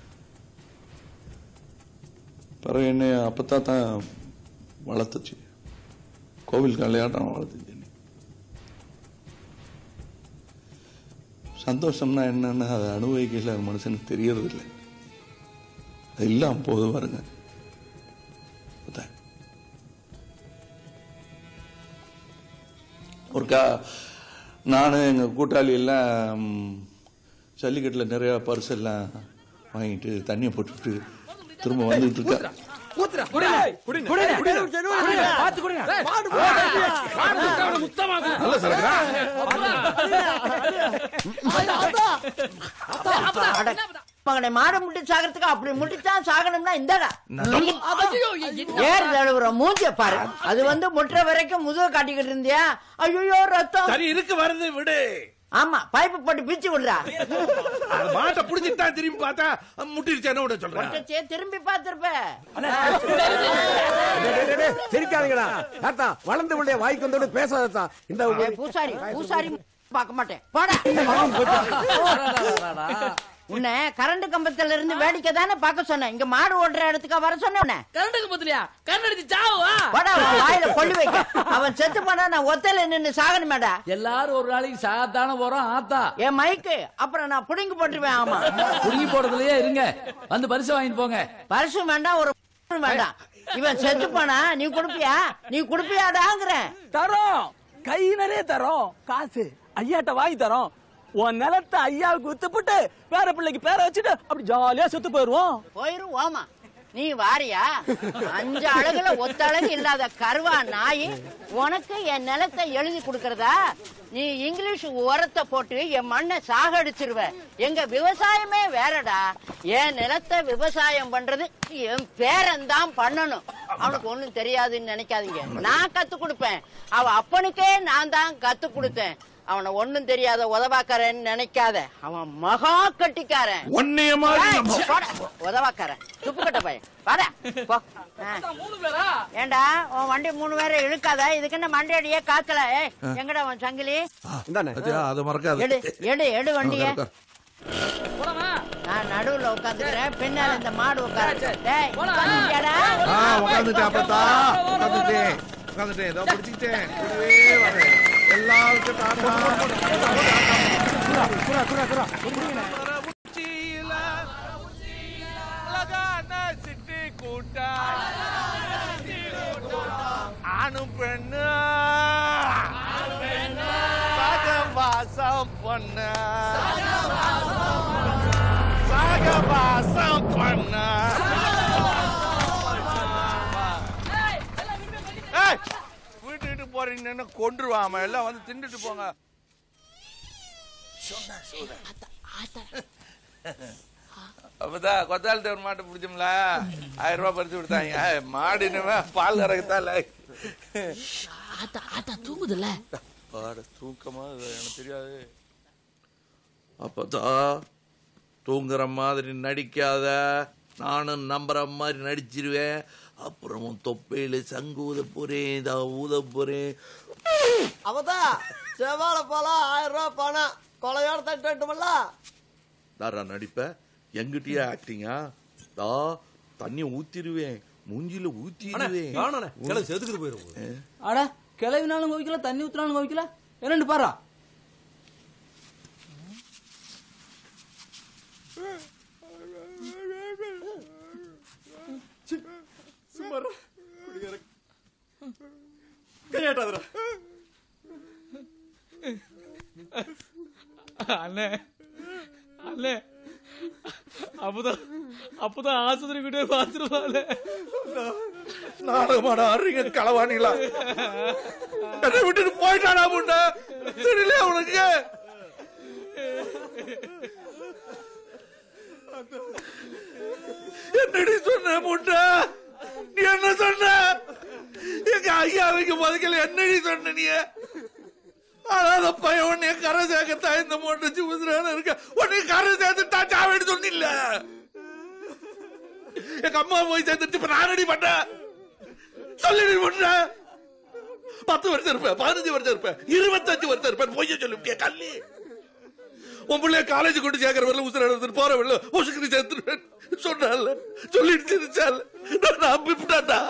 பிறகு என்னை அப்பத்தான் தான் வளர்த்துச்சு கோவில் கல்யாணம் வளர்த்துச்சு என்னை. சந்தோஷம்னா என்னன்னு அதை அனுபவிக்கல மனுஷனுக்கு தெரியறது இல்லை அது இல்லாம போது பாருங்க அதான். ஒருக்கா நான் எங்கள் கூட்டாளி எல்லாம் ம், ஜல்லிக்கட்டில் நிறையா பரிசு எல்லாம் வாங்கிட்டு தண்ணியை போட்டுவிட்டு திரும்ப வந்துட்டு இருக்கேன்
ஊத்துறா குடிங்க குடிங்க குடிங்க குடிங்க பாத்து குடிங்க மாடு மாடு முத்தமா
நல்ல சரக்குடா.
மகனை மாட முட்டி சாகிறதுக்கு அப்படி முட்டித்தான் சாகணும்னா இந்தாடா
ஐயோ, என்ன-
ஏர் தழுவுற மூஞ்சிய பாரு அது வந்து முட்டுற வரைக்கும் முதுக காட்டிக்கிட்டு இருந்தியா ஐயோ ரத்தம்
சரி இருக்கு வருது விடு
ஆமா பைப்பு போட்டு பிச்சு விடுறா
அந்த மாட்டை புடிச்சிட்டு தான் திரும்பி பார்த்தா முட்டிருச்சேன்னு விட சொல்றேன்
ஒட்டச்சே திரும்பி பார்த்திருப்ப
சிரிக்காதீங்கடா தாத்தா வளர்ந்து விடைய வாய்க்கு வந்தோடு பேசாதா இந்த
ஏய், பூசாரி பூசாரி பார்க்க மாட்டேன் போடா உன்னை கரண்ட் கம்பத்துல இருந்து வேடிக்கை தானே பார்க்க சொன்னேன் இங்க மாடு ஓடுற இடத்துக்கா வர சொன்னேன் உன்னை.
கரண்டுக்கு பத்திரியா கண்ணடிச்சு சாவா
போடா உன் வாயில கொள்ளி வைக்க அவன் செத்து போனா நான் ஒத்தையில நின்னு சாகணுமேடா
எல்லாரும் ஒரு நாளைக்கு சாகத்தானே போறோம் ஆத்தா
என் மைக்கு அப்புறம் நான் புடுங்கி போட்டுருவேன் ஆமா
புடுங்கி போடுறதுலயே இருங்க வந்து பரிசு வாங்கிட்டு போங்க
பரிசும் வேண்டாம் ஒரு வேண்டாம் இவன் செத்து போனா நீ குடுப்பியா நீ குடுப்பியாடாங்கிறேன்
தரோம் கை நிறைய தரோம் காசு ஐயாட்ட வாங்கி தரோம் உன் நிலத்தை ஐயாவுக்கு வித்துப்புட்டு வேற பிள்ளைக்கு பேரை வச்சுட்டு அப்படி ஜாலியா செத்து போயிருவோம்
போயிருவோமா நீ வாரியா அஞ்சு அழகுல ஒத்த அழகு இல்லாத கருவா நாய் உனக்கு என் நிலத்தை எழுதி கொடுக்கறதா நீ இங்கிலீஷ் உரத்தை போட்டு என் மண்ணை சாகடிச்சிருவ எங்க விவசாயமே வேறடா என் நிலத்தை விவசாயம் பண்றது என் பேரன் தான் பண்ணணும் அவனுக்கு ஒண்ணும் தெரியாதுன்னு நினைக்காதீங்க நான் கத்து கொடுப்பேன் அவ அப்பனுக்கே நான் தான் கத்து கொடுத்தேன் அவனை ஒண்ணும் தெரியாத உதவாக்காரன்னு நினைக்காத அவன் மகா கட்டிக்காரன்
உன்னைய மாதிரி
ஏய்,
நம்ம-
போடா, உதவாக்காரன் துப்பு கட்ட பையன் வாடா போ ஆ. ஏண்டா உன் வண்டி மூணு பேரை இழுக்காத இதுக்கு என்ன மண்டி அடியே காக்கல ஏய் எங்கடா உன் சங்கிலி
அச்சா, அதை மறக்காத
எடு எடு எடு வண்டிய
உட்காரு,
நான் நடுவுல உட்காந்துக்கிறேன் பின்னால இந்த மாடு உட்காரு டேய் உட்காந்துட்டியாடா?
ஆ உட்காந்துட்டேன் அப்பத்தா உட்காந்துட்டேன் உட்காந்துட்டேன் ஏதோ பிடிச்சிக்கிட்டேன் கூடவே வரேன் எல்லாருக்கும் டாடா ஆணும் பெண்ணு சகவாசம் பண்ண சகவாசம் பண்ண ஏய், வீட்டுக்கு போறீங்கன்னு கொண்டுருவாம எல்லாம் வந்து தின்னுட்டு போங்க அப்பதான் கொத்தாள் தேவர் மாட்டை பிடிச்சோம்ல ஆயிரம் ரூபாய் பறிச்சு கொடுத்தாங்க மாடு இனிமே பால் கறக்கத்தால
ஆத்தா ஆத்தா தூங்குதுல்ல
பாட தூக்கமா இது எனக்கு தெரியாது அப்பதா தூங்குற மாதிரி நடிக்காத நானும் நம்புற மாதிரி நடிச்சிருவேன் அப்புறம் உன் தொப்பையில சங்கு ஊத போறேன் இதா ஊத போறேன்
அவதான் செவ்வாழ பழம் ஆயிரம் ரூபாய் பணம் கொலையோட தட்டுமல்ல
தாரா நடிப்ப எங்கிட்டயே ஆக்டிங்கா தா தண்ணி ஊத்திடுவேன் மூஞ்சில ஊத்திடுவேன்
காணோண்ணே, கிளவி செதுக்குது போயிரும்.
அட கிளவினாலும் கோவிக்கல தண்ணி ஊத்துனாலும் கோவிக்கல என்னண்டு பாரா
சும்மாரா குடிகார கையாட்டாதரா
அண்ணே அண்ணே அப்பதான் அப்பதான் ஆஸ்பத்திரி கிட்டே பாத்துருவாங்க
நாடகமாட ஆடுறீங்க களவாணிங்களா என்னை விட்டுட்டு போயிட்டானா முன்ன தெரியல உனக்கு என்னடி சொன்ன முன்ன நீ என்ன சொன்ன எங்க ஐயாவைக்கு பதுக்கல என்னடி சொன்ன நீ அதாவது பையன் உன்னைய கரை சேர்க்கத்தா இந்த மோட்டச்சு உதிரான இருக்க உன்னை கரை சேர்த்துட்டா சாவேடு சொன்னில்ல எங்க அம்மா போய் சேர்ந்துட்டு இப்ப நான் ரெடி பண்ணேன் சொல்லி பண்ற பத்து வருஷம் இருப்பேன் பதினஞ்சு வருஷம் இருப்பேன் இருபத்தஞ்சு வருஷம் இருப்பேன் பொய்ய சொல்லிவிட்டிய கல்லி உன் பிள்ளைய காலேஜ் கொண்டு சேர்க்கிற வரல உசுர எடுத்துட்டு போற வரல உசுக்கு சேர்த்துருவேன் சொன்னால சொல்லிட்டு சிரிச்சால நான் நம்பிவிட்டாண்டா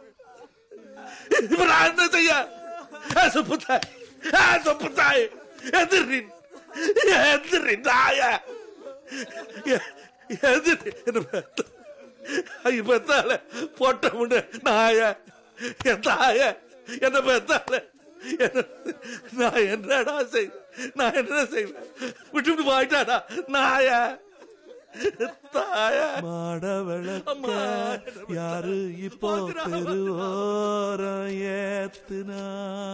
இப்ப நான் என்ன செய்ய ஏ, சுப்புத்தாய் ஏ, சுப்புத்தாய் எதிரி எதிரி நாய எ- எதிரி என்ன பெத்த- ஐய பெத்தால போட்ட முன்ன நாய என் தாய என்ன பெத்தால என்ன- நான் என்னடா செய் நான் என்ன செய்வேன் விட்டு போயிட்டாடா நாய தாய
மாட விளக்க யாரு இப்போ தெருவோரம் ஏத்துனா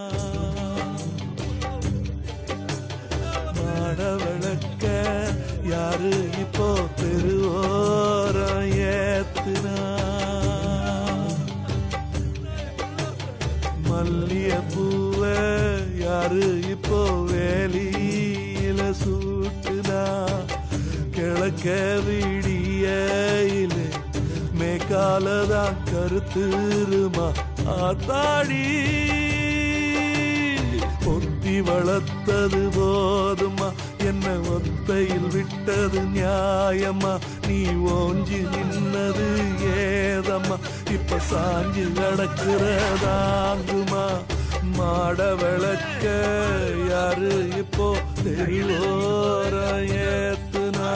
மாட விளக்க யாரு இப்போ தெருவோரம் ஏத்துனா மல்லிய பூவ யாரு இப்போ வேலியில சூட்டுனா கிழக்க விடியில மேக்காலதான் கருத்துருமா ஆத்தாடி ஒத்தி வளர்த்தது போதுமா என்ன ஒத்தையில் விட்டது நியாயமா நீ ஓஞ்சி நின்னது ஏதம்மா இப்ப சாஞ்சு கிடக்கிறதாங்குமா மாட விளக்க யாரு இப்போ தெருவோர ஏத்துனா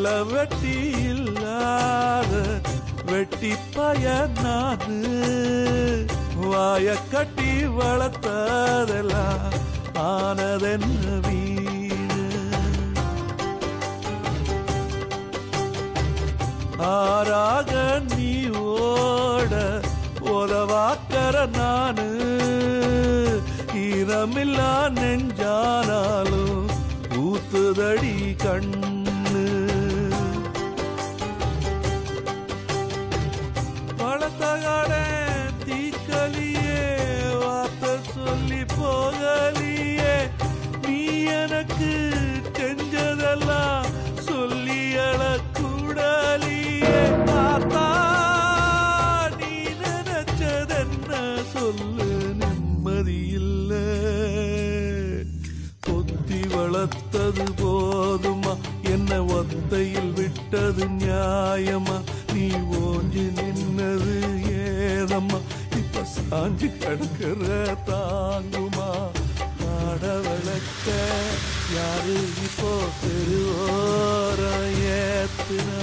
வேலை வெட்டி இல்லாத வெட்டி பயனாது வாய கட்டி வளர்த்ததெல்லாம் ஆனதென்ன வீடு ஆறாக நீ ஓட உதவாக்கற நானு ஈரமில்லா நெஞ்சானாலும் ஊத்துதடி கண்ணு வளர்த்தகாட தீக்கலியே வார்த்தை சொல்லி போகலியே நீ எனக்கு செஞ்சதெல்லாம் சொல்லி அழக்கூடலியே பார்த்தா நீ நினைச்சதென்ன சொல்லு நிம்மதி இல்ல கொத்தி வளர்த்தது போதுமா என்ன ஒத்தையில் விட்டது நியாயமா நீ ஓஞ்சி நின்னது ஏதம்மா இப்ப சாஞ்சு கிடக்கிற தாங்குமா ஆட விளக்க யாரு இப்போ தெருவோர ஏத்துனா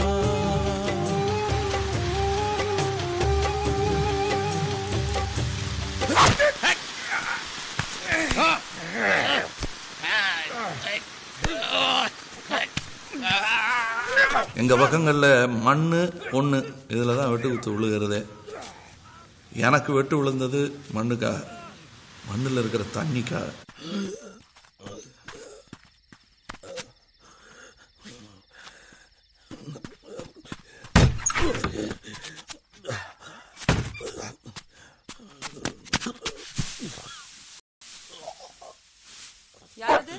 எங்க பக்கங்கள்ல மண்ணு பொண்ணு இதுல தான் வெட்டு குத்து விழுகிறதே எனக்கு வெட்டு விழுந்தது மண்ணுக்காக மண்ணுல இருக்கிற தண்ணிக்காக
யாரது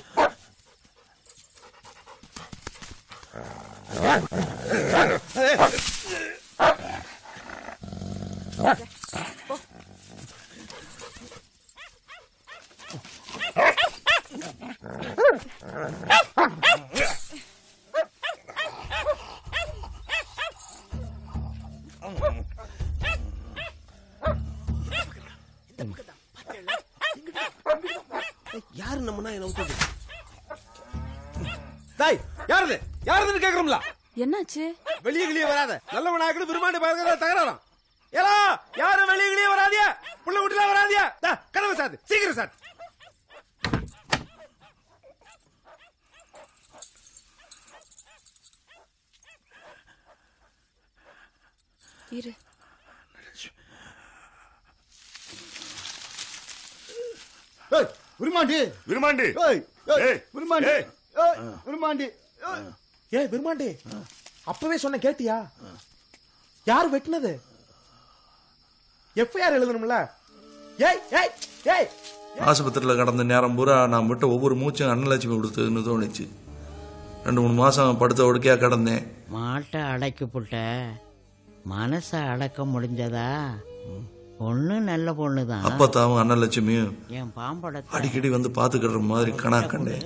யாரு நம்ம நாய் நவுத்தது தாய் யாருது யாருதுன்னு கேக்குறோம்ல
என்னாச்சு
வெளியே கிளியே வராத நல்ல நாயக்கடு விரும்பாண்டி பார்க்கறத தகராறாம் ஏலா யாரும் வெளியே கிளியே வராதியா புள்ள குட்டில வராதியா தா, கதவை சாத்து சீக்கிரம் சாத்து
இரு
விருமாண்டி
விருமாண்டி
ஏய், ஏய்,
ஏய்,
விருமாண்டி
ஏய்.
ஏய், விருமாண்டி ஏய்.
ஏய் விருமாண்டி அப்பவே சொன்ன கேட்டியா யார் வெட்டினது எஃப்ஐஆர் எழுதணும்ல ஏய் ஏய் ஏய்
ஆஸ்பத்திரியில் கடந்த நேரம் பூரா நான் விட்ட ஒவ்வொரு மூச்சும் அன்னலட்சுமி கொடுத்ததுன்னு தோணுச்சு ரெண்டு மூணு மாசம் படுத்த ஒடுக்கையா கிடந்தேன்
மாட்டை அடைக்க புட்ட மனசை அடக்க முடிஞ்சதா பொண்ணு நல்ல பொண்ணு தான்
அப்பத்தாவும் அன்னலட்சுமியும்
என் பாம்படத்தை
அடிக்கடி வந்து பார்த்துக்கிற மாதிரி கணா கண்டேன்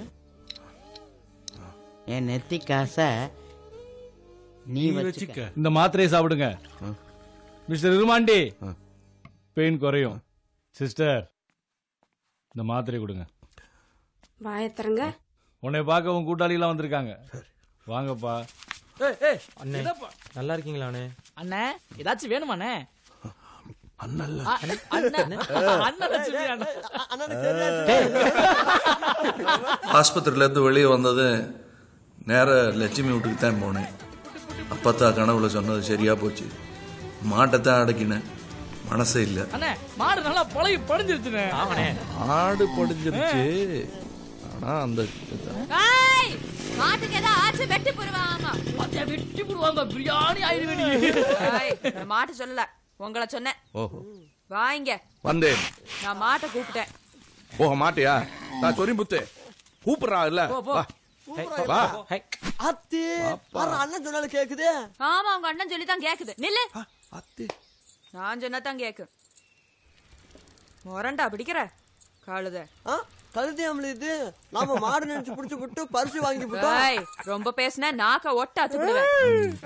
என் நெத்தி காசை நீ வச்சுக்க
இந்த மாத்திரையை சாப்பிடுங்க மிஸ்டர் இருமாண்டி பெயின் குறையும் சிஸ்டர் இந்த மாத்திரை கொடுங்க
வாயத்திறங்க
உன்னை பார்க்க உன் கூட்டாளிலாம் வந்திருக்காங்க வாங்கப்பா ஏய் ஏய்
அண்ணே
இதப்பா.
நல்லா இருக்கீங்களா அண்ணே
அண்ணே ஏதாச்சும் வேணுமாண்ணே
அண்ணல்ல
அ- அண்ணன் அண்ணன் லட்சுமி அண்ணன்
ஆஸ்பத்திரியில இருந்து வெளியே வந்தது நேர லட்சுமி வீட்டுக்கு தான் போனேன் அப்பத்தா கனவுல சொன்னது சரியா போச்சு மாட்டை தான் அடக்கினேன் மனசே இல்லை
அண்ணே மாடு நல்லா பழகி படிஞ்சிருச்சுண்ணே
ஆமாண்ணே
ஆடு படிஞ்சிருச்சு ஆனா அந்த
ஏய் மாட்டுக்கு ஏதோ ஆச்சு வெட்டி போடுவாங்க
பாத்தியா வெட்டி போடுவாங்க பிரியாணி ஆயிடுவேடி
நான் மாட்டு சொல்லல உங்களை சொன்னேன்
ஓஹோ
வாங்க
வந்தேன்
நான் மாட்டை கூப்பிட்டேன்
போக மாட்டியா நான் சொரி முத்து கூப்பிடுறா இல்ல
போ, போ.
வா வா
அத்தி வர அண்ணன் சொன்னாலும் கேக்குது
ஆமா உங்க அண்ணன் சொல்லி தான் கேக்குது நில்லு நான் சொன்னா தான் கேக்கு முரண்டா பிடிக்கிற கழுத
கழுதியாமல இது நாம மாடு நினைச்சு புடிச்சு விட்டு பரிசு வாங்கி
ஏய், ரொம்ப பேசின நாக்க ஒட்ட அத்துக்கிடுவேன்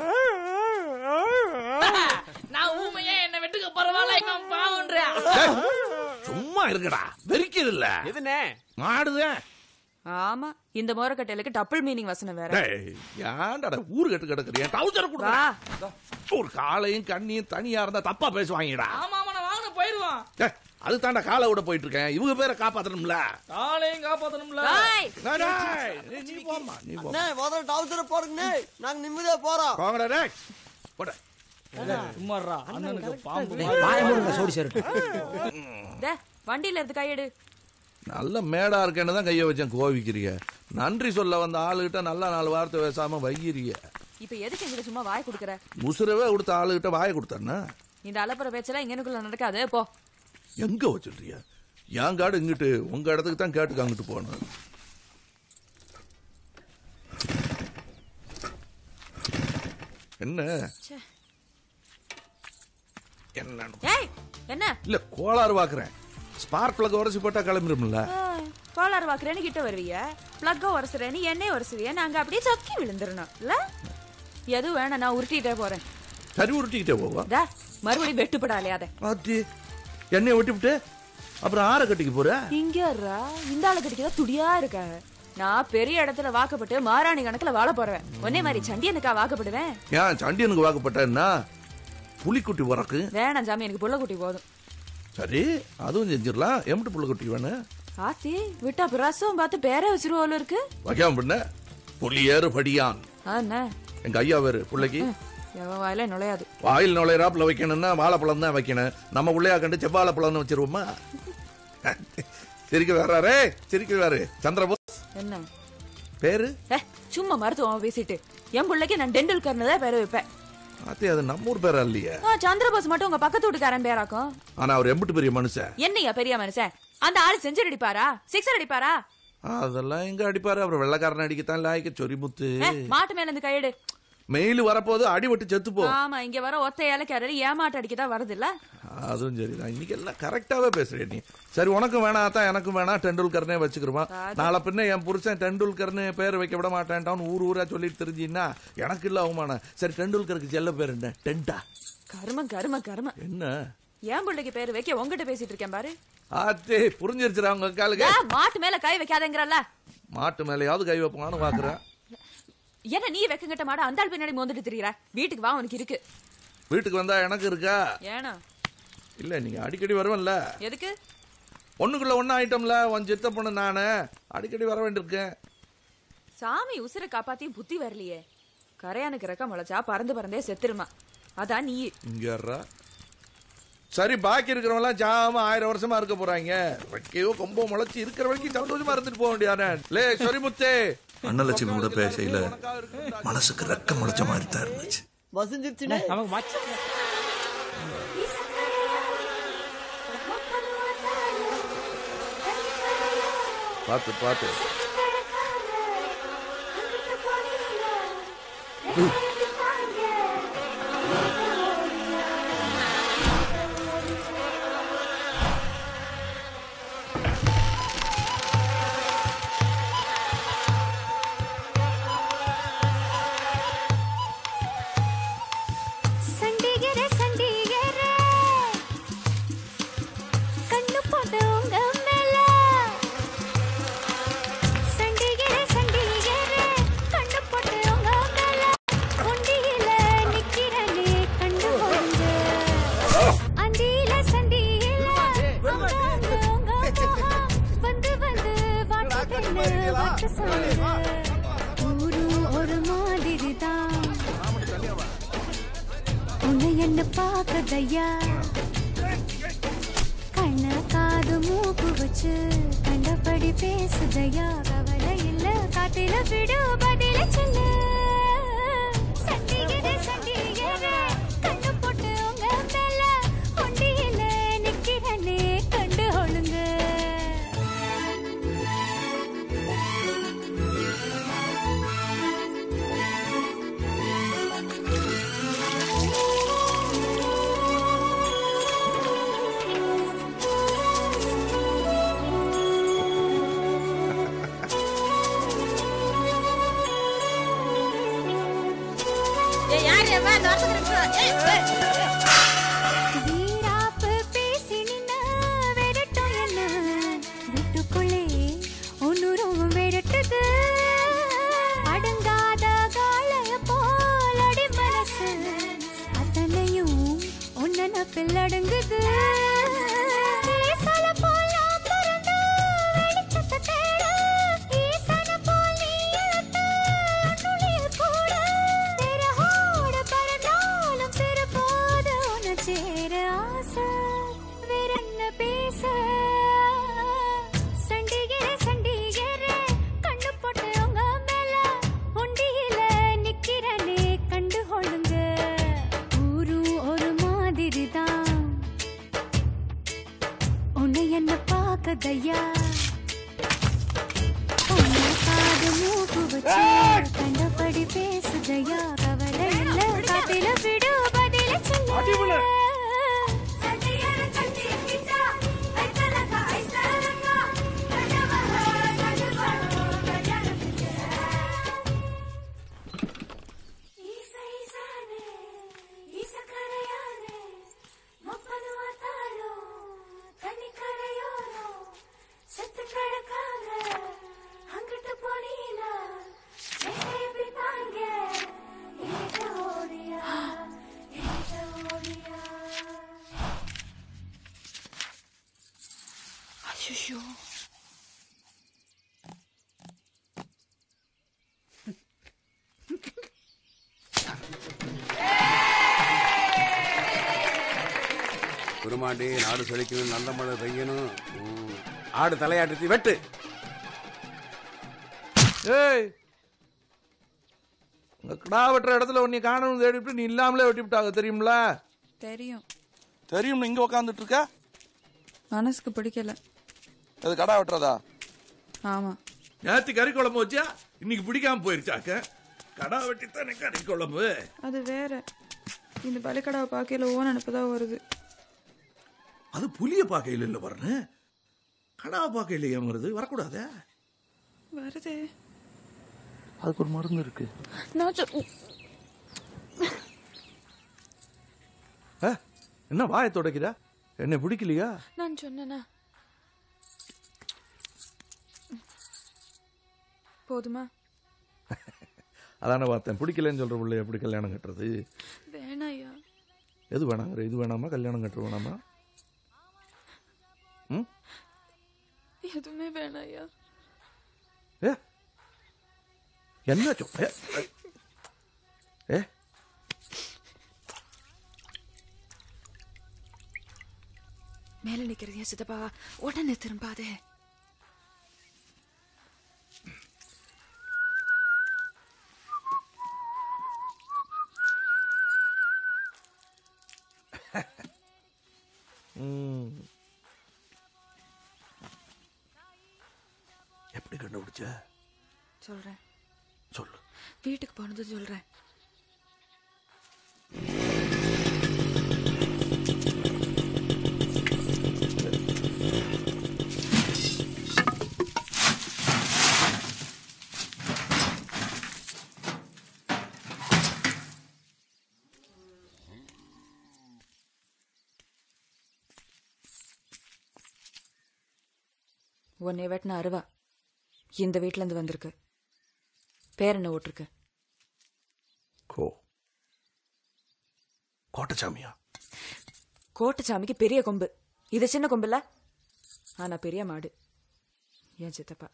நான் ஊமையே என்ன வெட்டுக்க பரவாயில்ல எங்க பாவன்ற
சும்மா இருக்கடா வெறிக்கிறது இல்ல
எதுனே
மாடுதான்
ஆமா இந்த மோரக்கட்டையிலுக்கு டபுள் மீனிங் வசனம் வேற
டேய், ஏன்டா ஊரு கட்டு கிடக்குறியா டவுசர்
வா.
ஒரு காலையும் கண்ணியும் தனியா இருந்தா தப்பா பேசுவாங்கடா
ஆமா ஆமா நான் வாங்க போயிருவான்
டேய், அது தாண்டா காலை விட போயிட்டு இருக்கேன் இவங்க பேரை காப்பாத்தணும்ல
காலையும் காப்பாத்தணும்ல
டேய்.
டேய், டேய், நீ- நீ போம்மா நீ போ
அண்ணே முதல்ல டவுசரை போடுங்கண்ணே நாங்க நிம்மதியா போறோம்
போங்கடா டேய் போட
சும்மாறா அண்ணனுக்கு பாம்பு
வாய மூடுங்க சோடி சார்
டே வண்டியில இருந்து கையெடு
நல்ல மேடா இருக்கேன்னு தான் கைய வச்சேன் கோவிக்கிறிய நன்றி சொல்ல வந்த ஆளுகிட்ட நல்ல நாலு வார்த்தை பேசாம வைகிறிய
இப்ப எதுக்கு எங்கிட்ட சும்மா வாய் குடுக்குற
முசுரவே கொடுத்த ஆளுகிட்ட வாய கொடுத்தானா
இந்த அலப்புற பேச்செல்லாம் இங்கனுக்குள்ள நடக்காது போ
எங்க வச்சிருக்கிய என் காடு இங்கிட்டு உங்க இடத்துக்கு தான் கேட்டுக்கு அங்கிட்டு போகணும் என்ன
ச்சே.
என்ன
ஏய் என்ன
இல்ல கோளாறு பாக்குறேன் ஸ்பார்க் பிளக் உரசி போட்டா கிளம்பிடும்ல
ஆ, கோளாறு வாக்குறேன்னு கிட்ட வருவிய பிளக்க உரசுறேன்னு எண்ணெய் உரசுவிய நாங்க அப்படியே சொக்கி விழுந்துடணும் இல்ல எதுவும் வேணாம் நான் உருட்டிட்டே போறேன்
சரி உருட்டிக்கிட்டே போவா
டா மறுபடியும் வெட்டுப்படாலே அத
ஆத்தி எண்ணெயை விட்டு விட்டு அப்புறம் ஆற கட்டிக்கு போற
இங்கறா இந்த ஆளு கட்டிக்கதான் துடியா இருக்க நான் பெரிய இடத்துல வாக்கப்பட்டு மாராணி கணக்குல வாழ போறேன் ஒன்னே மாதிரி சண்டியனுக்கா வாக்கப்படுவேன்
ஏன் சண்டியனுக்கு வாக்கப்பட்டேன்னா புலிக்குட்டி உறக்கு
வேணாம் சாமி எனக்கு புள்ள குட்டி போதும்
சரி அதுவும் செஞ்சிடலாம் எம்பிட்டு புள்ளக்குட்டி வேணும்
ஆத்தி விட்டா பிரசவம் பார்த்து பேரே வச்சிருவோல இருக்கு
வைக்காம பண்ண புலியேறு படியான்
என்ன
எங்க ஐயா வேறு பிள்ளைக்கு
எவன் வாயில நுழையாது
வாயில் நுழையிறாப்புல வைக்கணும்னா வாழைப்பழம் தான் வைக்கணும் நம்ம பிள்ளையா கண்டு செவ்வாழைப்பழம்னு வச்சிருவோமா சிரிக்க வேறாரே சிரிக்க வேறு சந்திரபோஸ்
என்ன
பேரு
ஏ சும்மா மருத்துவம் பேசிட்டு என் பிள்ளைக்கு நான் டெண்டுல்கர்னு தான் பேரை வைப்பேன்
ஆத்தி அது நம்ம ஊர் பேரா இல்லையே
ஆ, சந்திரபோஸ் மட்டும் உங்க பக்கத்து வீட்டுக்காரன் பேராக்கும்
ஆனா அவர் எம்பிட்டு பெரிய மனுஷன்
என்னையா பெரிய மனுஷன் அந்த ஆளு செஞ்சர் அடிப்பாரா சிக்ஸர் அடிப்பாரா
அதெல்லாம் எங்க அடிப்பாரு அப்புறம் வெள்ளக்காரன் அடிக்கத்தான் லாய்க்க சொரிமுத்து
ஏ, மாட்டு மேல இருந்து கையெடு
மெயில் வரப்போது அடிபட்டு செத்து போ
ஆமா இங்க வர ஒத்த ஏலக்காரர் ஏமாட்டு அடிக்க தான் வருது இல்ல
அதுவும் சரிதான் இன்னைக்கு எல்லாம் கரெக்டாவே பேசுறேன் நீ சரி உனக்கும் வேணாம் தான் எனக்கும் வேணாம் டெண்டுல்கர்னே வச்சுக்கிறோம் நாளை பின்ன என் புருஷன் டெண்டுல்கர்னு பேர் வைக்க விட மாட்டேன்டான்னு ஊர் ஊரா சொல்லிட்டு தெரிஞ்சின்னா எனக்கு இல்ல அவமானம் சரி டெண்டுல்கருக்கு செல்ல பேர் என்ன டென்டா
கருமம் கருமம் கருமம்
என்ன
என் பிள்ளைக்கு பேரு வைக்க உங்ககிட்ட பேசிட்டு இருக்கேன் பாரு
ஆத்தே புரிஞ்சிருச்சுடா உங்க காலுக்கு
ஏ, மாட்டு மேல கை வைக்காதேங்கிறல்ல
மாட்டு மேலேயாவது கை வைப்பான்னு பாக்குறேன்
என்ன நீ வெக்கங்கிட்ட மாட அந்த ஆள் பின்னாடி மோந்துட்டு திரியற வீட்டுக்கு வா உனக்கு இருக்கு
வீட்டுக்கு வந்தா எனக்கு இருக்கா
ஏனா
இல்ல நீங்க அடிக்கடி வருவன்ல
எதுக்கு
ஒண்ணுக்குள்ள ஒண்ணு ஆயிட்டோம்ல உன் சித்த பொண்ணு நானு அடிக்கடி வர வேண்டியிருக்கேன்
சாமி உசுரை காப்பாத்தியும் புத்தி வரலையே கரையானுக்கு ரெக்க முளைச்சா பறந்து பறந்தே செத்துருமா அதான் நீ
இங்க வர்றா. சரி பாக்கி இருக்கிறவங்க எல்லாம் ஜாம ஆயிரம் வருஷமா இருக்க போறாங்க வைக்கையோ கொம்போ முளைச்சு இருக்கிற வரைக்கும் சந்தோஷமா இருந்துட்டு போக வேண்டியானே லே சொரிமுத்தே
அன்னலட்சுமி கூட பேசையில மனசுக்கு ரெக்க முளைச்ச மாதிரி தான் இருந்துச்சு
வசஞ்சிருச்சுனே
பாத்து பாத்து
சண்டிகர சண்டிகர கண்ணு போட்ட உங்க மேல சண்டிகர சண்டிகர கண்ணு போட்ட உங்க மேல ஒண்டியில நிக்கிறனே கண்டு போங்க அந்தியில சந்தியில உங்க உங்க உங்க முகம் வந்து வந்து வாட்டுதுன்னு வாட்டு சொல்லுங்க ஊரும் ஒரு மாதிரி தான் உன்னை என்ன பார்க்கதையா கண்ண காது மூக்கு வச்சு கண்டபடி பேசுதையா கவலை இல்ல காத்தில விடு பதில சொல்லு சண்டிகர சண்டிகர கண்ணு போட்டு உங்க மேல ஒண்டியில நிக்கிறனே கண்டு ஒழுங்க இடுப்பில் அடங்குது ஈசல போல் நாம் பிறந்து வெளிச்சத்தை தேட ஈசன போல் நீ இழுத்து நுழைய கூட சிறகோட பறந்தாலும் சிறுபோது உன்னை சேர ஆசை வேற என்ன பேச சண்டிகரே சண்டிகரே கண்ணு போட்டு உங்க மேல ஒண்டியில நிக்கிறனே கண்டு கொள்ளுங்க ஊரும் ஒரு மாதிரி தான் உன்னை என்ன பார்க்கதையா உன்னை காது மூக்கு வச்சு கண்டபடி பேசுதையா கவலை இல்ல காட்டில விடு பதில சொல்ல சண்டிகரே சண்டிகிட்டா ஐத்தலகா ஐஸ்தரங்கா கண்டவரா கண்டவரா கண்டவரா ஈசா ஈசானே ஈசா கரையானே முப்பது வாத்தாலோ தண்ணி கரையோரோ செத்து கிடக்காங்க அங்கிட்டு போனீனா எப்படி பாங்க என்கிட்ட ஓடியா என்கிட்ட ஓடியா
ஐயோ
குருமாண்டி நாடு செழிக்கணும் நல்ல மழை பெய்யணும் ம். ஆடு தலையாட்டி வெட்டு
ஏய் உங்க கிடா வெட்டுற இடத்துல உன்னை காணணும் தேடிவிட்டு நீ இல்லாமலே வெட்டி விட்டாங்க தெரியும்ல
தெரியும்
தெரியும் இங்க உட்காந்துட்டு இருக்க
மனசுக்கு பிடிக்கல
அது கடா வெட்டுறதா
ஆமா
நேத்து கறி குழம்பு வச்சா இன்னைக்கு பிடிக்காம போயிருச்சாக்க கடா வெட்டித்தானே கறி குழம்பு
அது வேற இந்த பலிக்கடாவை பார்க்கையில ஓன் அனுப்பதான் வருது
அது புளிய பாக்கையில் இல்ல வரணும் கடா பாக்கையில் ஏன் வருது வரக்கூடாதே
வருது
அதுக்கு ஒரு மருந்து இருக்கு
நான் சொ-
ஆ, என்ன வாயை துடைக்கிற என்ன பிடிக்கலையா
நான் சொன்னேனா போதுமா
அதானே பார்த்தேன் பிடிக்கலன்னு சொல்ற பிள்ளை எப்படி கல்யாணம் கட்டுறது
வேணாயா
எது வேணாங்கிற இது வேணாமா கல்யாணம் கட்டுற வேணாமா ம்
எதுவுமே வேணாயா
ஏ என்ன சொ ஏ, ஏ. ஏ
மேல நிக்கிறது ஏன் சித்தப்பா உடனே திரும்பாதே
ம். எப்படி கண்டுபிடிச்ச
சொல்றேன்
சொல்லு
வீட்டுக்கு போனது சொல்றேன் உன்னை வெட்டின அருவா இந்த வீட்ல இருந்து வந்திருக்கு பேர் என்ன ஓட்டிருக்கு
கோ கோட்டச்சாமியா
கோட்டச்சாமிக்கு பெரிய கொம்பு இது சின்ன கொம்பு இல்ல ஆனா பெரிய மாடு ஏன் சித்தப்பா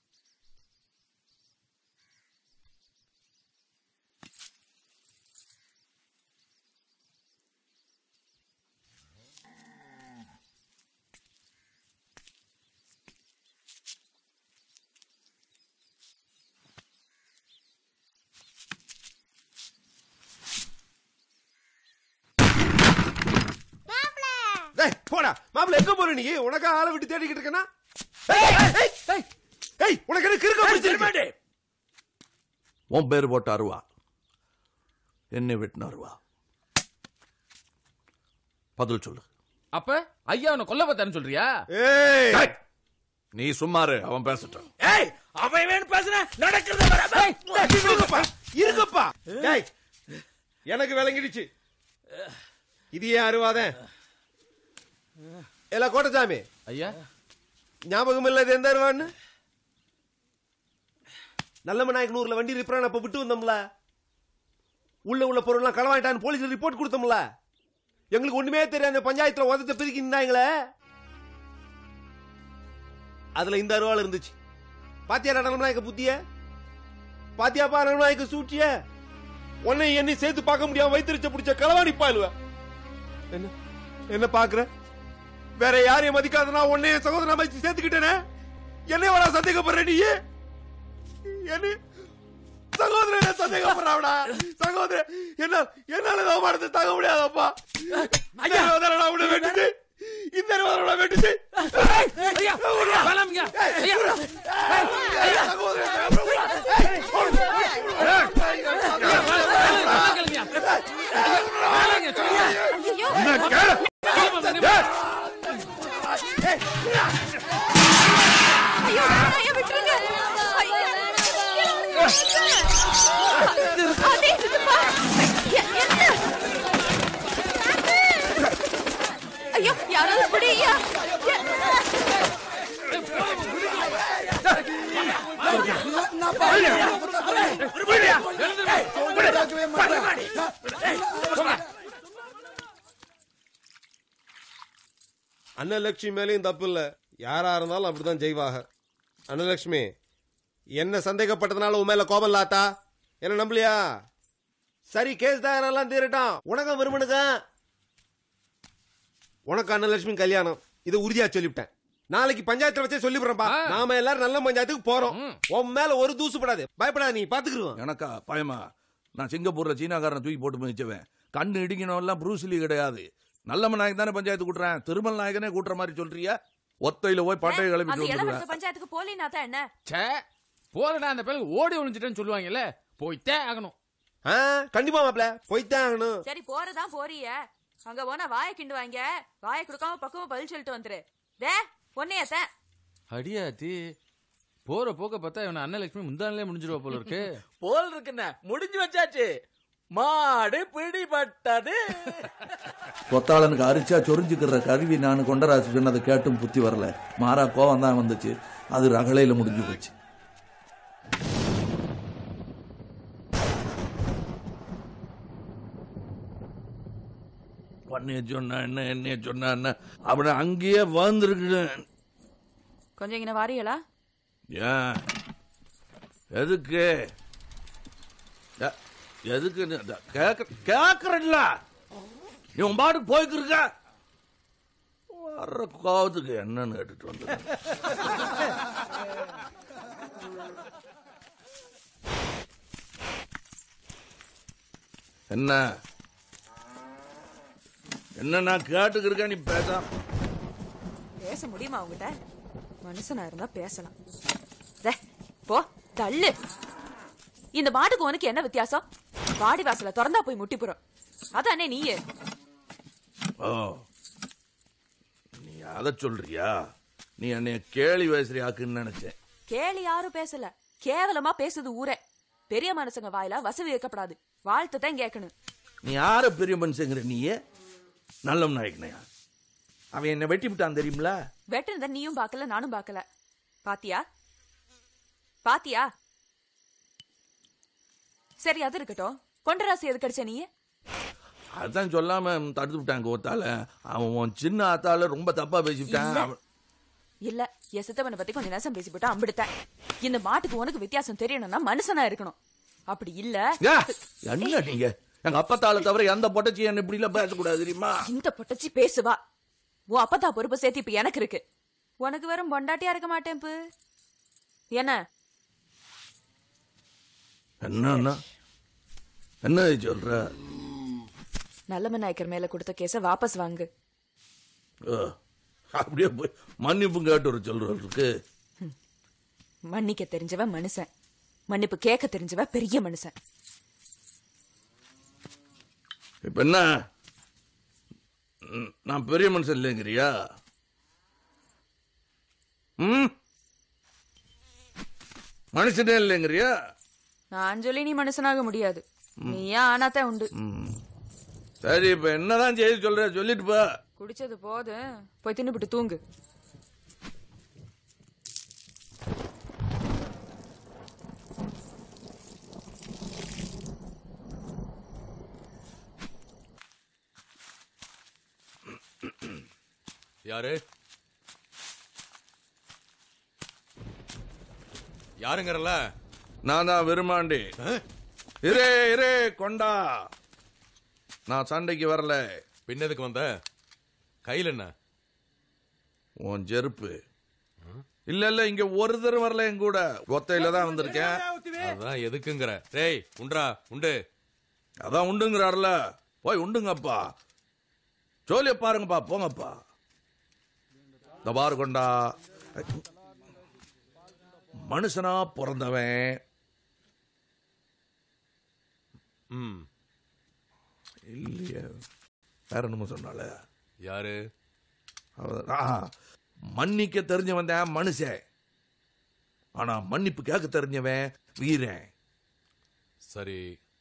டேய் போடா மாப்பிள்ள எங்க போற நீ உனக்கா ஆளை விட்டு தேடிக்கிட்டு இருக்கனா ஏய், ஏய், ஏய், ஏய் உனக்கு என்ன கிறுக்க பிடிச்சிருக்கு
உன் பேர் போட்ட அருவா என்னை வெட்டின அருவா பதில் சொல்லு
அப்ப ஐயா அவனை கொல்ல பார்த்தான்னு சொல்றியா
ஏய் நீ சும்மாரு அவன் பேசட்டும்
ஏய் அவன் வேணும் பேசுன நடக்கிறது இருங்கப்பா இருங்கப்பா டேய் எனக்கு விளங்கிடுச்சு இது ஏன் அருவாதன் எல்லாம் கோட்டசாமி
ஐயா
ஞாபகம் இல்ல இது எந்த அருவான்னு நல்லம நாயக்கனூர்ல வண்டி ரிப்பரான் அப்ப விட்டு வந்தோம்ல உள்ள உள்ள பொருள்லாம் களவாயிட்டான்னு போலீஸ் ரிப்போர்ட் கொடுத்தோம்ல எங்களுக்கு ஒண்ணுமே தெரியாது பஞ்சாயத்துல உதத்த பிரிக்கி இருந்தாங்களே அதுல இந்த அருவாள் இருந்துச்சு பாத்தியா நடனநாயக்க புத்திய பாத்தியாப்பா நடனநாயக்க சூழ்ச்சிய உன்னை என்னை சேர்த்து பார்க்க முடியாம வைத்திருச்ச பிடிச்ச களவாணி பாலுவ என்ன என்ன பாக்குற வேற யாரையும் மதிக்காத நான் உன்னைய சகோதரன் மதிச்சு சேர்த்துக்கிட்டேனே என்னை வர சந்தேகப்படுற நீ என்ன சகோதரன் சந்தேகப்படுறாடா சகோதரன் என்ன என்னால அவமானத்தை தாங்க முடியாதப்பா ஐயா நான் உன்னை வெட்டுச்சு இந்த நிறுவனோட வெட்டுச்சு
ஐயா வேணாம்ங்க ஐயா
ஐயா
ஐயோ ஐயா விட்டுருங்க ஐயா அதே சித்தப்பா எ- என்ன ஐயோ யாராவது பிடியா
அன்னலட்சுமி மேலேயும் தப்பு இல்ல யாரா இருந்தாலும் அப்படிதான் செய்வாங்க அன்னலட்சுமி என்ன சந்தேகப்பட்டதுனால உன் மேல கோபம் இல்லாத்தா என்ன நம்பலையா சரி கேஸ் தாரெல்லாம் தீரட்டும் உனக்கும் விரும்பணுங்க உனக்கு அன்னலட்சுமி கல்யாணம் இது உறுதியா சொல்லிவிட்டேன் நாளைக்கு பஞ்சாயத்துல வச்சே சொல்லிவிடுறேன்ப்பா நாம எல்லாரும் நல்ல பஞ்சாயத்துக்கு போறோம் உன் மேல ஒரு தூசு படாது பயப்படாத நீ பாத்துக்கிருவோம்
எனக்கா பயமா நான் சிங்கப்பூர்ல சீனாக்காரன் தூக்கி போட்டு மிதிச்சவன் கண்ணு இடிக்கணும் எல்லாம் ப்ரூஸ்லி கிடையாது நல்லம நாயக் தானே பஞ்சாயத்து கூட்டுறேன் திருமல் நாயகனே கூட்டுற மாதிரி சொல்றியா ஒத்தையில போய் பட்டையை
அந்த
கிளம்பிட்டு
இளவரச
வந்துடுவேன்
பஞ்சாயத்துக்கு போலினா தான் என்ன
ச்சே போதடா அந்த பேருக்கு ஓடி ஒளிஞ்சிட்டேன்னு சொல்லுவாங்கல்ல போய்த்தே ஆகணும்
கண்டிப்பா மாப்ள போய்த்தான் ஆகணும்
சரி போறதான் போறிய அங்க போனா வாயை கிண்டுவாங்க வாயை கொடுக்காம பக்குவமா பதில் சொல்லிட்டு வந்துரு தே பொன்னையத்த
அடியாத்தி போற போக்க பார்த்தா இவன் அன்னலட்சுமி முந்தானிலே முடிஞ்சிருவா போல இருக்கு
போல் இருக்குண்ணே முடிஞ்சு வச்சாச்சு மாடு பிடிபட்டது
கொத்தாளனுக்கு அரிச்சா சொரிஞ்சுக்கிற கருவி நான் கொண்டராசு சொன்னதை கேட்டும் புத்தி வரல மாறா கோவம் தான் வந்துச்சு அது ரகளையில முடிஞ்சு போச்சு
பண்ணிய சொன்னா என்ன என்னைய சொன்னா என்ன அப்படி அங்கேயே வந்திருக்கு
கொஞ்சம் இங்க வாரியலா
ஏன் எதுக்கு எ- எதுக்கு நீ- த- கேக்க கேக்குறல்ல நீ உன் பாட்டுக்கு போய்க்கு இருக்க வர்ற கோவத்துக்கு என்னன்னு கேட்டுட்டு வந்து என்ன என்ன நான் கேட்டுக்கு இருக்கேன் நீ பேச
பேச முடியுமா உங்ககிட்ட மனுஷனா இருந்தா பேசலாம் தே, போ தள்ளு இந்த மாட்டுக்கு உனக்கு என்ன வித்தியாசம் வாடி வாசல திறந்தா போய் முட்டி போறோம் அதானே நீயே
ஓ நீ அத சொல்றியா நீ என்னைய கேலி வயசுல ஆக்குன்னு நினைச்சேன்
கேலி யாரும் பேசல கேவலமா பேசுது ஊரே பெரிய மனுஷங்க வாயில வசதி வைக்கப்படாது வாழ்த்து தான் கேட்கணும்
நீ யார பெரிய மனுஷங்கிற நீயே நல்ல நாயக்கனையா அவன் என்ன வெட்டி விட்டான் தெரியுமில
வெட்டுனத நீயும் பார்க்கல நானும் பார்க்கல பாத்தியா பாத்தியா சரி அது இருக்கட்டும் கொண்டராசி எது கிடைச்ச நீ
அதான் சொல்லாம தடுத்து விட்டாங்க ஒத்தால அவன் உன் சின்ன ஆத்தால ரொம்ப தப்பா பேசிவிட்டான்
இல்ல.
அவன்
இல்ல என் சித்தப்பனை பத்தி கொஞ்சம் நேசம் பேசி போட்டா அம்பிடுத்தேன் இந்த மாட்டுக்கு உனக்கு வித்தியாசம் தெரியணும்னா மனுஷனா இருக்கணும் அப்படி இல்ல
ஏ, என்ன நீங்க எங்க அப்பத்தால தவிர எந்த பொட்டச்சி என்ன இப்படி எல்லாம் பேசக்கூடாது தெரியுமா
இந்த பொட்டச்சி பேசுவா உன் அப்பத்தா பொறுப்பு சேர்த்து இப்ப எனக்கு இருக்கு உனக்கு வெறும் பொண்டாட்டியா இருக்க மாட்டேன் பு. என்ன
என்ன என்ன சொல்ற
நல்லமன் நாயக்கர் மேல கொடுத்த கேஸ வாபஸ் வாங்கு
ஓ, அப்படியே போய் மன்னிப்பு கேட்டு வர சொல்றதுக்கு
மன்னிக்க தெரிஞ்சவன் மனுஷன் மன்னிப்பு கேட்க தெரிஞ்சவன் பெரிய மனுஷன்
இப்ப என்ன ம், நான் பெரிய மனுஷன் இல்லைங்கிறியா ம் மனுஷனே இல்லைங்கிறியா
நான் சொல்லி நீ மனுஷனாக முடியாது நீ ஏன் ஆனாத்தான் உண்டு
ம். சரி இப்ப என்னதான் செய்ய சொல்ற சொல்லிட்டு போ
குடிச்சது போதும் போய் தின்னுபிட்டு தூங்கு
யாரு யாருங்கிறல்ல
நான் தான் விரும்மாண்டி இரே இரே கொண்டா நான் சண்டைக்கு வரல
பின்னதுக்கு வந்த கையில் என்ன
உன் செருப்பு இல்ல இல்ல இங்க ஒரு தரம் வரல என் கூட ஒத்தையில தான் வந்திருக்கேன்
அதான் எதுக்குங்கிற டேய் உண்டா உண்டு
அதான் உண்டுங்கிறாருல போய் உண்டுங்கப்பா ஜோலிய பாருங்கப்பா போங்கப்பா இந்த பாரு கொண்டா மனுஷனா பிறந்தவன்
ம்
இல்லையே வேற என்னமோ சொன்னால
யாரு
அவ- ஆ, மன்னிக்க தெரிஞ்சவன் தான் மனுஷன் ஆனா மன்னிப்பு கேட்க தெரிஞ்சவன் வீரன்
சரி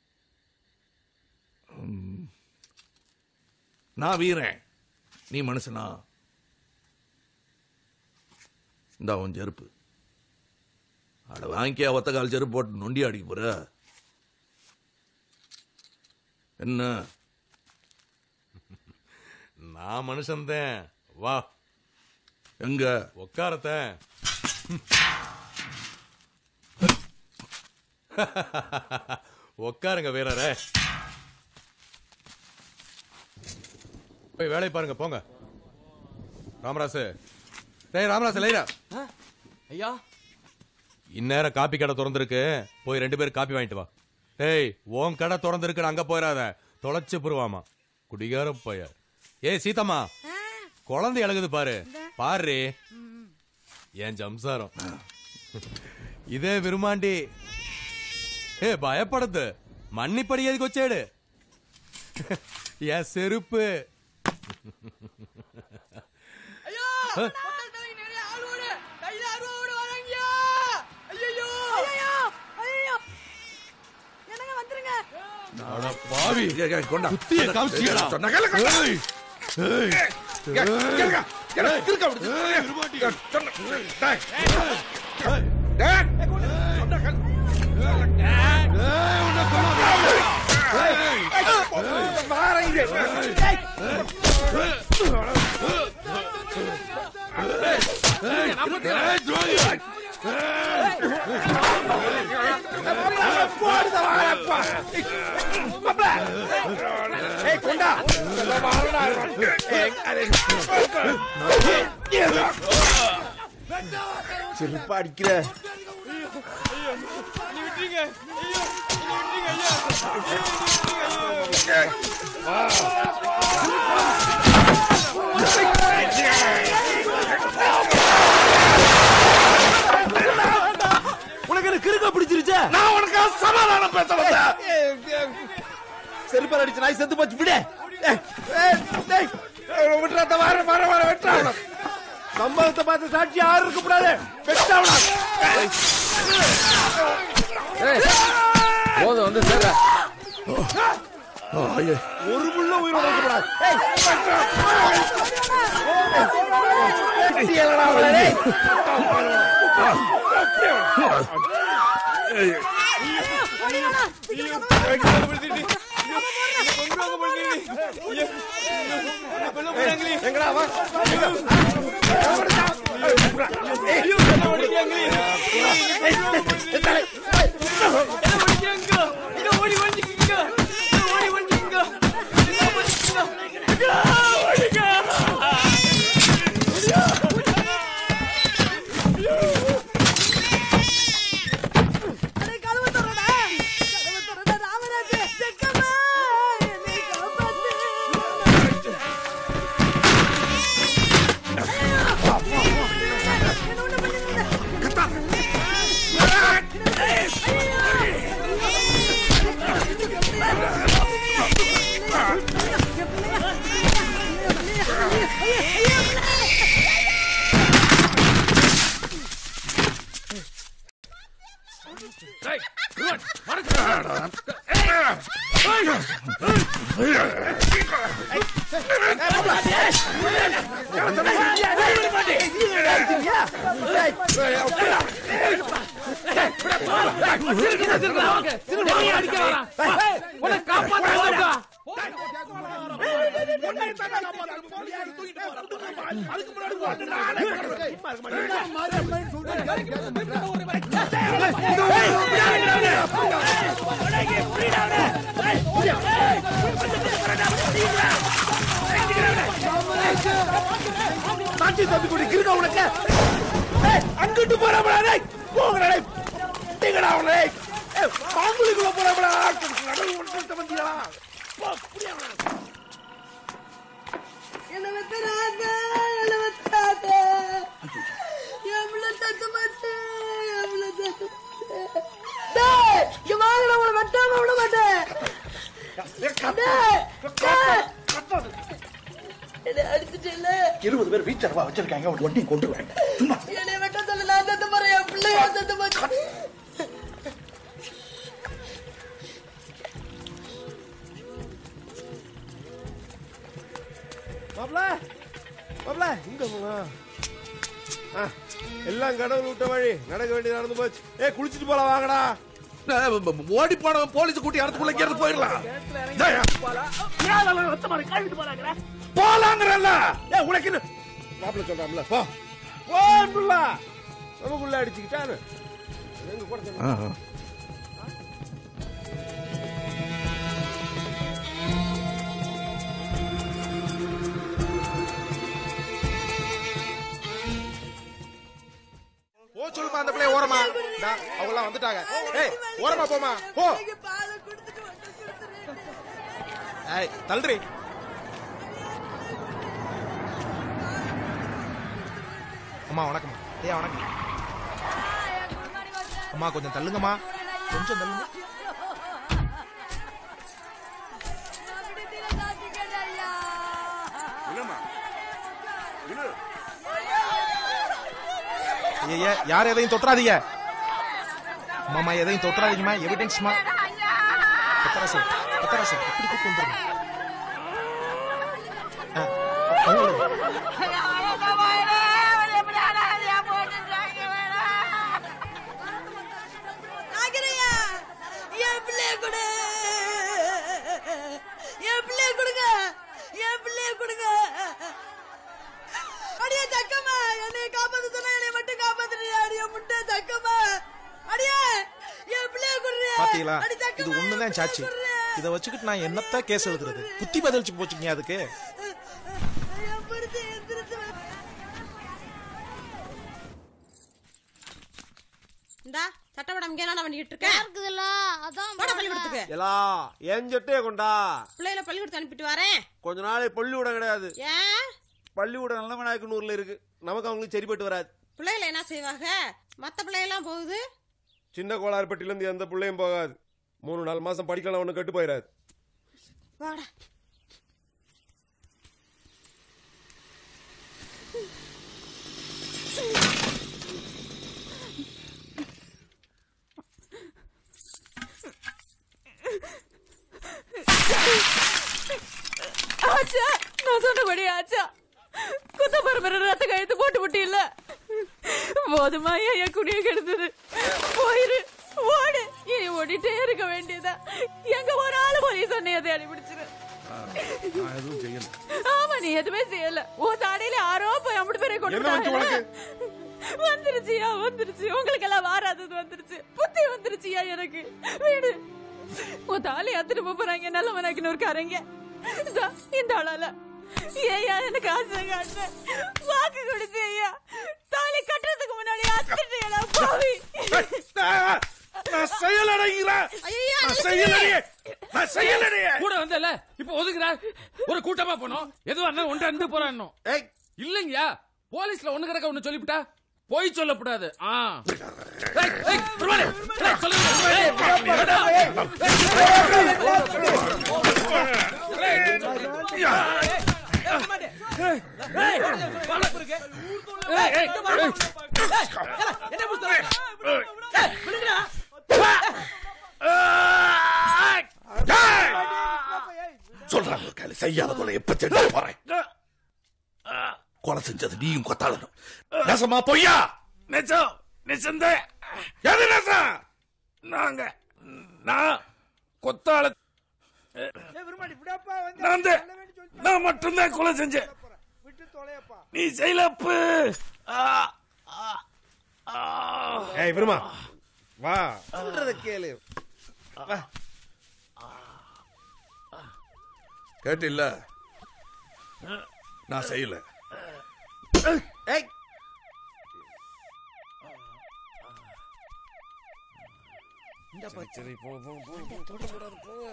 ம். நான் வீரன் நீ மனுஷனா இந்த உன் செருப்பு அட வாங்கிக்க ஒத்த கால் செருப்பு போட்டு நொண்டி அடிக்க போற என்ன
நான் மனுஷன்தான் வா
எங்க
உட்காரத்த உட்காருங்க வீரரே போய் வேலையை பாருங்க போங்க ராமராசு டேய் ராமராசு லைரா
ஐயா
இந்நேரம் காப்பி கடை திறந்திருக்கு போய் ரெண்டு பேரும் காப்பி வாங்கிட்டு வா டேய் உன் கடை திறந்திருக்கு அங்க போயிடாத தொலைச்சு புருவாமா குடிகார போய ஏய் சீதம்மா குழந்தை அழுகுது பாரு பாரு என் ஜம்சாரம் இதே விருமாண்டி ஏ பயப்படுது மன்னிப்படி எதுக்கு వచ్చాడు என் செருப்பு
அட பாவி கொண்டா
குத்திய காமிச்சியடா.
சொன்ன கேளுங்க.
ஏய்.
ஏய். கேளுங்க. கேளுங்க. கிறுக்க விடுது. சொன்ன- டேய். டேய். சொன்ன கேளு. வாரேன் இரு. போடுத வாரப்பா. மாப்ள. ஏய் கொண்டா
செருப்பா அடிக்கிற
உனக்கு என்ன கிறுக்க பிடிச்சிருச்சா
நான் உனக்கு சமாதானம் பேச வந்தேன்
செருப்பால் அடிச்சு நாய் செத்து போச்சு விடு
விட்டுறாத வர வர வர வெட்டாவன
சம்பவத்தை பார்த்து சாட்சி யாரும் இருக்க கூடாது
வெட்டாவன
போதும் வந்து சேர்ற
ஒரு முள்ள உயிரோட இருக்க கூடாது ஏய்,
வெட்டியலடா அவளை, டேய்.
ஏய்.
எங்கடா வா உன்னை காப்பாத்த
அதுக்கு முன்னாடி போட்டு நானே
சாட்சி தம்பி கூட இருக்க உனக்கு ஏய், அங்கிட்டு போறாமடா டேய் போங்கடா டேய் டீங்கடா அவளே ஏய் பாங்குலிக்குள்ள போறாமடா கடவுள் ஒன்று வந்தியா போ புடியா
என்ன வெத்தராத என்ன வெத்தராத எவ்வளவு தத்து மத்து எவ்வளவு தத்து டேய் இங்க வாங்கடா உங்களை வெட்டாம விட மாட்டேன் டேய், டேய். என்னை அடிச்சிட்டேல்ல
இருபது பேர் வீச்சரவா வச்சிருக்காங்க ஒன்னையும் கொண்டு சும்மா
என்னை வெட்ட சொல்ல நான் தத்து போறேன் என் பிள்ளைய தத்து போச்சு
மாப்ள மாப்ள இங்க போங்க ஆ, எல்லாம் கடவுள் விட்ட வழி நடக்க வேண்டியது நடந்து போச்சு ஏ குளிச்சிட்டு போலாம் வாங்கடா
ஓடி போனவன் போலீஸ் கூட்டி இடத்துக்குள்ள இருந்து போயிடலாம் போலாங்கிறல்ல
ஏ உனக்கு என்ன மாப்பிள்ள சொல்றாம்ல போ போண்டுல நமக்குள்ள அடிச்சுக்கிட்டானு எங்க கூட சொன்னா?
போ சொல்லுமா அந்த பிள்ளைய ஓரமா அவங்க எல்லாம் வந்துட்டாங்க ஏய் ஓரமா போமா போ ஏய் தள்ளுறி அம்மா வணக்கம்மா ஏய் வணக்கம் அம்மா கொஞ்சம் தள்ளுங்கம்மா கொஞ்சம் தள்ளுங்க ஐயா யார் எதையும் தொட்டுறாதீங்க அம்மாமா எதையும் தொட்டுறாதீங்கம்மா எவிடன்ஸ்மா பத்தரசு பத்தரசு இப்படி கூப்பிட்டு வந்துருங்க ஆ, அவங்களே.
நாகரையா என் பிள்ளைய கொடு என் பிள்ளைய கொடுங்க என் பிள்ளைய கொடுங்க அடியே தக்கம்மா என்னை காப்பாத்து சொன்னா என்னை மட்டும் காப்பாத்துறியா அடியே முட்டை தக்கம்மா அடியே என் பிள்ளைய கொடுறியா
பாத்தீங்களா இது ஒண்ணுதான் சாட்சி இத வச்சுக்கிட்டு நான் என்னத்த கேஸ் எழுதுறது புத்தி பதிலிச்சு போச்சுங்க அதுக்கு
என் புருஷன் எந்திரிச்சு வந்து- இந்தா சட்டப்படம் இங்கே என்ன பண்ணிக்கிட்டு இருக்க இருக்குதுல்ல அதான் போட பள்ளிக்கூடத்துக்கு
எலா என் சட்டையை கொண்டா
பிள்ளைகளை பள்ளிக்கூடத்து அனுப்பிட்டு வரேன்
கொஞ்ச நாளைக்கு பள்ளிக்கூடம் கிடையாது
ஏன்
பள்ளிக்கூடம் நல்ல விநாயகனூர்ல இருக்கு நமக்கு அவங்களுக்கு சரிப்பட்டு வராது
பிள்ளைகளை என்ன செய்வாங்க மத்த பிள்ளைகள்லாம் போகுது
சின்ன கோளாறுப்பட்டில இருந்து எந்த பிள்ளையும் போகாது மூணு நாலு மாசம் படிக்கலாம் ஒண்ணு கட்டு போயிடாது
வாடா
ஆச்சா நான் சொன்னபடி ஆச்சா குத்த பரம்பரை ரத்த கழுத்து போட்டு விட்டு இல்ல போதுமா என் குடிய கெடுத்தது போயிரு ஓடு இனி ஓடிட்டே இருக்க வேண்டியதா எங்க ஒரு ஆளு போலீஸ் சொன்னைய தேடி பிடிச்சிரு
நான் எதுவும் செய்யல
ஆமா நீ எதுவுமே செய்யல உன் சாடையில யாரோ போய் அப்படி பேரை கொண்டு
என்ன வந்து
விட்டாங்க. வந்துருச்சியா வந்துருச்சு உங்களுக்கு எல்லாம் வாராதது வந்துருச்சு புத்தி வந்துருச்சியா எனக்கு வீடு உன் தாலி அத்துட்டு போறாங்க நல்ல மனாக்கின்னு ஒரு காரங்க இதா, இந்த ஆளால ஏயா எனக்கு ஆசை காட்ட வாக்கு கொடுத்து ஐயா தாலி கட்டுறதுக்கு முன்னாடி அத்துட்டியடா பாவி
நான் செய்யலடைங்கிறேன் நான் செய்யலடியே நான் செய்யலடியே
கூட வந்தல இப்ப ஒதுக்குற ஒரு கூட்டமா போனோம் எதுவா இருந்தாலும் ஒன்றா இருந்து போறான் இல்லைங்கயா போலீஸ்ல ஒண்ணு கிடக்க ஒண்ணு சொல்லிவிட்டா போய் சொல்லக்கூடாது ஆ ஏய், ஏய், பெருமாளே, ஏய், சொல்லுங்க. ஏய்,
சொல்றாங்க கேளு செய்யாத கொலை எப்ப செஞ்சு போறேன் கொலை செஞ்சது நீயும் கொத்தாளனும் நெசமா பொய்யா நெசம் நெசந்த எது நெசம் நாங்க நான் கொத்தாள நான் தான் நான் மட்டும்தான் கொலை செஞ்சேன்
தொலையப்பா
நீ செயலப்பு
ஏய் விருமா வா சொல்றத கேளு வா
கேட்டில்ல நான் செய்யல
ஏய்
சரி, சரி போ போ போ தொடக்கூடாது போங்க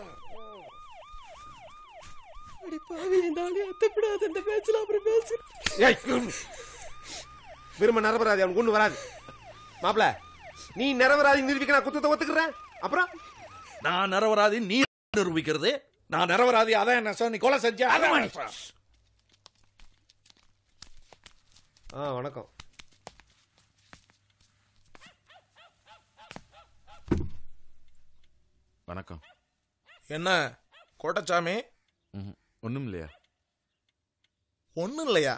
அடி பாவி நானே அத்தப்படாது இந்த பேச்சுல அப்புறம் பேசு
ஏய் விரும்ப நிரபராதி அவனுக்கு ஒண்ணு வராது மாப்பிள நீ நிரபராதி நிரூபிக்க நான் குத்தத்தை ஒத்துக்கிறேன் அப்புறம்
நான் நிரவராதி நீ நிரூபிக்கிறது நான் நிரவராதி அதான் என்ன சொன்ன நீ கொலை செஞ்ச அதான் என்ன சொன்ன?
ஆ வணக்கம்
வணக்கம்
என்ன கோட்டச்சாமி
ஒன்றும் இல்லையா
ஒண்ணும் இல்லையா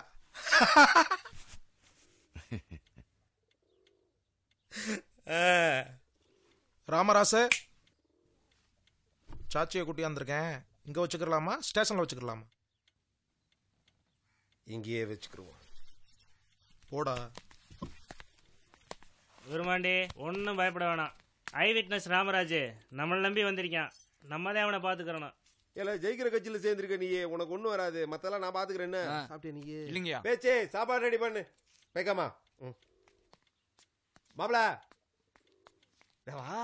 ஆ. ராமராசு சாச்சியை கூட்டி வந்திருக்கேன் இங்க வச்சுக்கலாமா ஸ்டேஷன்ல வச்சுக்கலாமா
இங்கேயே வச்சுக்கிருவோம்
போடா
விரும்மாண்டி ஒன்றும் பயப்பட வேணாம் ஐ விட்னஸ் ராமராஜ் நம்மளை நம்பி வந்திருக்கான் நம்ம தான் அவனை பார்த்துக்கிறணும்
ஏல ஜெயிக்கிற கட்சியில சேர்ந்திருக்க நீ உனக்கு ஒண்ணும் வராது மத்தெல்லாம் நான் பாத்துக்கிறேன் என்ன
ஆ.
சாப்பிட்டே நீ
இல்லைங்கய்யா.
பேச்சே சாப்பாடு ரெடி பண்ணு வைக்காமா ம். மாப்ள இதோ வா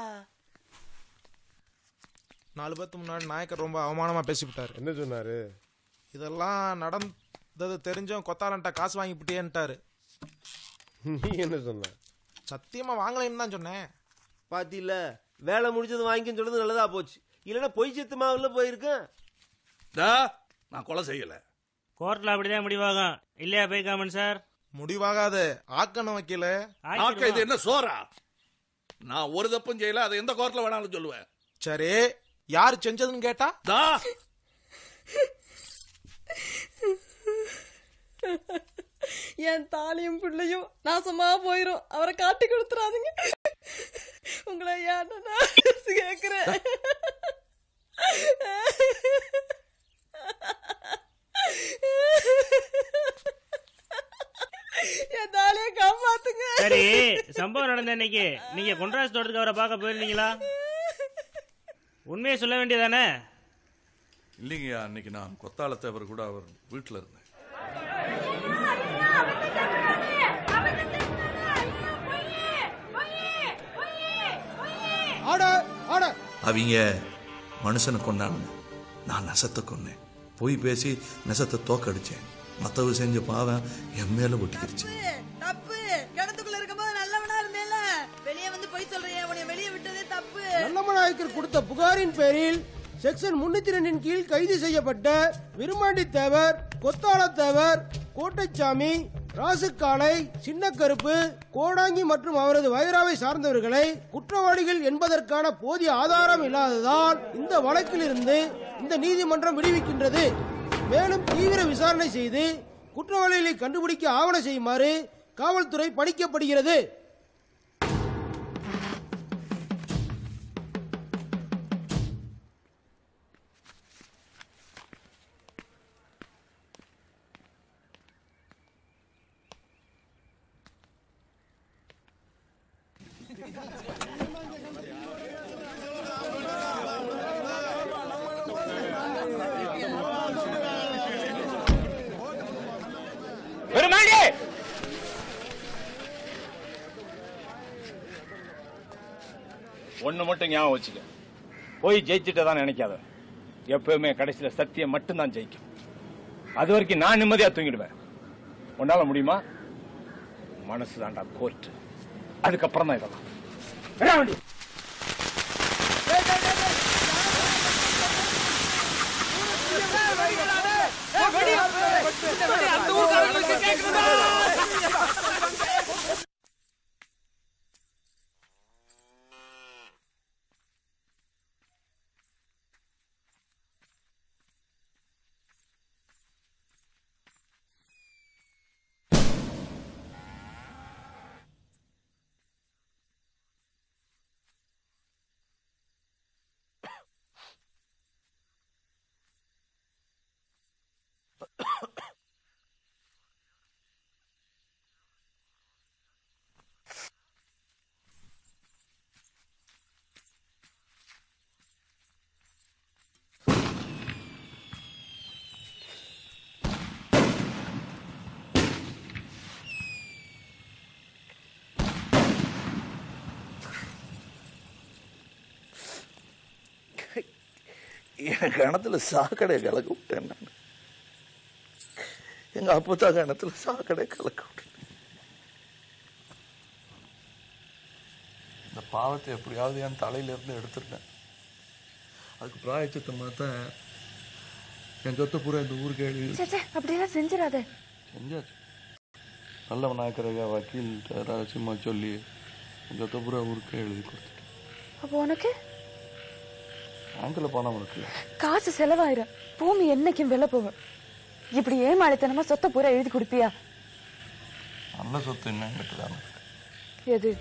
நாலு பேர்த்து முன்னாடி நாயக்கர் ரொம்ப அவமானமா பேசிவிட்டாரு
என்ன சொன்னாரு
இதெல்லாம் நடந்தது தெரிஞ்சும் கொத்தாலன்ட்ட காசு வாங்கிவிட்டேன்ட்டாரு
நீ என்ன சொன்ன
சத்தியமா வாங்கலைன்னு தான் சொன்னேன்
பாத்தியில வேலை முடிஞ்சது வாங்கின்னு சொல்றது நல்லதா போச்சு இல்லைன்னா பொய் செத்து மாவுல போயிருக்கேன்
டா, நான் கொலை செய்யல
கோர்ட்டில் அப்படிதான் முடிவாகும் இல்லையா பேய்காமன் சார்
முடிவாகாது ஆக்கணும் வைக்கல
ஆக்க இது என்ன சோறா நான் ஒரு தப்பும் செய்யல அதை எந்த கோர்ட்ல வேணாலும் சொல்லுவேன்
சரி யார் செஞ்சதுன்னு கேட்டா
தா
என் தாலியும் பிள்ளையும் நாசமா போயிரும் அவரை காட்டி கொடுத்துறாதீங்க உங்களை ஏன் நான் கேக்குறேன் என் தாலியை காப்பாத்துங்க
சரி சம்பவம் நடந்த அன்னைக்கு நீங்க கொண்டராஜ் தோட்டத்துக்கு அவரை பார்க்க போயிருந்தீங்களா உண்மையை சொல்ல வேண்டியதானே
இல்லைங்கய்யா அன்னைக்கு நான் கொத்தாளத்தேவர் கூட அவர் வீட்டில் இருந்தேன்
ஆர்டர் ஆர்டர்
அவங்க மனுஷனை கொண்டானுங்க நான் நெசத்தை கொன்னேன் போய் பேசி நெசத்தை தோக்கடிச்சேன் மற்றவர் செஞ்ச பாவம் என் மேல ஒட்டிக்கிடுச்சு
தப்பு கிணத்துக்குள்ள இருக்கும்போது நல்லவனா இருந்தேல வெளியே வந்து போய் சொல்றியே உன்னை வெளியே விட்டதே தப்பு
நல்லமநாயக்கர் கொடுத்த புகாரின் பேரில் செக்ஷன் முன்னூத்தி ரெண்டின் கீழ் கைது செய்யப்பட்ட விருமாண்டி தேவர் கொத்தாள தேவர் கோட்டைச்சாமி ராசுக்காலை சின்னக்கருப்பு கோடாங்கி மற்றும் அவரது வைராவை சார்ந்தவர்களை குற்றவாளிகள் என்பதற்கான போதிய ஆதாரம் இல்லாததால் இந்த வழக்கிலிருந்து இந்த நீதிமன்றம் விடுவிக்கின்றது மேலும் தீவிர விசாரணை செய்து குற்றவாளிகளை கண்டுபிடிக்க ஆவண செய்யுமாறு காவல்துறை பணிக்கப்படுகிறது
பெருமாடி ஒண்ணு மட்டும் ஞாபகம் வச்சுக்க போய் ஜெயிச்சுட்டு தான் நினைக்காத எப்பவுமே கடைசியில சத்தியம் மட்டும்தான் ஜெயிக்கும் அது வரைக்கும் நான் நிம்மதியா தூங்கிடுவேன் உன்னால முடியுமா மனசு தான்டா கோர்ட் அதுக்கப்புறம் தான் இதெல்லாம் வரா வண்டி.
என் கிணத்துல சாக்கடையை கலக்க விட்டேன் நான் எங்க அப்பத்தா கிணத்துல சாக்கடையை கலக்க விட்டேன் இந்த பாவத்தை எப்படியாவது என் தலையில இருந்து எடுத்துட்டேன் அதுக்கு பிராயச்சித்தமாக தான் என் சொத்தை பூரா இந்த ஊருக்கு எழுதி
சே, சே, அப்படியெல்லாம் செஞ்சிடாத
செஞ்சாச்சு நல்லவனாக்கிறக வக்கீல் ரகசியமா சொல்லி என் சொத்தை பூரா ஊருக்கு எழுதி கொடுத்துட்டேன்
அப்போ உனக்கு
பேங்க்கில் பணம் இருக்குல்ல
காசு செலவாயிரும் பூமி என்னைக்கும் விலை போகும் இப்படி ஏமாளித்தனமா சொத்தை பூரா எழுதி கொடுப்பியா
நல்ல சொத்து என்ன கிட்டதான
எது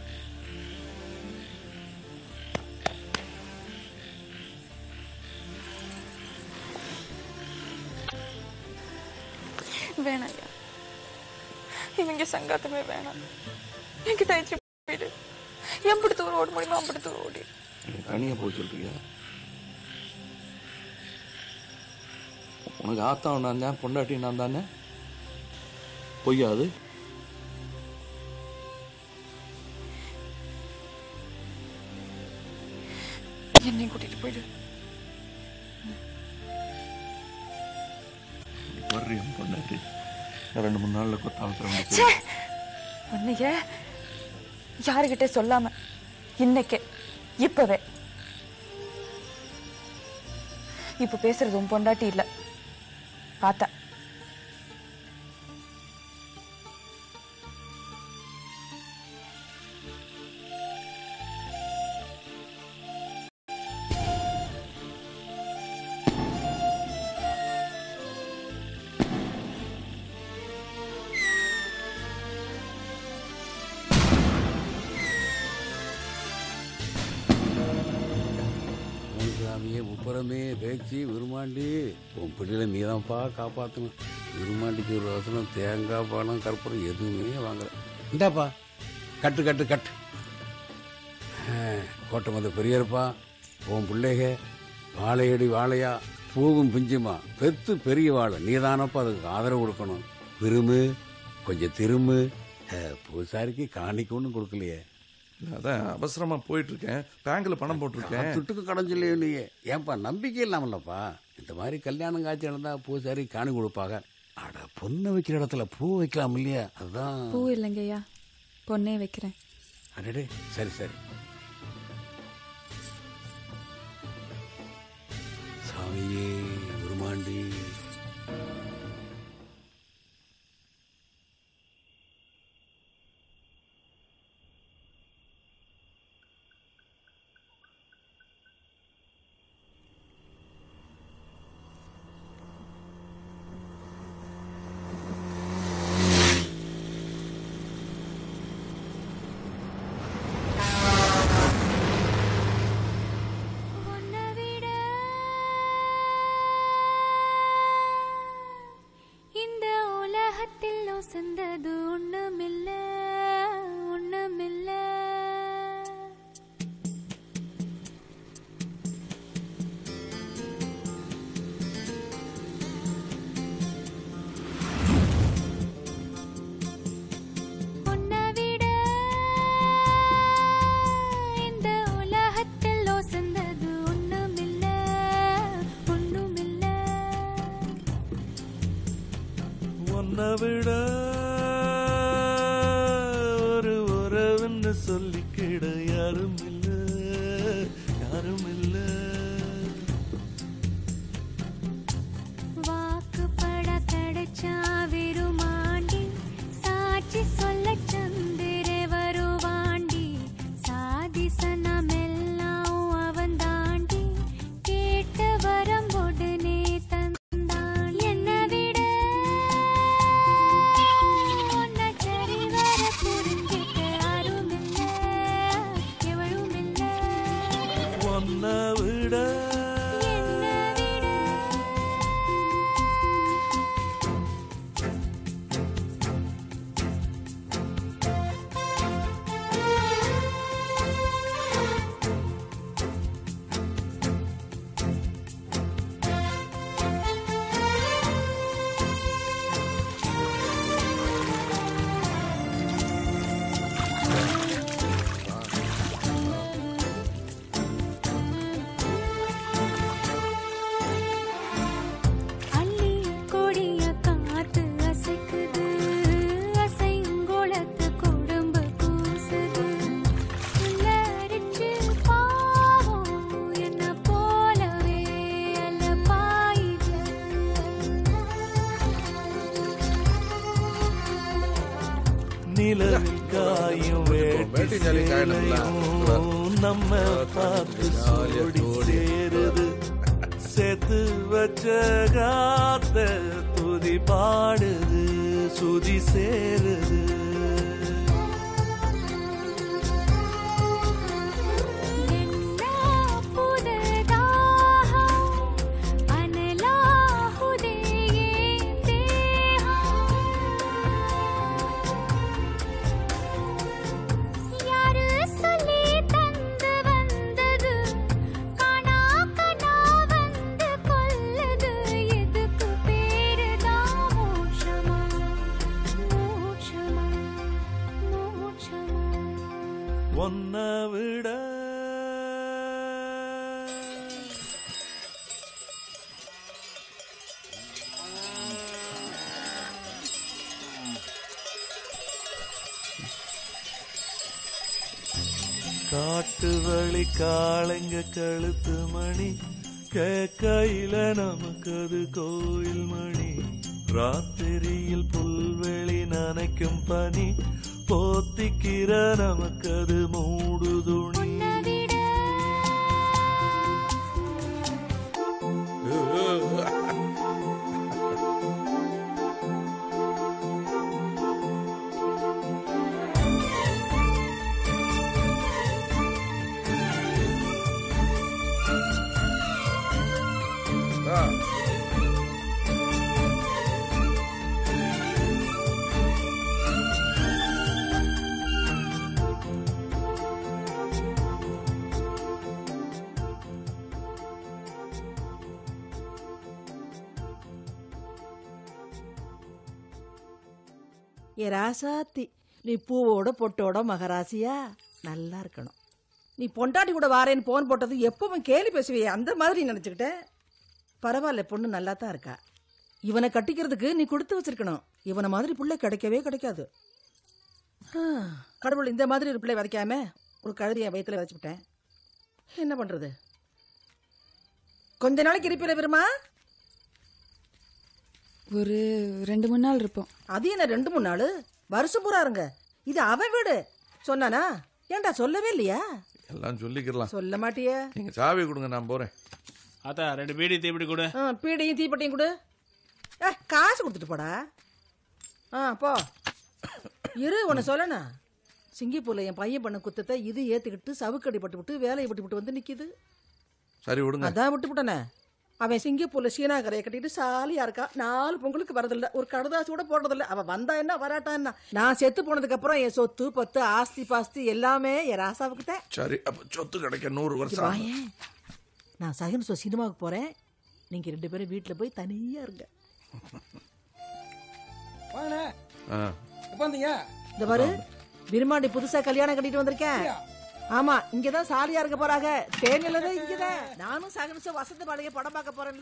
வேணாம் ஐயா இவங்க சங்காத்தமே வேணாம் என்கிட்ட ஆயிடுச்சு போயிடு எப்படி தூரம் ஓட முடியுமோ அப்படி தூரம் ஓடி
தனியாக போய் சொல்றியா உனக்கு ஆத்தம் நான் தான் பொண்டாட்டி நான் தானே பொய்யா அது
என்னையும் கூட்டிட்டு போயிடு
வர்றி என் பொண்டாட்டி நான் ரெண்டு மூணு நாளில் கொத்தாமத்தில் வந்து
ச்சே! அன்னைக்கு யாருகிட்ட சொல்லாம இன்னைக்கு இப்பவே இப்ப பேசுறது உன் பொண்டாட்டி இல்ல பார்த்தா
சாமியே முப்புறமே பேச்சு விருமாண்டி உன் பிள்ளைகளை நீதான்ப்பா காப்பாற்றணும் விருமாண்டிக்கு ஒரு வசனம் தேங்காய் பழம் கற்பூரம் எதுவுமே வாங்கல இந்தாப்பா கட்டு கட்டு கட்டு ஆ, கோட்டை மத பெரியப்பா உன் பிள்ளைக வாழையடி வாழையா பூவும் பிஞ்சுமா பெத்து பெரிய வாழை நீதானப்பா அதுக்கு ஆதரவு கொடுக்கணும் விரும்பு கொஞ்சம் திரும்பு ஆ, பூசாரிக்கு காணிக்கு ஒன்றும் கொடுக்கலையே
அதான் அவசரமா போயிட்டு இருக்கேன் பேங்க்ல பணம் போட்டிருக்கேன்
துட்டுக்கு கடன் சொல்லி இல்லையே ஏன்பா நம்பிக்கை இல்லாமல்லப்பா இந்த மாதிரி கல்யாணம் காட்சி நடந்தா பூசாரி காணி கொடுப்பாங்க அட பொண்ணு வைக்கிற இடத்துல பூ வைக்கலாம் இல்லையா அதுதான்
பூ இல்லைங்கய்யா பொண்ணே வைக்கிறேன்
அடடே சரி சரி சாமியே உருமாண்டி
இந்த உலகத்தில் ஒசந்தது ஒண்ணுமில்ல ஒண்ணுமில்ல உன்னை விட இந்த உலகத்தில் ஒசந்தது ஒண்ணுமில்ல ஒண்ணுமில்ல
உன்னை விட ஒரு உறவுன்னு சொல்லிக்கிட யாரும் இல்ல யாரும் இல்ல
வாக்குப்பட கிடைச்சா விருமாண்டி சாட்சி சொல்ல சந்திர வருவாண்டி சாதி சனமெல்லாம் அவன் தாண்டி கேட்டு வரம் உடனே தந்தான் என்னை விட உன்னை சரிவர புரிஞ்சிக்க யாரும் இல்ல எவளும் இல்ல
உன்னை விட
நிலவில் காயும் வேட்டி சேலையும் நம்ம பார்த்து சோடி சேருது சேர்த்து வச்ச காத்த துதி பாடுது சுதி சேருது ஒன்ன விட காட்டு வழி காளைங்க கழுத்து மணி கேக்கையில நமக்கு அது கோயில் மணி ராத்திரியில் புல்வெளி நனைக்கும் பனி போத்திக்கிற நமக்கு அது மூடு துணி
ஏ ராசாத்தி நீ பூவோட பொட்டோட மகராசியா நல்லா இருக்கணும் நீ பொண்டாட்டி கூட வாரேன்னு போன் போட்டது எப்பவும் கேலி பேசுவியே அந்த மாதிரி நினச்சிக்கிட்டேன் பரவாயில்ல பொண்ணு நல்லா தான் இருக்கா இவனை கட்டிக்கிறதுக்கு நீ கொடுத்து வச்சிருக்கணும் இவனை மாதிரி பிள்ளை கிடைக்கவே கிடைக்காது ஆ, கடவுள் இந்த மாதிரி ஒரு பிள்ளை விதைக்காம ஒரு கழுதியை வயிற்றுல விதைச்சுவிட்டேன் என்ன பண்றது கொஞ்ச நாளைக்கு இருப்பில விருமா
ஒரு ரெண்டு மூணு நாள் இருப்போம்
அது என்ன ரெண்டு மூணு நாள் வருஷம் பூரா இருங்க இது அவன் வீடு சொன்னானா ஏன்டா சொல்லவே இல்லையா
எல்லாம் சொல்லிக்கலாம்
சொல்ல மாட்டியே
நீங்க சாவி கொடுங்க நான் போறேன்
ஆத்தா ரெண்டு பீடி தீப்பிடி கொடு
ஆ, பீடியும் தீப்பெட்டியும் கொடு ஏ காசு கொடுத்துட்டு போடா ஆ போ இரு உன்னை சொல்லணா சிங்கப்பூர்ல என் பையன் பண்ண குத்தத்தை இது ஏத்துக்கிட்டு சவுக்கடி பட்டு விட்டு வேலையை விட்டு விட்டு வந்து நிக்குது
சரி விடுங்க
அதான் விட்டு விட்டனே அவன் சிங்கப்பூர்ல சீனா கரையை கட்டிட்டு சாலியா இருக்கா நாலு பொங்கலுக்கு வரதில்ல ஒரு கடுதாசி கூட போடுறதில்ல அவன் வந்தா என்ன வராட்டா என்ன நான் செத்து போனதுக்கு அப்புறம் என் சொத்து பத்து ஆஸ்தி பாஸ்தி எல்லாமே என் ராசாவுக்கிட்ட
சரி அப்ப சொத்து கிடைக்க நூறு
இங்க
வருஷம் ஆகும்.
வாயேன். நான் சகன் சோ சினிமாவுக்கு போறேன் நீங்க ரெண்டு பேரும் வீட்டுல போய் தனியா இருங்க
வாங்கண்ணே
ஆ.
எப்போ வந்தீங்க
இந்த பாரு விருமாண்டி புதுசா கல்யாணம் கட்டிட்டு வந்திருக்கேன் ஆமா இங்கதான் சாலியா இருக்க போறாங்க தேனில தான் இங்கதான் நானும் சகனிச்ச வசந்த பாளைய படம் பார்க்க போறேன்ல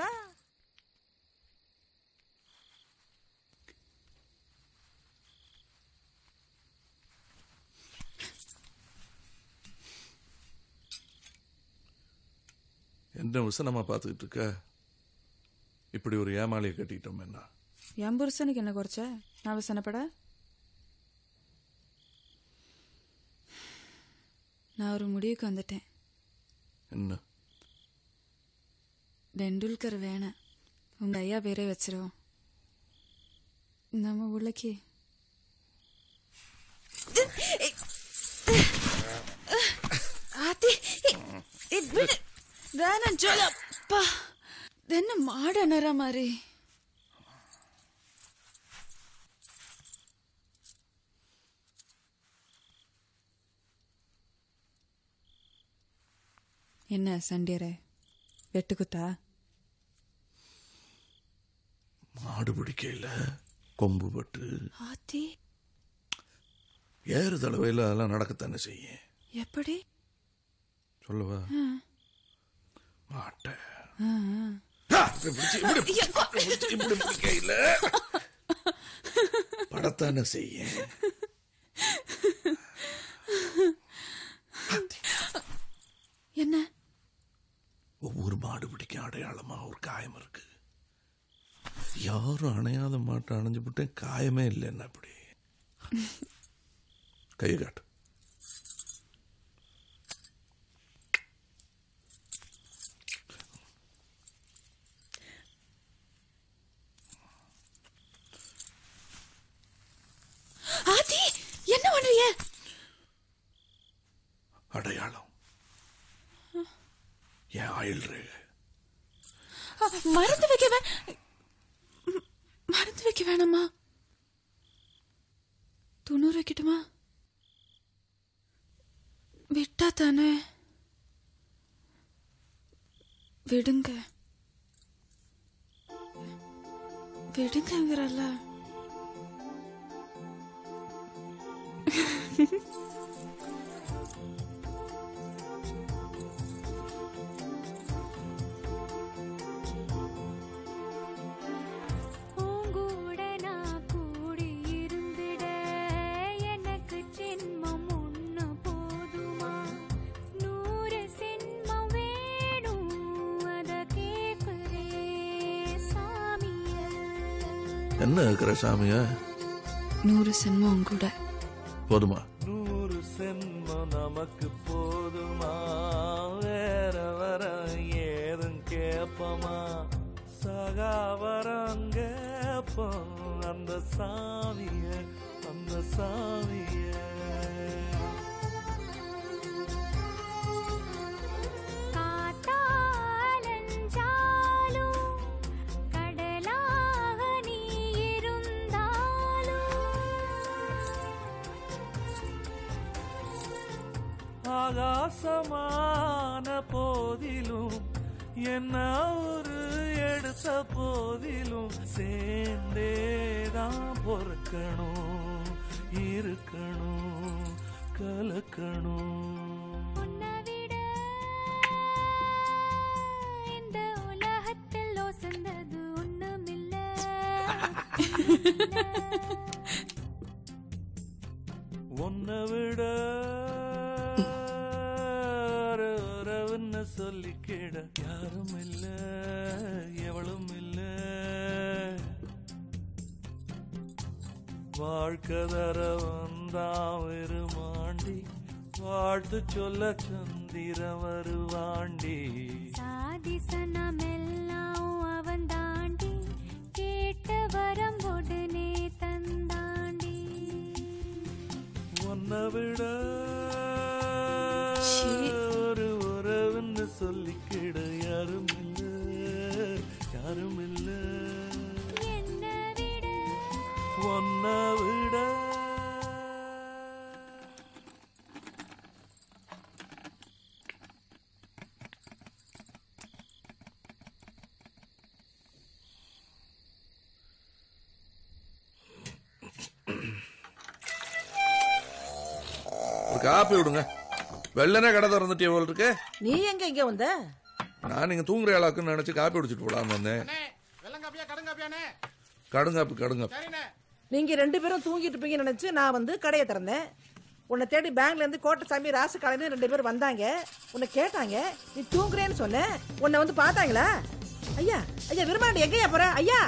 என்ன விசனமா பார்த்துக்கிட்டு இருக்க இப்படி ஒரு ஏமாளியை கட்டிட்டோம் என்ன
என் புருஷனுக்கு என்ன குறைச்ச நான் விசனப்பட நான் ஒரு முடிவுக்கு வந்துட்டேன்
என்ன
டெண்டுல்கர் வேணாம் உங்க ஐயா பேரே வச்சிருவோம் நம்ம உள்ளக்கி ஆத்தி வேணாம் சொல்லப்பா என்ன மாடனற மாதிரி என்ன சண்டியரே வெட்டுக்குத்தா
மாடு பிடிக்கையில் கொம்பு பட்டு
ஆத்தி
ஏறு தடவையில் அதெல்லாம் நடக்கத்தானே செய்யும்
எப்படி
சொல்லவா
ஆ,
மாட்டேன்
ஆ, ஆ.
இப்படி பிடிச்சு, இப்படி பிடிச்சு, இப்படி பிடிச்சு, இப்படி பிடிக்கையில் படத்தானே செய்யும்
என்ன
ஒவ்வொரு மாடு பிடிக்க அடையாளமா ஒரு காயம் இருக்கு யாரும் அணையாத மாட்டை அணைஞ்சு விட்டேன் காயமே இல்லைன்னா அப்படி கையை காட்டு
ஆதி என்ன பண்றீங்க
அடையாளம் என் ஆயுள் ரேகை
அ, மருந்து வைக்க வே ம், மருந்து வைக்க வேணாமா துணூறு வைக்கட்டுமா விட்டா தானே விடுங்க விடுங்கங்கிறல்ல
பூங்கூட நான் கூடி இருந்திட எனக்கு ஜென்மம் ஒண்ணு போதுமா நூறு சென்மம் வேணும் அத கேக்குறே சாமிய
என்ன இருக்கிற சாமியா
நூறு சென்மம் கூட
போதுமா
நூறு சென்மம் நமக்கு போதுமா வேற வர ஏதும் கேப்பமா சகாவரம் கேப்போம் அந்த சாமிய அந்த சாமிய
காத்தாலஞ்சாலும் கடலாக நீ இருந்தாலும்
ஆகாசமான போதிலும் என்ன ஒரு எடுத்த போதிலும் சேர்ந்தேதான் பொறுக்கணும் இருக்கணும் கலக்கணும்
இந்த உலகத்தில் ஒசந்தது ஒண்ணுமில்ல
உன்னை விட ஒரு உறவுன்னு சொல்லிக்கிட யாரும் இல்ல எவளும் இல்ல வாழ்க்கை தர வந்தான் வெறுமாண்டி வாழ்த்து சொல்ல சந்திர வருவாண்டி
சாதிசனமெல்லாம் அவன் தாண்டி கேட்ட வரம் உடனே தந்தாண்டி
உன்னை விட ஒரு உறவுன்னு சொல்லிக்கிட யாரும் இல்ல யாரும் இல்ல உன்னை விட
ஒரு காப்பி விடுங்க வெள்ளனே கடை திறந்துட்டே போல் இருக்கு
நீ எங்க இங்க வந்த
நான் நீங்க தூங்குற ஆளாக்குன்னு நினைச்சு காப்பி குடிச்சிட்டு போலான்னு வந்தேன் கடுங்காப்பி கடுங்காப்பி
நீங்க ரெண்டு பேரும் தூங்கிட்டு இருப்பீங்கன்னு நினைச்சு நான் வந்து கடையை திறந்தேன் உன்னை தேடி பேங்க்ல இருந்து கோட்டசாமி ராசு காலையில ரெண்டு பேரும் வந்தாங்க உன்னை கேட்டாங்க நீ தூங்குறேன்னு சொன்ன உன்னை வந்து பார்த்தாங்களா ஐயா ஐயா விரும்பாண்டி எங்கேயா போற ஐயா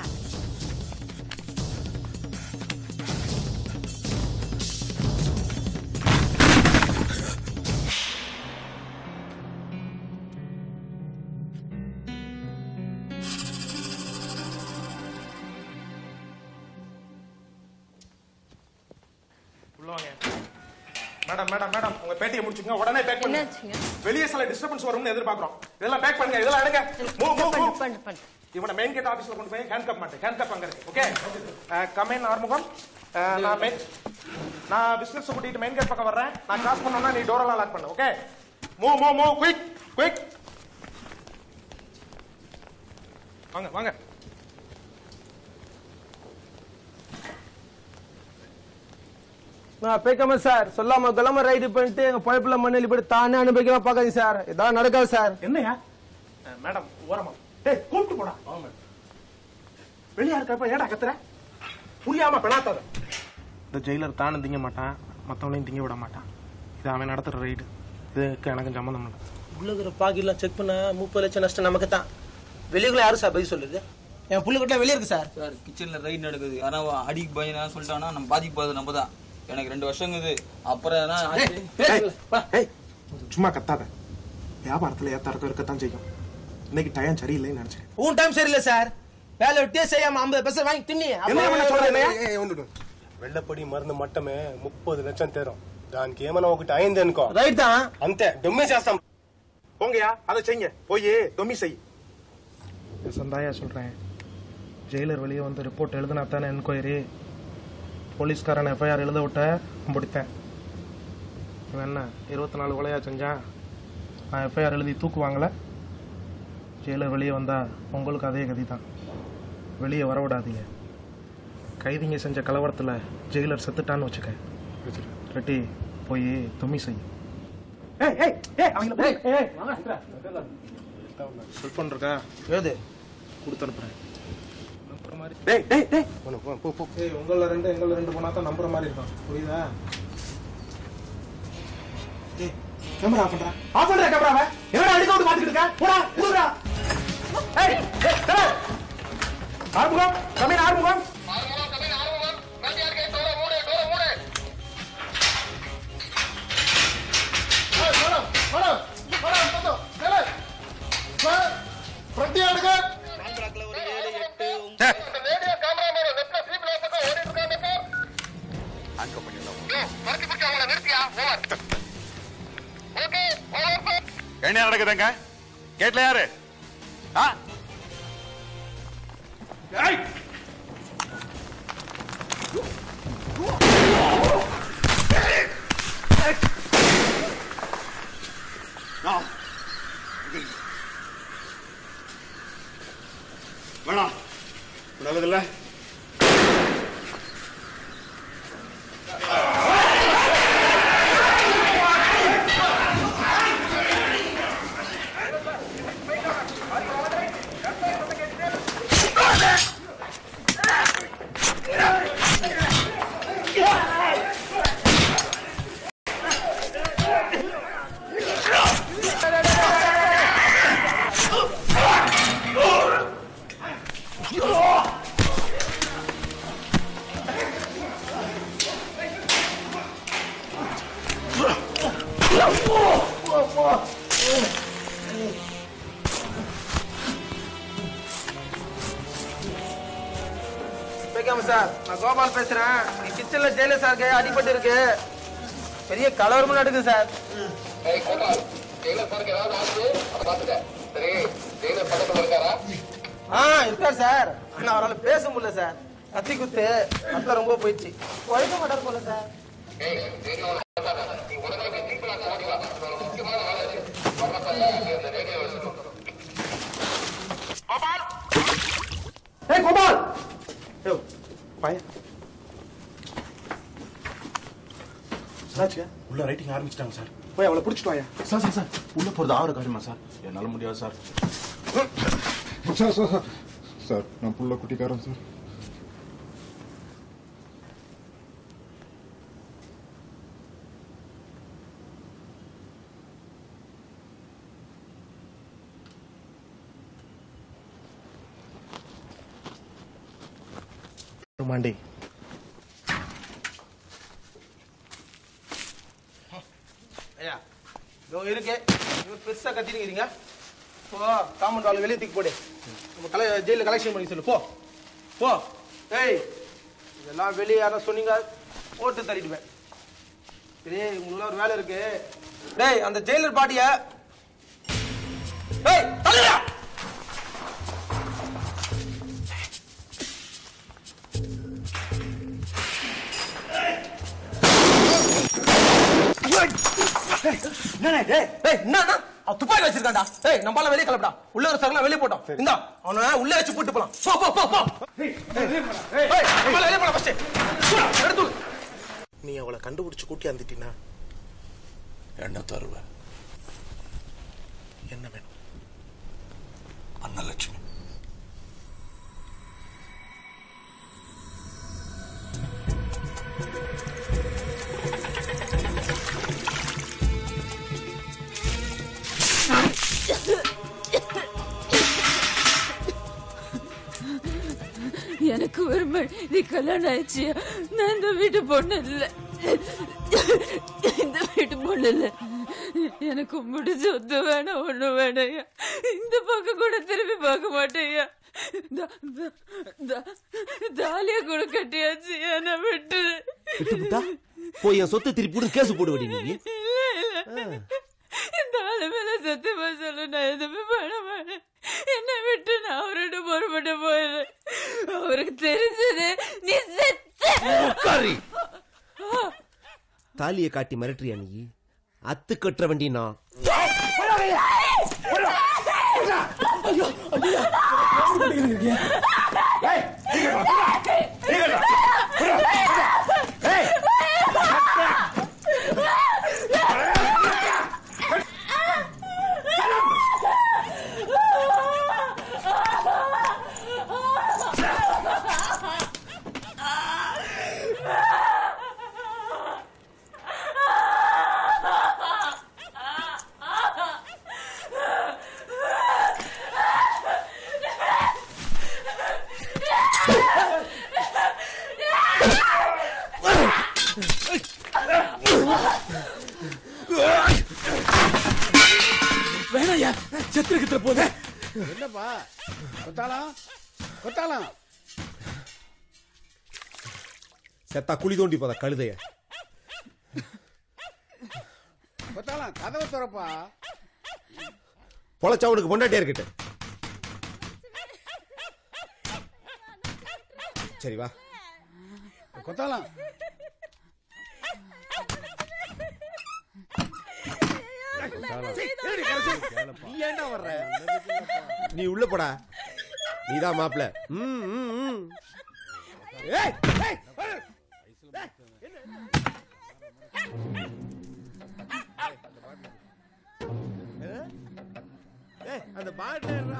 உள்ள வாங்க மேடம் மேடம் மேடம் உங்க பேட்டியை முடிச்சுங்க உடனே பேக் பண்ணுங்க வெளியே சில டிஸ்டர்பன்ஸ் வரும்னு எதிர்பார்க்கறோம் இதெல்லாம் பேக் பண்ணுங்க இதெல்லாம் எடுங்க மூவ் மூவ் மூவ் இவனை மெயின் கேட் ஆபீஸ்ல கொண்டு போய் ஹேண்ட் கப் மாட்டேன் ஹேண்ட் கப் அங்க இருக்கு ஓகே கமெயின் ஆறுமுகம் அஹ், நான் மெயின் நான் பிசினஸ் கூட்டிட்டு மெயின் கேட் பக்கம் வர்றேன் நான் கிராஸ் பண்ணோம்னா நீ டோர் எல்லாம் லாக் பண்ணு okay move move move quick quick வாங்க வாங்க
நான் பேக்காம சார் சொல்லாம கிளம்ப ரைடு பண்ணிட்டு எங்க பைப்புல மண்ணெலி போட்டு தானே அனுபவிக்காம பாக்காதீங்க சார் இதான் நடக்காது சார்
என்னையா மேடம் ஓரமா டேய் கூப்பிட்டு போடா வெளியா இருக்கப்ப ஏடா கத்துற புரியாம பெணாத்தாத இந்த ஜெயிலர் தானும் திங்க மாட்டான் மத்தவனையும் திங்க விட மாட்டான் இது அவன் நடத்துற ரைடு இதுக்கு எனக்கு சம்மந்தம் இல்லை
உள்ள இருக்கிற பாக்கெட்லாம் செக் பண்ண முப்பது லட்சம் நஷ்டம் நமக்கு தான் வெளியுக்குள்ள யாரும் சார் பதில் சொல்லுது என் புள்ள வெளியே இருக்கு சார்
சார் கிச்சன்ல ரைட் நடக்குது ஆனா அடிக்கு பையனா சொல்லிட்டானா நம்ம பாதிக்கு போகுது நம்ம தான்
எனக்கு ரெண்டு வருஷங்குது அப்புறம் எதனா
ஏய்,
ஆச்சு
ஏய், ஏய், சும்மா கத்தாத வியாபாரத்துல ஏத்த இறக்கம் இருக்கத்தான் செய்யும் இன்னைக்கு டயம் சரியில்லைன்னு நினைச்சேன்
உன் டைம் சரியில்லை சார் வேலை விட்டே செய்யாம ஐம்பது பைசா வாங்கி தின்னி
என்ன பண்ண சொல்றேன்
వెள்ளపడి మరణ మట్టమే ముప్పది లక్షం తేరం దానికి ఏమైనా ఒకటి అయింది అనుకో
రైట్ దా
అంతే దొమ్మే చేస్తాం పోంగయా அதை செய்யுங்க போய் தொம்மி செய்
சந்தாயா சொல்றேன் ஜெயிலர் வெளியே வந்து ரிப்போர்ட் எழுதுனா தானே என்கொயரி போலீஸ்காரன் எஃப்ஐஆர் எழுத விட்ட பிடித்தேன் இவன் என்ன இருபத்தி நாலு கொலையா செஞ்சான் நான் எஃப்ஐஆர் எழுதி தூக்கு வாங்கல ஜெயிலர் வெளியே வந்தா உங்களுக்கு அதே கதி தான் வெளியே வர விடாதீங்க கைதிங்க செஞ்ச கலவரத்தில் ஜெயிலர் செத்துட்டான்னு வச்சுக்க ரெட்டி போய் தொம்மி செய் ஏய் ஏய் ஏய் அவங்கள ஏய் ஏய் செல்போன் இருக்கா ஏது கொடுத்து அனுப்புறேன் நம்புற மாதிரி டேய் டேய் டேய் போ போ போ ஏய் உங்கள ரெண்டு எங்கள ரெண்டு போனா தான் நம்புற மாதிரி இருக்கும் புரியுதா ஏய் கேமரா ஆஃப் பண்றா ஆஃப் பண்ற கேமராவை என்னடா அடிக்க விட்டு பாத்துக்கிட்டு இருக்க போடா குடுறா ஏய் ஏய் தர ஆறுமுகம் கமீன் ஆறுமுகம்
என்ன நடக்குதுங்க கேட்ல யாரு ஆ வேணாம் நல்லதில்ல
பேக்காம சார் நான் கோபால் பேசுறேன் நீ கிச்சன்ல ஜெயிலர் சாருக்கு அடிபட்டு இருக்கு பெரிய கலவரமும் நடக்குது சார் ஆ இருக்கார் சார் ஆனா அவரால் பேச முடியல சார் கத்தி குத்து ரத்தம் ரொம்ப போயிடுச்சு உழைக்க மாட்டார் போல சார் ஏய் கோபால் ஏய் பையன்
என்னாச்சுங்க உள்ள ரைட்டிங் ஆரம்பிச்சிட்டாங்க சார் போய் அவளை பிடிச்சிட்டு வாயா சார் சார் சார் உள்ள போறது ஆறு காரியமா சார் என்னால முடியாது sir
sir sir sir sir நான் புள்ள குட்டிக்காரன் சார்
மாண்டி
ஐயா இதோ இருக்கு இவர் பெருசா கத்திருக்கிறீங்க போ காமன் வால் வெளியே தூக்கி போடு நம்ம கலை ஜெயில கலெக்ஷன் பண்ணி சொல்லு போ போ ஏய் இதெல்லாம் வெளியே யாரும் சொன்னீங்க போட்டு தள்ளிடுவேன் சரி உங்களுக்கு ஒரு வேலை இருக்கு டேய் அந்த ஜெயிலர் பாட்டிய டேய் தள்ளுடா என்னண்ணே, டேய், டேய், என்னண்ணா? அவன் துப்பாக்கி வச்சிருக்கான்டா டேய் நம்மளால வெளியே கிளம்புடா உள்ள ஒரு சகலாம் வெளியே போட்டோம் இந்தா அவனை உள்ளே வச்சு போட்டு போலாம் போ போ போ போ ஏய், நம்மளால வெளியே போலாம் ஃபர்ஸ்ட் எடுத்து விடு.
நீ அவளை கண்டுபிடிச்சு கூட்டி வந்துட்டீனா
என்ன தருவ
என்ன வேணும்
அன்னலட்சுமி
எனக்கு ஒரு மணி கல்யாணம் ஆயிடுச்சு நான் இந்த வீட்டு பொண்ணு இல்லை இந்த வீட்டு பொண்ணு இல்ல எனக்கு கும்பிட்டு சொத்து வேணாம் ஒண்ணு வேணாம் இந்த பக்கம் கூட திரும்பி பார்க்க மாட்டேயா தாலிய கூட கட்டியாச்சு என்ன விட்டு
விட்டுப்புட்டா போய் என் சொத்தை திருப்பி கூட கேஸ் போடுவடி நீ
இல்ல இல்ல இந்த ஆளு மேல சத்தியமா சொல்ல நான் எதுவுமே பண்ண மாட்டேன் என்னை விட்டு நான் அவரோட பொறுப்பட்டு போயிடுறேன் அவருக்கு தெரிஞ்சது நீ செத்த
உட்காரி. தாலியை காட்டி மிரட்டுறியா நீ அத்து கட்டுற வண்டி நான்
வேணாயா செத்துருக்கிட்ட போதே
என்னப்பா கொத்தாலாம் கொத்தாலாம்
செத்தா குழி தோண்டி போதா கழுதைய
கொத்தாலாம் கதவை திறப்பா
பொழைச்சவனுக்கு பொண்டாட்டியா இருக்கட்டு சரி வா
கொத்தாலாம்
நீ ஏன்டா வர்ற நீ உள்ள போடா நீதான் மாப்பிள ம், ம், ம். ஏய், ஏய், ஏய். ஏய், அந்த பாட்டு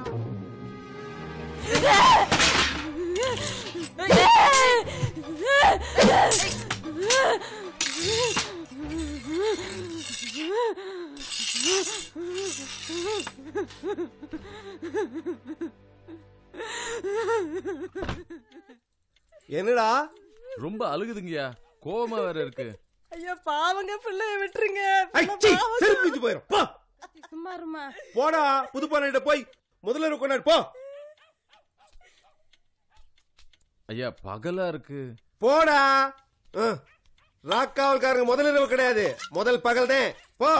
என்னடா
ரொம்ப அழுகுதுங்கய்யா கோவமா வேற இருக்கு
ஐயா பாவங்க பிள்ளைய விட்டுருங்க
ஐ, சீ, செருப்பு பிஞ்சு போயிரும் போ
சும்மா இருமா
போடா புது பானையிட்ட போய் முதல்ல கொண்டாடு போ
ஐயா பகலா இருக்கு
போடா அஹ். ராக்காவல்காரங்க முதல் இரவு கிடையாது முதல் பகல் தான் போ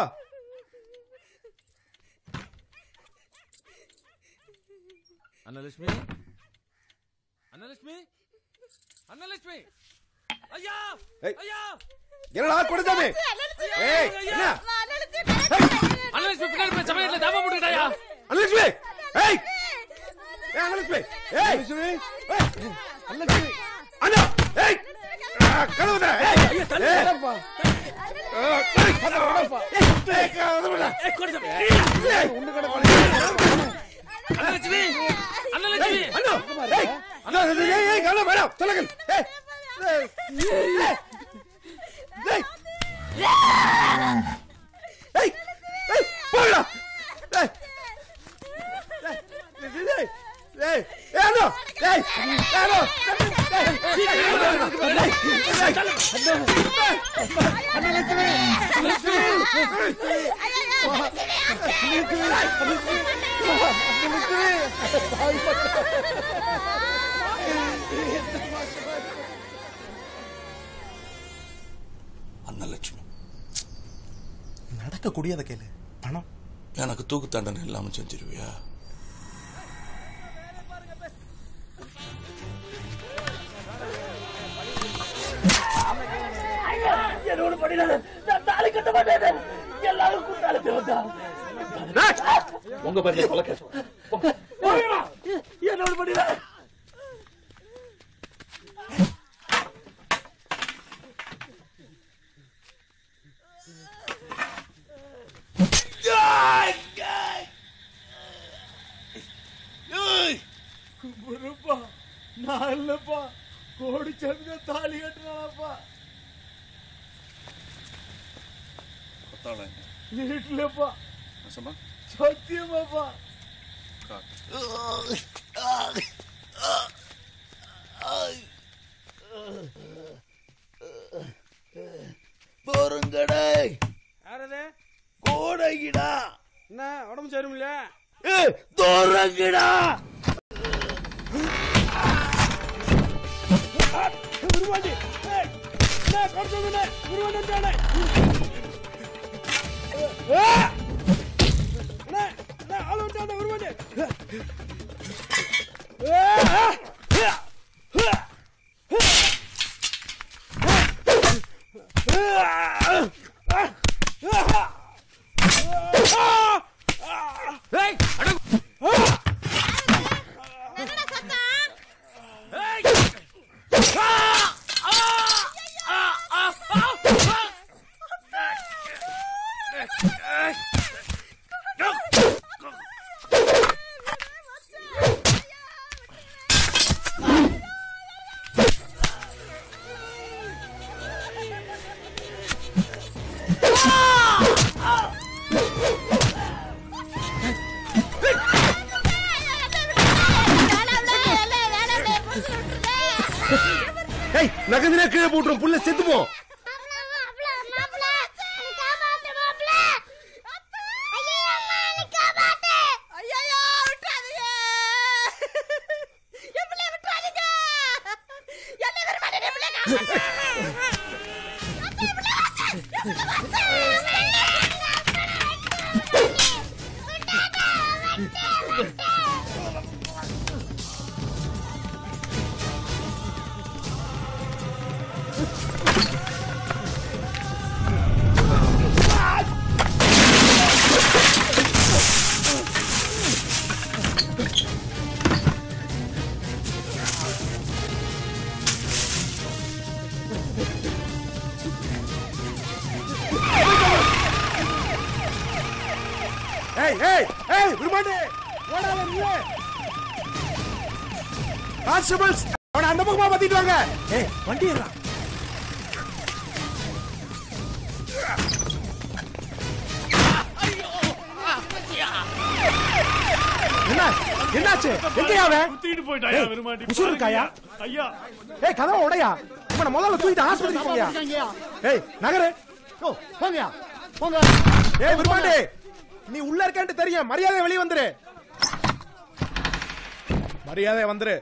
அன்னலட்சுமி அன்னலட்சுமி அன்னலட்சுமி ஐயா
ஏய்.
ஐயா
என்னடா கொடுத்தாமே ஏய் என்ன
அன்னலட்சுமி பின்னாடி போய் சமையல்ல தாபம் போட்டுக்கிட்டாயா
அனலட்சுமி ஏய் ஏய் அனலட்சுமி ஏய் அனலட்சுமி ஏய் அனலட்சுமி அண்ணா ஏய் ஆ, கதவு தர ஏய்
ஐயா, தள்ளு,
ஏய்.
தரப்பா.
ஆ, ஏய், கதவு தரப்பா. ஏய், கதவு தர.
ஏய், கொடு தம்பி.
ஏய்,
அன்னலட்சுமி அன்னலட்சுமி
ஏய், அண்ணா, ஏய், அண்ணா, ஏய், ஏய், கதவு வேணாம், சொல்லுங்கள். ஏய், ஏய், ஏய், ஏய். ஏய், ஏய், போங்கடா. ஏய், ஏய், ஏய், ஏய், ஏய், அண்ணா, ஏய், ஏய், அண்ணா, ஏய்,
அன்னலட்சுமி
நடக்கக்கூடியதை கேளு பணம்
எனக்கு தூக்கு தண்டனை இல்லாம செஞ்சிருவியா
என்னோட படிடாத நான் தாலி கட்ட மாட்டேன் எல்லாரும் கூட்டாளி தேவதா உங்க பதில கொலை கேஸ் என்னோட படிடாத
குருப்பா நான் இல்லப்பா கோடி சந்திர தாலி கட்டுறாப்பா வீட்டுலப்பா சத்தியமாப்பா
தோறுங்கடை
யாரது
கோடகிடா
என்ன உடம்பு சரியில்ல
ஏய் தோறங்கடா
விரும்பாண்டி ஏய், என்ன கொடுத்தவனே விரும்பாண்டானே அண்ணா அண்ணா ஆளு விட்டானே விரும்பாண்டி
ஏய் அட
ஏய் நகந்தினா கீழே போட்டுரும் புள்ள செத்துப்போம் ஏய் ஏய் ஏய் விரும்பாண்டி ஓடாத நீ கான்ஸ்டபிள்ஸ் அவனை அந்த பக்கமா மாத்திட்டு வாங்க ஏய் வண்டி ஏறா என்ன என்னாச்சு எங்கயா அவன்
தூக்கிட்டு போயிட்டாயா
ஏய்,
விரும்பாண்டி
உசுரு இருக்காயா?
ஐயா
ஏய் கதவை உடையா இவனை முதல்ல தூக்கிட்டு ஆஸ்பத்திரிக்கு போங்கயா ஏய் நகரு ஓ போங்கயா போங்க ஏய் விரும்பாண்டி நீ உள்ள இருக்கேன்ட்டு தெரியும் மரியாதை வெளிய வந்துரு மரியாதை வந்துரு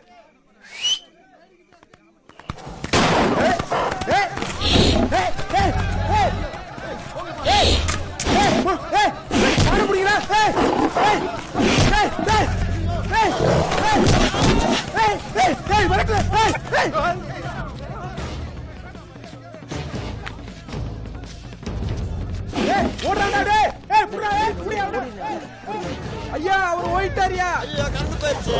ஏய், ஏய், ஏய், ஏய், ஏய், ஏய், ஏய், போ, ஏய், ஏய், காண முடியல ஏய், ஏய், ஏய், ஏய், ஏய், ஏய், ஏய், ஏய், ஏய், விளக்குல, ஏய், ஏய். ஏய், ஓடுறான்டா, டேய். ஏய், புடுறா, ஏய், புடியா, அவனை. ஏய், ஐயா அவர் ஓயிட்டாரியா ஐயா கண்டு போயிடுச்சு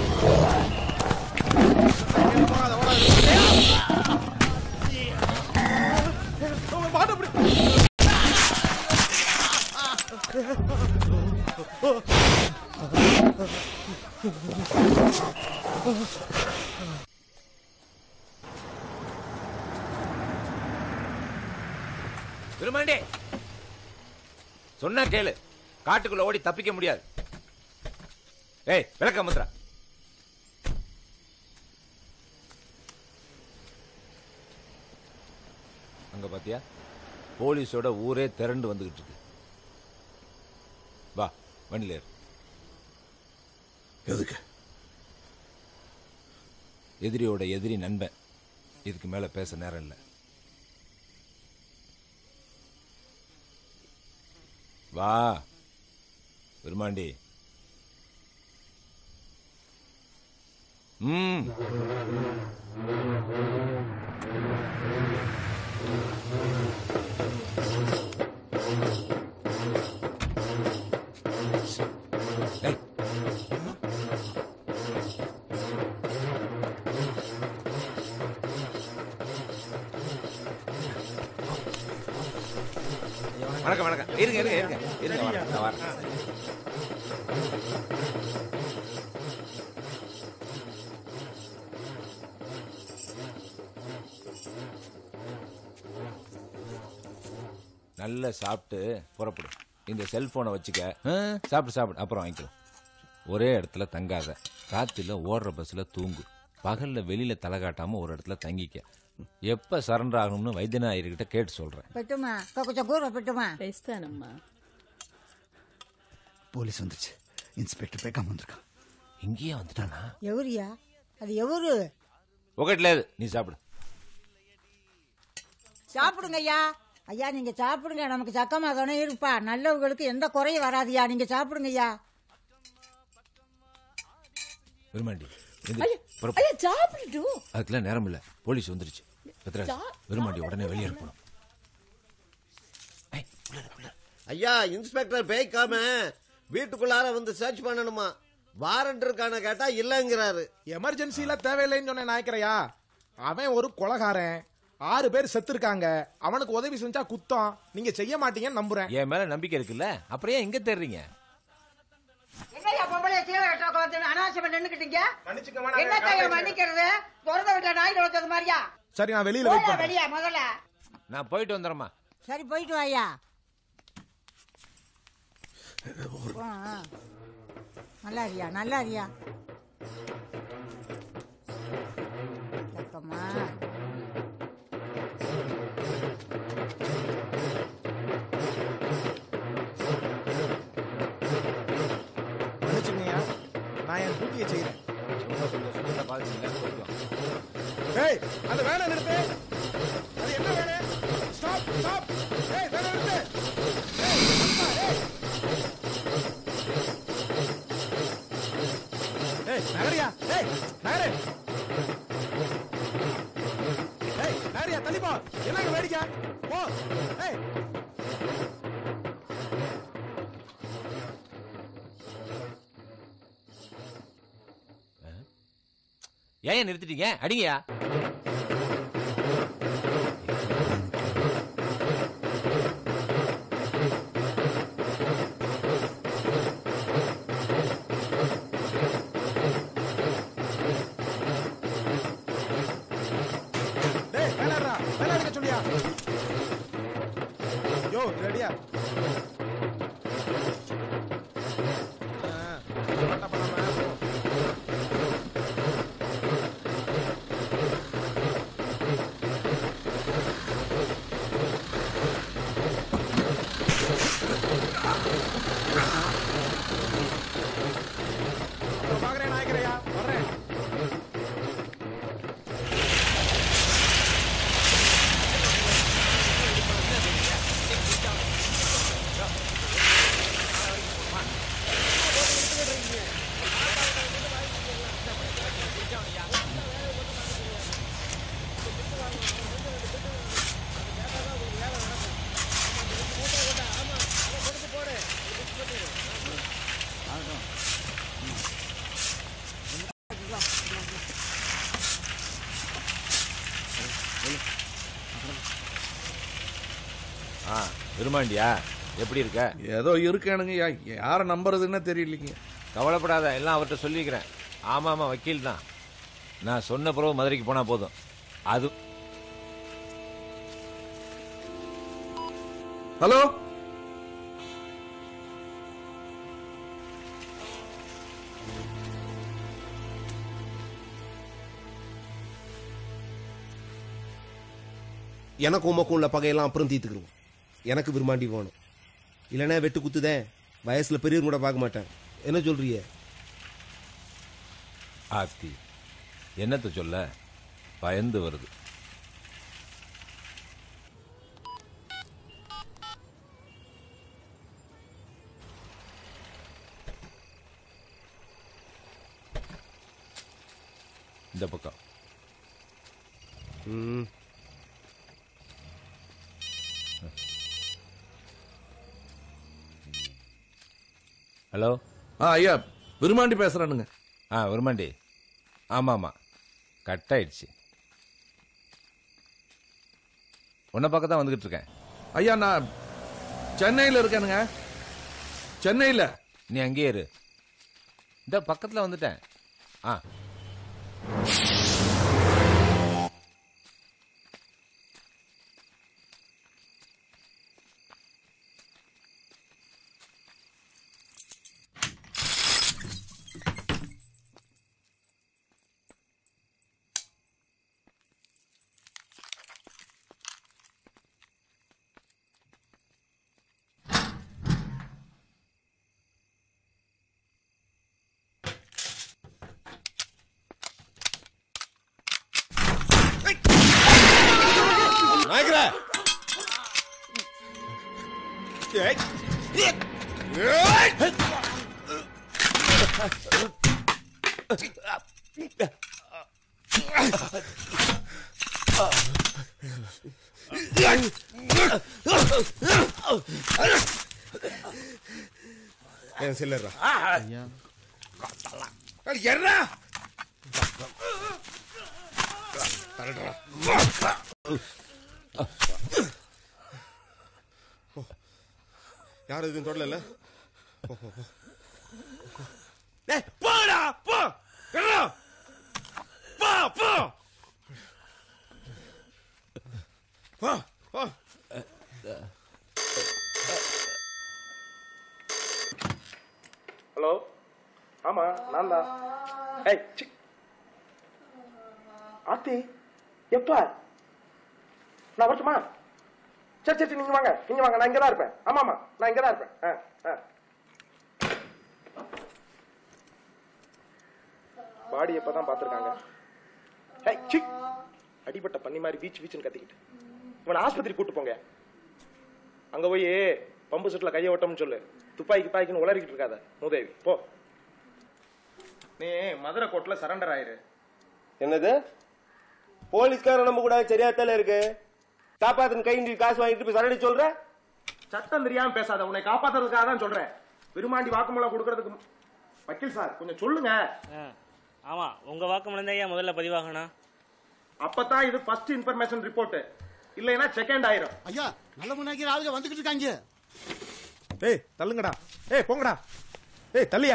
விரும்பாண்டி சொன்னா கேளு காட்டுக்குள்ள ஓடி தப்பிக்க முடியாது ஏய் விளக்க முத்ரா அங்க பாத்தியா போலீஸோட ஊரே திரண்டு வந்துகிட்டு இருக்கு வா வண்டியில ஏறு
எதுக்கு
எதிரியோட எதிரி நண்பன் இதுக்கு மேல பேச நேரம் இல்லை வா விருமாண்டி ம் ஏய். வணக்கம் வணக்கம் இருங்க இருங்க இருங்க இருங்க வரேன், நான் வரேன் நல்லா சாப்பிட்டு புறப்படு இந்த செல்போனை வச்சுக்க ஆ, சாப்பிடு சாப்பிடு அப்புறம் வாங்கிக்கலாம் ஒரே இடத்துல தங்காத ராத்திரில ஓடுற பஸ்ல தூங்கு பகல்ல வெளியில தலை காட்டாம ஒரு இடத்துல தங்கிக்க எப்ப சரண்டர் ஆகணும்னு வைத்தியநாயர்கிட்ட கேட்டு சொல்றேன்
పెట్టుమా కొంచెం కూర పెట్టుమా
ఇస్తానమ్మా
போலீஸ் வந்துச்சு இன்ஸ்பெக்டர் பேக்காம வந்திருக்கான்
இங்கேயே வந்துட்டானா
ఎవరియా అది ఎవరు
ఒకటి లేదు நீ சாப்பிடு
சாப்பிடுங்க ஐயா ஐயா நீங்க சாப்பிடுங்க நமக்கு சக்கமா தானே இருப்பா நல்லவங்களுக்கு எந்த குறையும் வராதுயா நீங்க சாப்பிடுங்க ஐயா
விரும்மாண்டி
ஐயா, ஐயா சாப்பிட்டு
அதுக்கெல்லாம் நேரம் இல்ல போலீஸ் வந்துருச்சு பத்ராஜ்
சா-
விரும்மாண்டி உடனே வெளியே அனுப்பணும்
ஐயா இன்ஸ்பெக்டர் பேய்க்காம வீட்டுக்குள்ளார வந்து சர்ச் பண்ணணுமா வாரண்ட் இருக்கான கேட்டா இல்லங்கிறாரு
எமர்ஜென்சில தேவையில்லைன்னு சொன்ன நாய்க்கரையா அவன் ஒரு கொலகாரன் ஆறு பேர் செத்து இருக்காங்க அவனுக்கு உதவி செஞ்சா குத்தம் நீங்க செய்ய மாட்டீங்கன்னு நம்புறேன்
என் மேல நம்பிக்கை இருக்குல்ல அப்புறம் ஏன் இங்க தேடுறீங்க
என்னையா பொம்பளை சீலை கட்ட வந்து அனாவசியம் நின்னுக்கிட்டீங்க
மன்னிச்சுக்கம்மா, நான்
என்னத்தையா
காலையில-
மன்னிக்கிறது திறந்த வீட்டுல நாய் வளர்த்தது மாதிரியா
சரி நான் வெளியில வெயிட்
போயா
பண்றேன்
வெளியா முதல்ல
நான் போயிட்டு வந்துடுறேம்மா
சரி போயிட்டு வாயா ஆ, ஆ. நல்லா இருக்கியா நல்லா இருக்கியா சக்கம்மா
மன்னிச்சுங்கய்யா நான் என் டியூட்டியை செய்யறேன்
சும்மா சொல்ல சொல்ல பாதிச்சு போயிட்டு வா.
ஏய் அந்த வேலை நிறுத்து அது என்ன வேலை ஸ்டாப் ஸ்டாப் ஏய் வேலை நிறுத்து ஏய், அம்மா, ஏய். ஏய் நகரியா ஏய் நகரு ஏய் நகரியா தள்ளி போ என்னங்க வேடிக்கை போ ஏய்
ஏன் ஏன் நிறுத்திட்டீங்க அடிங்கயா
டேய் வேலைடா வேலை எடுக்க சொல்லியா யோ ரெடியா அப்புறம் பாக்குறேன் நாய்க்கரையா வர்றேன்
ஆ விரும்மாண்டியா எப்படி இருக்க
ஏதோ இருக்கேனுங்க யாரை நம்புறதுன்னு தெரியலைங்க
கவலைப்படாத எல்லாம் அவர்கிட்ட சொல்லிக்கிறேன் ஆமா ஆமா வக்கீல் தான் நான் சொன்ன பிறகு மதுரைக்கு போனா போதும் அது
ஹலோ
எனக்கு உமக்கும் உள்ள பகையெல்லாம் அப்புறம் தீர்த்துக்கிடுவோம் எனக்கு விரும்பாண்டி வேணும் இல்லைன்னா வெட்டு குத்துதேன் வயசுல பெரியவங்க கூட பார்க்க மாட்டேன் என்ன சொல்றிய
ஆத்தி என்னத்த சொல்ல பயந்து வருது இந்த பக்கம்
ம்
ஹலோ
ஆ ஐயா விருமாண்டி பேசுறானுங்க
ஆ விரும்மாண்டி ஆமாம் ஆமாம் கட் ஆயிடுச்சு உன்னை பக்கம் தான் வந்துகிட்டு இருக்கேன்
ஐயா நான் சென்னையில் இருக்கேனுங்க சென்னையில்
நீ அங்கேயே இரு இந்த பக்கத்தில் வந்துட்டேன் ஆ
ஏன் சில்லறா
எர்ரா
யாரும் எதுவும் தொடல போ போ போ
டேய் போடா போ எர்ரா போ போ
போ போ
ஹலோ ஆமா நான் தான் ஏய் சி ஆர்த்தி எப்ப நான் வரட்டுமா சரி சரி சரி, நீங்க வாங்க நீங்க வாங்க நான் இங்க தான் இருப்பேன் ஆமா ஆமா நான் இங்க தான் இருப்பேன் ஆ ஆ பாடி எப்பதான் பார்த்துருக்காங்க ஏய் சி அடிபட்ட பண்ணி மாதிரி பீச் பீச்சுன்னு கத்திக்கிட்டு இவனை ஆஸ்பத்திரி கூட்டு போங்க அங்க போய் பம்பு செட்ல கையை ஓட்டம்னு சொல்லு துப்பாக்கி துப்பாக்கின்னு உளறிக்கிட்டு இருக்காத மூதேவி போ நீ மதுரை கோர்ட்ல சரண்டர் ஆயிரு
என்னது போலீஸ்காரன் நம்ம கூட சரியாத்தால இருக்கு காப்பாத்துன்னு கை நீட்டி காசு வாங்கிட்டு போய் சரடி சொல்ற
சட்டம் தெரியாம பேசாத உன்னை காப்பாத்துறதுக்காக தான் சொல்றேன் விருமாண்டி வாக்குமூலம் கொடுக்கறதுக்கு மு- வக்கீல் சார் கொஞ்சம் சொல்லுங்க
ஆமா உங்க வாக்குமூலம் தான் ஏன் முதல்ல பதிவாகணும்
அப்பதான் இது ஃபர்ஸ்ட் இன்ஃபர்மேஷன் ரிப்போர்ட் இல்லைன்னா செகண்ட் ஆயிரும்
ஐயா நல்ல முன்னாடி ஆளுங்க வந்துகிட்டு இருக்காங்க
ஏய் தள்ளுங்கடா ஏய் போங்கடா ஏய் தள்ளியா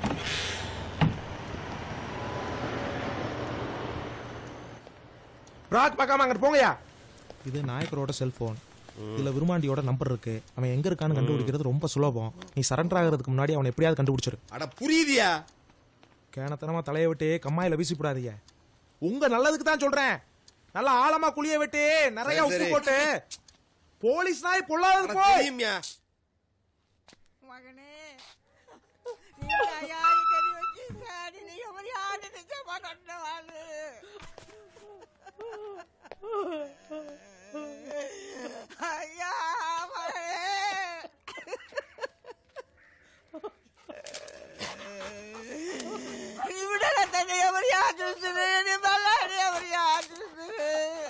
பிராக் பார்க்காம அங்கிட்டு போங்கயா
இது நாயக்கரோட செல்போன் இதுல விருமாண்டியோட நம்பர் இருக்கு அவன் எங்க இருக்கான்னு கண்டுபிடிக்கிறது ரொம்ப சுலபம் நீ சரண்டர் ஆகிறதுக்கு முன்னாடி அவனை எப்படியாவது கண்டுபிடிச்சிரு
அட புரியுதியா
கேனத்தனமா தலையை விட்டு கம்மாயில வீசி விடாதீங்க உங்க நல்லதுக்கு தான் சொல்றேன் நல்லா ஆழமா குழிய விட்டு நிறைய
சரி,
உப்பு
சரி.
போட்டு போலீஸ் நாய் பொல்லாதது
அட
போய்
தெரியும்யா.
ஐயா ഇവിടെ തന്നെ അവർ യാത്രത്തിന് വളരെ അവർ യാത്രത്തിന്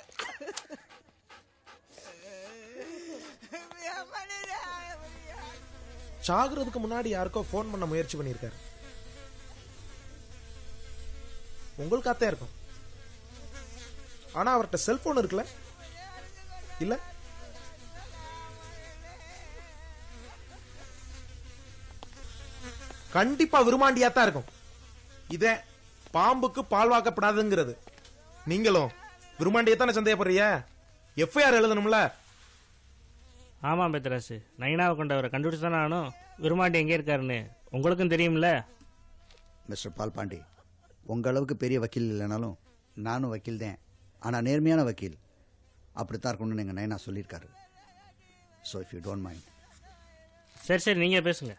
சாகுறதுக்கு முன்னாடி யாருக்கோ ஃபோன் பண்ண முயற்சி பண்ணியிருக்காரு உங்களுக்காத்தான் இருக்கும் ஆனா அவர்கிட்ட செல்போன் இருக்குல்ல இல்ல கண்டிப்பா விருமாண்டியா தான் இருக்கும் இதே பாம்புக்கு பால் வாக்கப்படாதுங்கிறது நீங்களும் விருமாண்டியை தானே சந்தேகப்படுறீங்க எஃப்ஐஆர் எழுதணும்ல
ஆமாம் பெத்ராசு நைனாவை கொண்டவரை கண்டுபிடிச்சு தானே ஆகணும் விரும்மாண்டி எங்கே இருக்காருன்னு உங்களுக்கும் தெரியும்ல
மிஸ்டர் பால்பாண்டி உங்கள் அளவுக்கு பெரிய வக்கீல் இல்லைனாலும் நானும் வக்கீல் தான் ஆனால் நேர்மையான வக்கீல் அப்படித்தான் இருக்கணும்னு எங்கள் நைனா சொல்லியிருக்காரு so if you don't mind
சரி சரி நீங்கள் பேசுங்க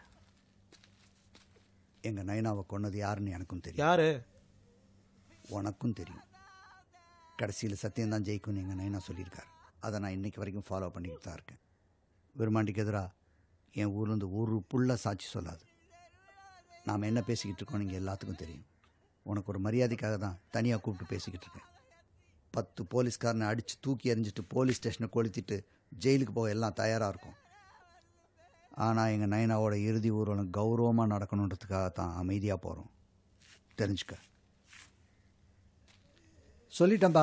எங்கள் நைனாவை கொன்னது யாருன்னு எனக்கும் தெரியும்
யாரு
உனக்கும் தெரியும் கடைசியில் சத்தியம்தான் ஜெயிக்கும்னு எங்கள் நைனா சொல்லியிருக்காரு அதை நான் இன்னைக்கு வரைக்கும் ஃபாலோ பண்ணிக்கிட்டு தான் இருக்கேன் விருமாண்டிக்கு எதிராக என் ஊர்லேருந்து ஒரு புள்ள சாட்சி சொல்லாது நாம் என்ன பேசிக்கிட்டு இருக்கோம் நீங்கள் எல்லாத்துக்கும் தெரியும் உனக்கு ஒரு மரியாதைக்காக தான் தனியாக கூப்பிட்டு பேசிக்கிட்டு இருக்கேன் பத்து போலீஸ்காரனை அடித்து தூக்கி எறிஞ்சிட்டு போலீஸ் ஸ்டேஷனை கொளுத்திட்டு ஜெயிலுக்கு போக எல்லாம் தயாராக இருக்கும் ஆனால் எங்கள் நைனாவோட இறுதி ஊர்வலம் கௌரவமாக நடக்கணுன்றதுக்காக தான் அமைதியாக போகிறோம் தெரிஞ்சுக்க சொல்லிட்டேன்பா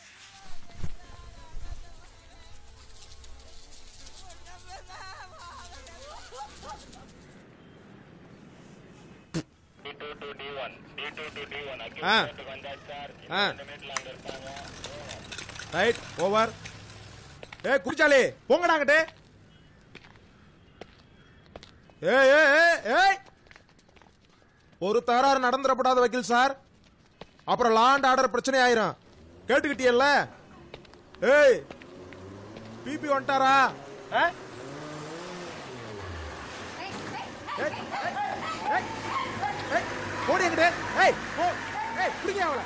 ஆ ஆ ரைட் ஓவர் ஏ குடிச்சாலே போங்கடாங்கட்டே ஏய் ஏய் ஏய் ஏய் ஒரு தகராறு நடந்துடப்படாத வக்கீல் சார் அப்புறம் லாண்ட் ஆர்டர் பிரச்சனை ஆயிரும் கேட்டுக்கிட்டியல்ல ஏய் பிபி வந்துட்டாரா ஆ? ஏய், ஏய், ஏய், போடி என்கிட்ட ஏய் போ ஏய் பிடிங்க அவளை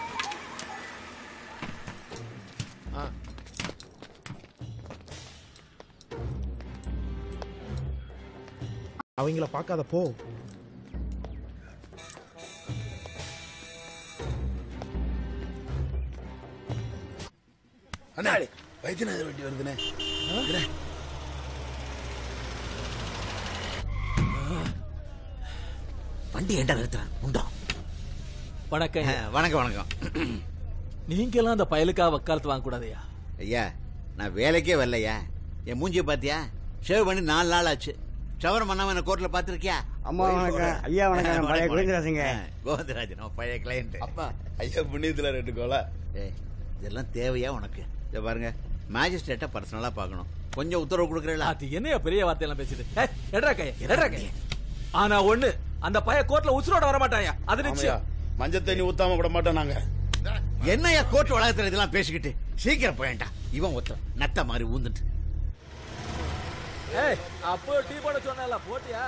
ஆ அவங்கள பார்க்காத போ
அண்ணா வைத்தியநாதர் வண்டி வருதுண்ணே இரு.
வண்டி ஏண்டா நிறுத்துறேன் உண்டா வணக்கம்
வணக்கம் வணக்கம்
நீங்க எல்லாம் அந்த பயலுக்காக வக்காலத்து வாங்க கூடாதையா
ஐயா நான் வேலைக்கே வரலையா என் மூஞ்சிய பாத்தியா ஷேவ் பண்ணி நாலு நாள் ஆச்சு ஷவர் பண்ணாம என்ன கோர்ட்ல பாத்திருக்கியா
அம்மா வணக்கம். ஐயா வணக்கம். பழைய கோவிந்தராஜுங்க.
கோவிந்தராஜன் அவன் பழைய கிளையண்ட்
அப்பா ஐயா புண்ணியத்துல ரெண்டு கோலா
ஏய் இதெல்லாம் தேவையா உனக்கு இதை பாருங்க மேஜிஸ்ட்ரேட்டை பர்சனலா பார்க்கணும் கொஞ்சம் உத்தரவு கொடுக்குறீங்களா
அது என்னையா பெரிய வார்த்தையெல்லாம் பேசுது ஏய், எட்ரா கைய எட்ரா கைய ஆனா ஒண்ணு அந்த பைய கோர்ட்ல உசுரோட வர மாட்டாயா அது
ஆமையா
நிச்சயம்
மஞ்சள் தண்ணி ஊத்தாம விட மாட்டோம் நாங்க
என்னையா கோர்ட் வளாகத்துல இதெல்லாம் பேசிக்கிட்டு சீக்கிரம் போயேன்டா இவன் ஒருத்தன் நத்த மாதிரி ஊந்துட்டு
ஏய் அப்போ டீ போட சொன்னல போட்டியா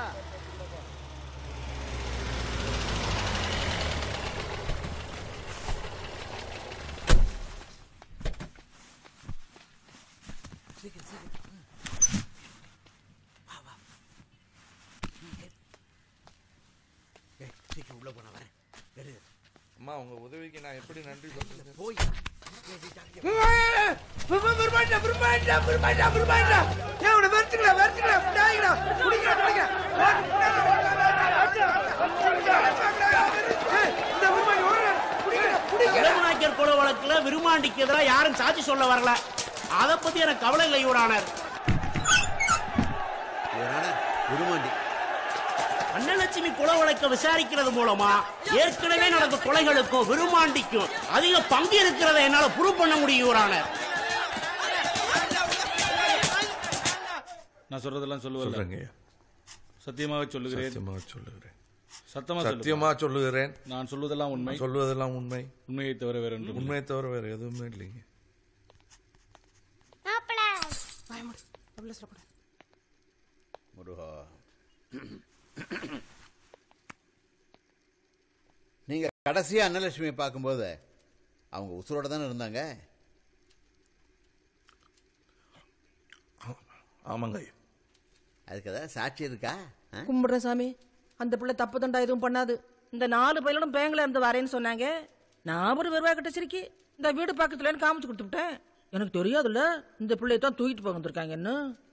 ஏய், சீக்கிரம் உள்ள போன வரேன் எடு.
அம்மா உங்க உதவிக்கு நான் எப்படி நன்றி சொல்றது
போய்
இளமநாயக்கர் கொலை வழக்குல விருமாண்டிக்கு எதிராக யாரும் சாட்சி சொல்ல வரல அத பத்தி எனக்கு கவலை இல்லை யுவரானர்
விருமாண்டி
அன்னலட்சுமி கொலை வழக்க விசாரிக்கிறது மூலமா ஏற்கனவே நடந்த கொலைகளுக்கும் விருமாண்டிக்கும் அதிக பங்கு இருக்கிறத என்னால ப்ரூவ் பண்ண முடியும் யுவரானர்
நான் சொல்றதெல்லாம் சொல்லுவேன்
சொல்றேங்க
சத்தியமாக சொல்லுகிறேன்
சத்தியமாக சொல்லுகிறேன்
சத்தமா
சத்தியமா சொல்லுகிறேன்
நான் சொல்வதெல்லாம் உண்மை
சொல்வதெல்லாம் உண்மை
உண்மையை தவிர வேற ஒன்றும் இல்லை.
உண்மையை தவிர வேற எதுவுமே இல்லைங்க
முருகா நீங்க கடைசியா அன்னலட்சுமியை பார்க்கும்போது அவங்க உசுரோட தானே இருந்தாங்க
ஆமாங்க
அதுக்கு ஏதாவது சாட்சி இருக்கா ஆ?
கும்பிடுறேன் சாமி அந்த பிள்ளை தப்பு தண்டா எதுவும் பண்ணாது இந்த நாலு பையனும் பேங்க்ல இருந்து வரேன்னு சொன்னாங்க நான் ஒரு வருவாய் கிட்ட சிரிக்கி இந்த வீடு பக்கத்துலன்னு காமிச்சு கொடுத்துட்டேன் எனக்கு தெரியாதுல்ல இந்த பிள்ளைய தான் தூக்கிட்டு போக வந்திருக்காங்கன்னு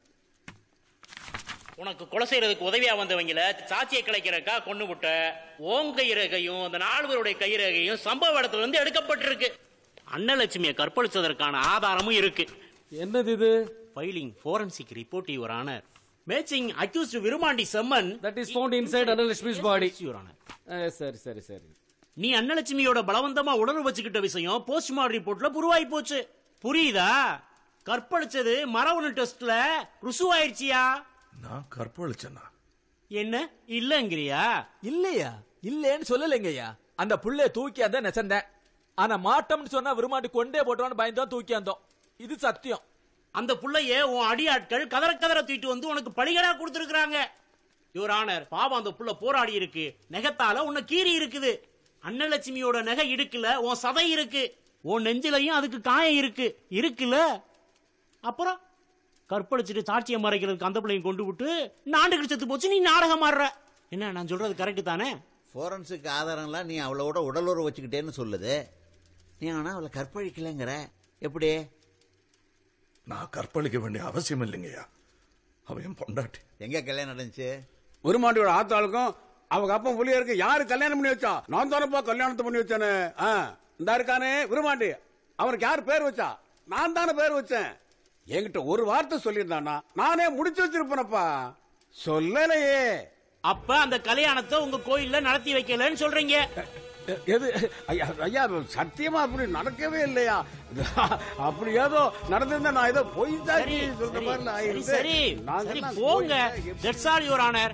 உனக்கு கொலை செய்யறதுக்கு உதவியா வந்தவங்கள சாட்சியை கிளைக்கிறக்கா கொண்டு விட்ட ஓம் கைரகையும் அந்த நாலு பேருடைய கைரகையும் சம்பவ இடத்துல இருந்து எடுக்கப்பட்டிருக்கு அன்னலட்சுமியை கற்பழிச்சதற்கான ஆதாரமும் இருக்கு
என்னது இது
filing forensic report your honour matching accused Virumandi semen
that is found inside அன்னலட்சுமிஸ் பாடி
யுவர் ஆனர்
சரி சரி சரி
நீ அன்னலட்சுமியோட பலவந்தமா உணர்வு வச்சுக்கிட்ட விஷயம் போஸ்ட்மார்டம் ரிப்போர்ட்ல புருவாயி போச்சு புரியுதா கற்பழிச்சது மரபணு டெஸ்ட்ல ருசுவாயிருச்சியா
நான் கற்பழிச்சேனா
என்ன இல்லங்கிறியா
இல்லையா இல்லேன்னு சொல்லலைங்கய்யா அந்த புள்ளைய தூக்கி அந்த நெசந்தேன் ஆனா மாட்டோம்னு சொன்னா விரும்பாண்டி கொண்டே போட்டோன்னு பயந்தோம் தூக்கி வந்தோம் இது சத்தியம்
அந்த புள்ளைய உன் அடியாட்கள் கதற கதற தூக்கிட்டு வந்து உனக்கு பலிகடா கொடுத்துருக்காங்க யுவர் ஆனர் பாவம் அந்த புள்ள போராடி இருக்கு நெகத்தால உன்னை கீறி இருக்குது அன்னலட்சுமியோட நகை இடுக்குல உன் சதை இருக்கு உன் நெஞ்சிலையும் அதுக்கு காயம் இருக்கு இருக்குல்ல அப்புறம் கற்பழிச்சிட்டு சாட்சியை மறைக்கிறதுக்கு அந்த பிள்ளையும் கொண்டு விட்டு நாண்டுகள் செத்து போச்சு நீ நாடகம் ஆடுற என்ன நான் சொல்றது கரெக்ட் தானே
ஃபோரன்சிக் ஆதாரம்லாம் நீ அவளோட உடலுறவு வச்சுக்கிட்டேன்னு சொல்லுது நீ ஆனா அவளை கற்பழிக்கலைங்கிற எப்படி
நான் கற்பழிக்க வேண்டிய அவசியம் இல்லைங்கய்யா அவன் என் பொண்டாட்டி
எங்க கல்யாணம் நடந்துச்சு
உருமாண்டியோட ஆத்தாளுக்கும் அவங்க அப்பா புள்ளியருக்கு யாரு கல்யாணம் பண்ணி வச்சா நான் தானப்பா கல்யாணத்தை பண்ணி வச்சேனே ஆ, இந்தா இருக்கானே விருமாண்டி அவனுக்கு யார் பேர் வச்சா நான் தானே பேர் வச்சேன் என்கிட்ட ஒரு வார்த்தை சொல்லியிருந்தானா நானே முடிச்சு வச்சிருப்பேனப்பா சொல்லலையே
அப்ப அந்த கல்யாணத்தை உங்க கோயில்ல நடத்தி வைக்கலன்னு சொல்றீங்க
எ- எது ஐயா ஐயா சத்தியமா அப்படி நடக்கவே இல்லையா அப்படி ஏதோ நடந்திருந்தா நான் ஏதோ பொய் தாக்கி
சரி,
சொல்ற
சரி,
மாதிரி நான்
சரி,
இருந்தேன்.
சரி,
நாங்கெல்லாம்
சரி, போங்க
போய்
that's all your honour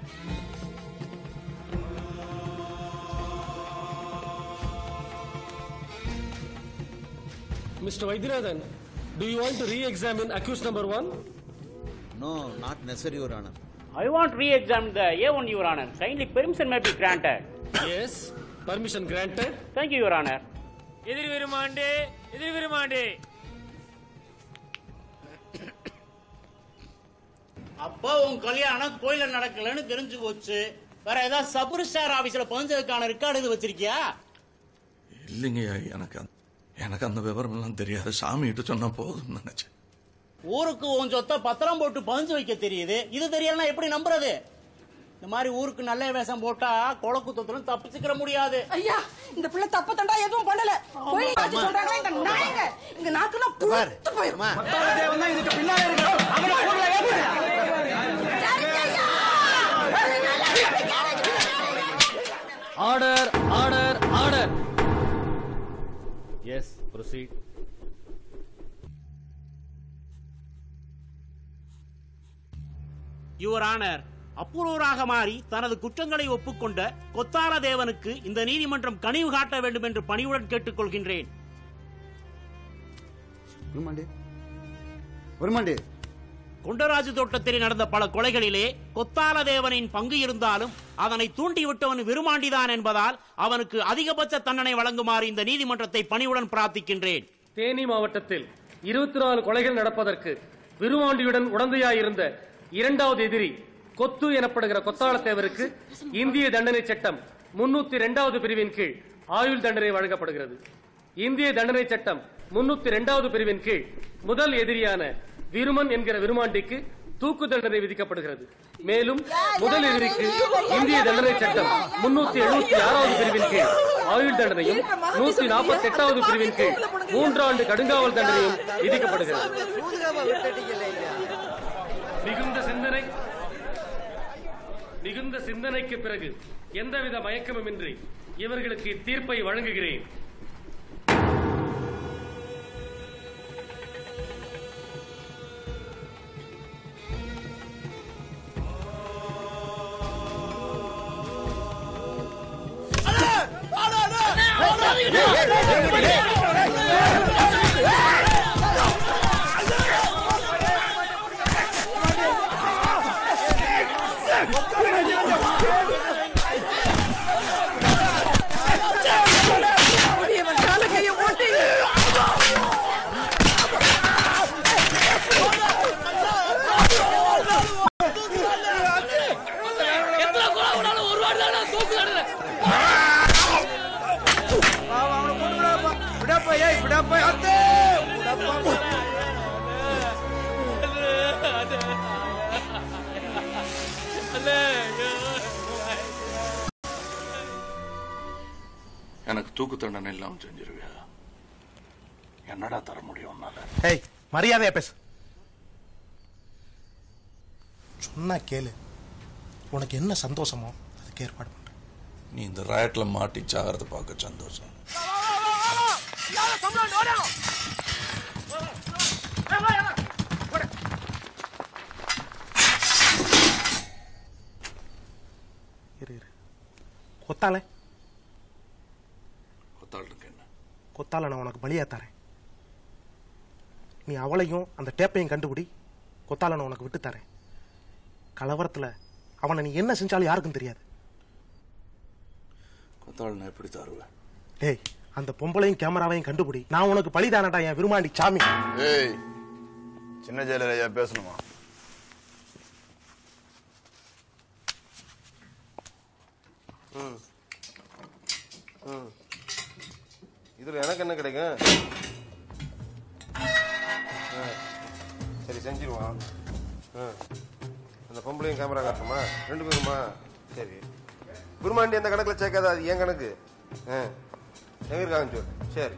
Mr. Vaidyanathan, do you want to re-examine accused number one?
No not necessary your honour
I want re-examine the A1, Your Honor. Kindly permission may be granted.
Yes, permission granted.
Thank you, Your Honor.
எதிர் விருமாண்டே எதிர் விருமாண்டே
அப்போ உன் கல்யாணம் கோயில நடக்கலன்னு தெரிஞ்சு போச்சு வேற ஏதாவது சபுர் ஸ்டார் ஆபீஸ்ல பதினதுக்கான ரெக்கார்டு இது வச்சிருக்கியா
இல்லைங்கய்யா எனக்கு அந்த- எனக்கு அந்த விவரம் எல்லாம் தெரியாது சாமிகிட்ட சொன்னா போதும்னு நினைச்சேன்
ஊருக்கு உன் சொத்தை பத்திரம் போட்டு பதிஞ்சு வைக்க தெரியுது இது தெரியலன்னா எப்படி நம்புறது இந்த மாதிரி ஊருக்கு நல்ல வேஷம் போட்டா குளக்குத்தத்திலும் தப்பிச்சுக்கிற முடியாது
ஐயா இந்த பிள்ளை தப்பு தண்டா எதுவும் பண்ணல கோயில் காட்சி சொல்றாங்க இந்த நாயங்க இங்க நாக்கெல்லாம் புழுத்து போயிரும்
இதுக்கு பின்னாலே இருக்கணும் அவனை ஊர்ல ஏத்து
order order order yes proceed
your honour அப்புறவராக மாறி தனது குற்றங்களை ஒப்புக்கொண்ட கொத்தார தேவனுக்கு இந்த நீதிமன்றம் கனிவு காட்ட வேண்டும் என்று பணிவுடன் கேட்டுக்கொள்கின்றேன்
விரும்மாண்டி விரும்மாண்டி
கொண்டராஜு தோட்டத்தில் நடந்த பல கொலைகளிலே கொத்தால தேவனின் பங்கு இருந்தாலும் அதனை தூண்டிவிட்டவன் விருமாண்டிதான் என்பதால் அவனுக்கு அதிகபட்ச தண்டனை வழங்குமாறு இந்த நீதிமன்றத்தை பணிவுடன் பிரார்த்திக்கின்றேன்
தேனி மாவட்டத்தில் இருபத்தி நாலு கொலைகள் நடப்பதற்கு விருமாண்டியுடன் உடந்தையாயிருந்த இரண்டாவது எதிரி கொத்து எனப்படுகிற கொத்தாளத்தேவருக்கு இந்திய தண்டனை சட்டம் முன்னூத்தி இரண்டாவது பிரிவின் கீழ் ஆயுள் தண்டனை வழங்கப்படுகிறது இந்திய தண்டனை சட்டம் முன்னூத்தி இரண்டாவது பிரிவின் கீழ் முதல் எதிரியான விருமன் என்கிற விருமாண்டிக்கு தூக்கு தண்டனை விதிக்கப்படுகிறது மேலும் முதல் எதிரிக்கு இந்திய தண்டனை சட்டம் முன்னூத்தி எழுபத்தி ஆறாவது பிரிவின் கீழ் ஆயுள் தண்டனையும் நூத்தி நாற்பத்தி எட்டாவது பிரிவின் கீழ் மூன்றாண்டு கடுங்காவல் தண்டனையும் விதிக்கப்படுகிறது மிகுந்த சிந்தனை மிகுந்த சிந்தனைக்கு பிறகு எந்தவித மயக்கமுமின்றி இவர்களுக்கு தீர்ப்பை வழங்குகிறேன்
இவன் கால கைய ஓட்டி
எத்தனை கொலை பண்ணாலும் ஒரு வாட்டி தான் நான் தூக்கு தண்டனை
விடப்பா ஏய் விடப்பா அத்தே விடப்பா
எனக்கு தூக்கு தண்டனை இல்லாம செஞ்சிருவியா என்னடா தர முடியும் உன்னால
ஏய் மரியாதையா பேசு சொன்னா கேளு உனக்கு என்ன சந்தோஷமோ அதுக்கு ஏற்பாடு பண்ணு.
நீ இந்த ராயட்ல மாட்டி சாகிறத பார்க்க சந்தோஷம்
இரு இரு கொத்தால
கொத்தாளுக்கு என்ன
கொத்தால நான் உனக்கு பலியா தரேன் நீ அவளையும் அந்த டேப்பையும் கண்டுபிடி கொத்தால நான் உனக்கு விட்டு தரேன் கலவரத்துல அவனை நீ என்ன செஞ்சாலும் யாருக்கும் தெரியாது
கொத்தாள் நான் எப்படி தருவேன்
டேய் அந்த பொம்பளையும் கேமராவையும் கண்டுபிடி நான் உனக்கு பலிதானடா என் விருமாண்டி சாமி
ஏய் சின்ன ஜெயலலிதா ஐயா பேசணுமா
ம் ம் இதில் எனக்கு என்ன கிடைக்கும் ஆ, சரி செஞ்சிருவான் ஆ அந்த பொம்பளையும் கேமரா காட்டணுமா ரெண்டு பேருமா சரி குருமாண்டி அந்த கணக்கில் சேர்க்காத அது என் கணக்கு ஆ எங்க இருக்காங்க சொல்லு சரி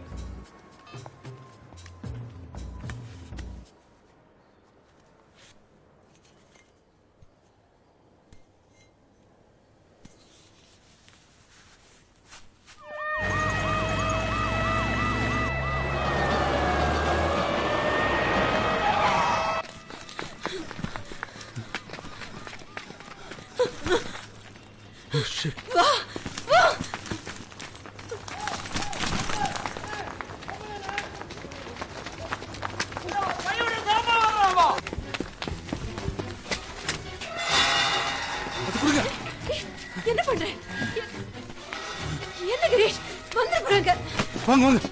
வா வா என்ன பண்ற என்ன கிரீஷ் வந்துட போறாங்க
வாங்க வாங்க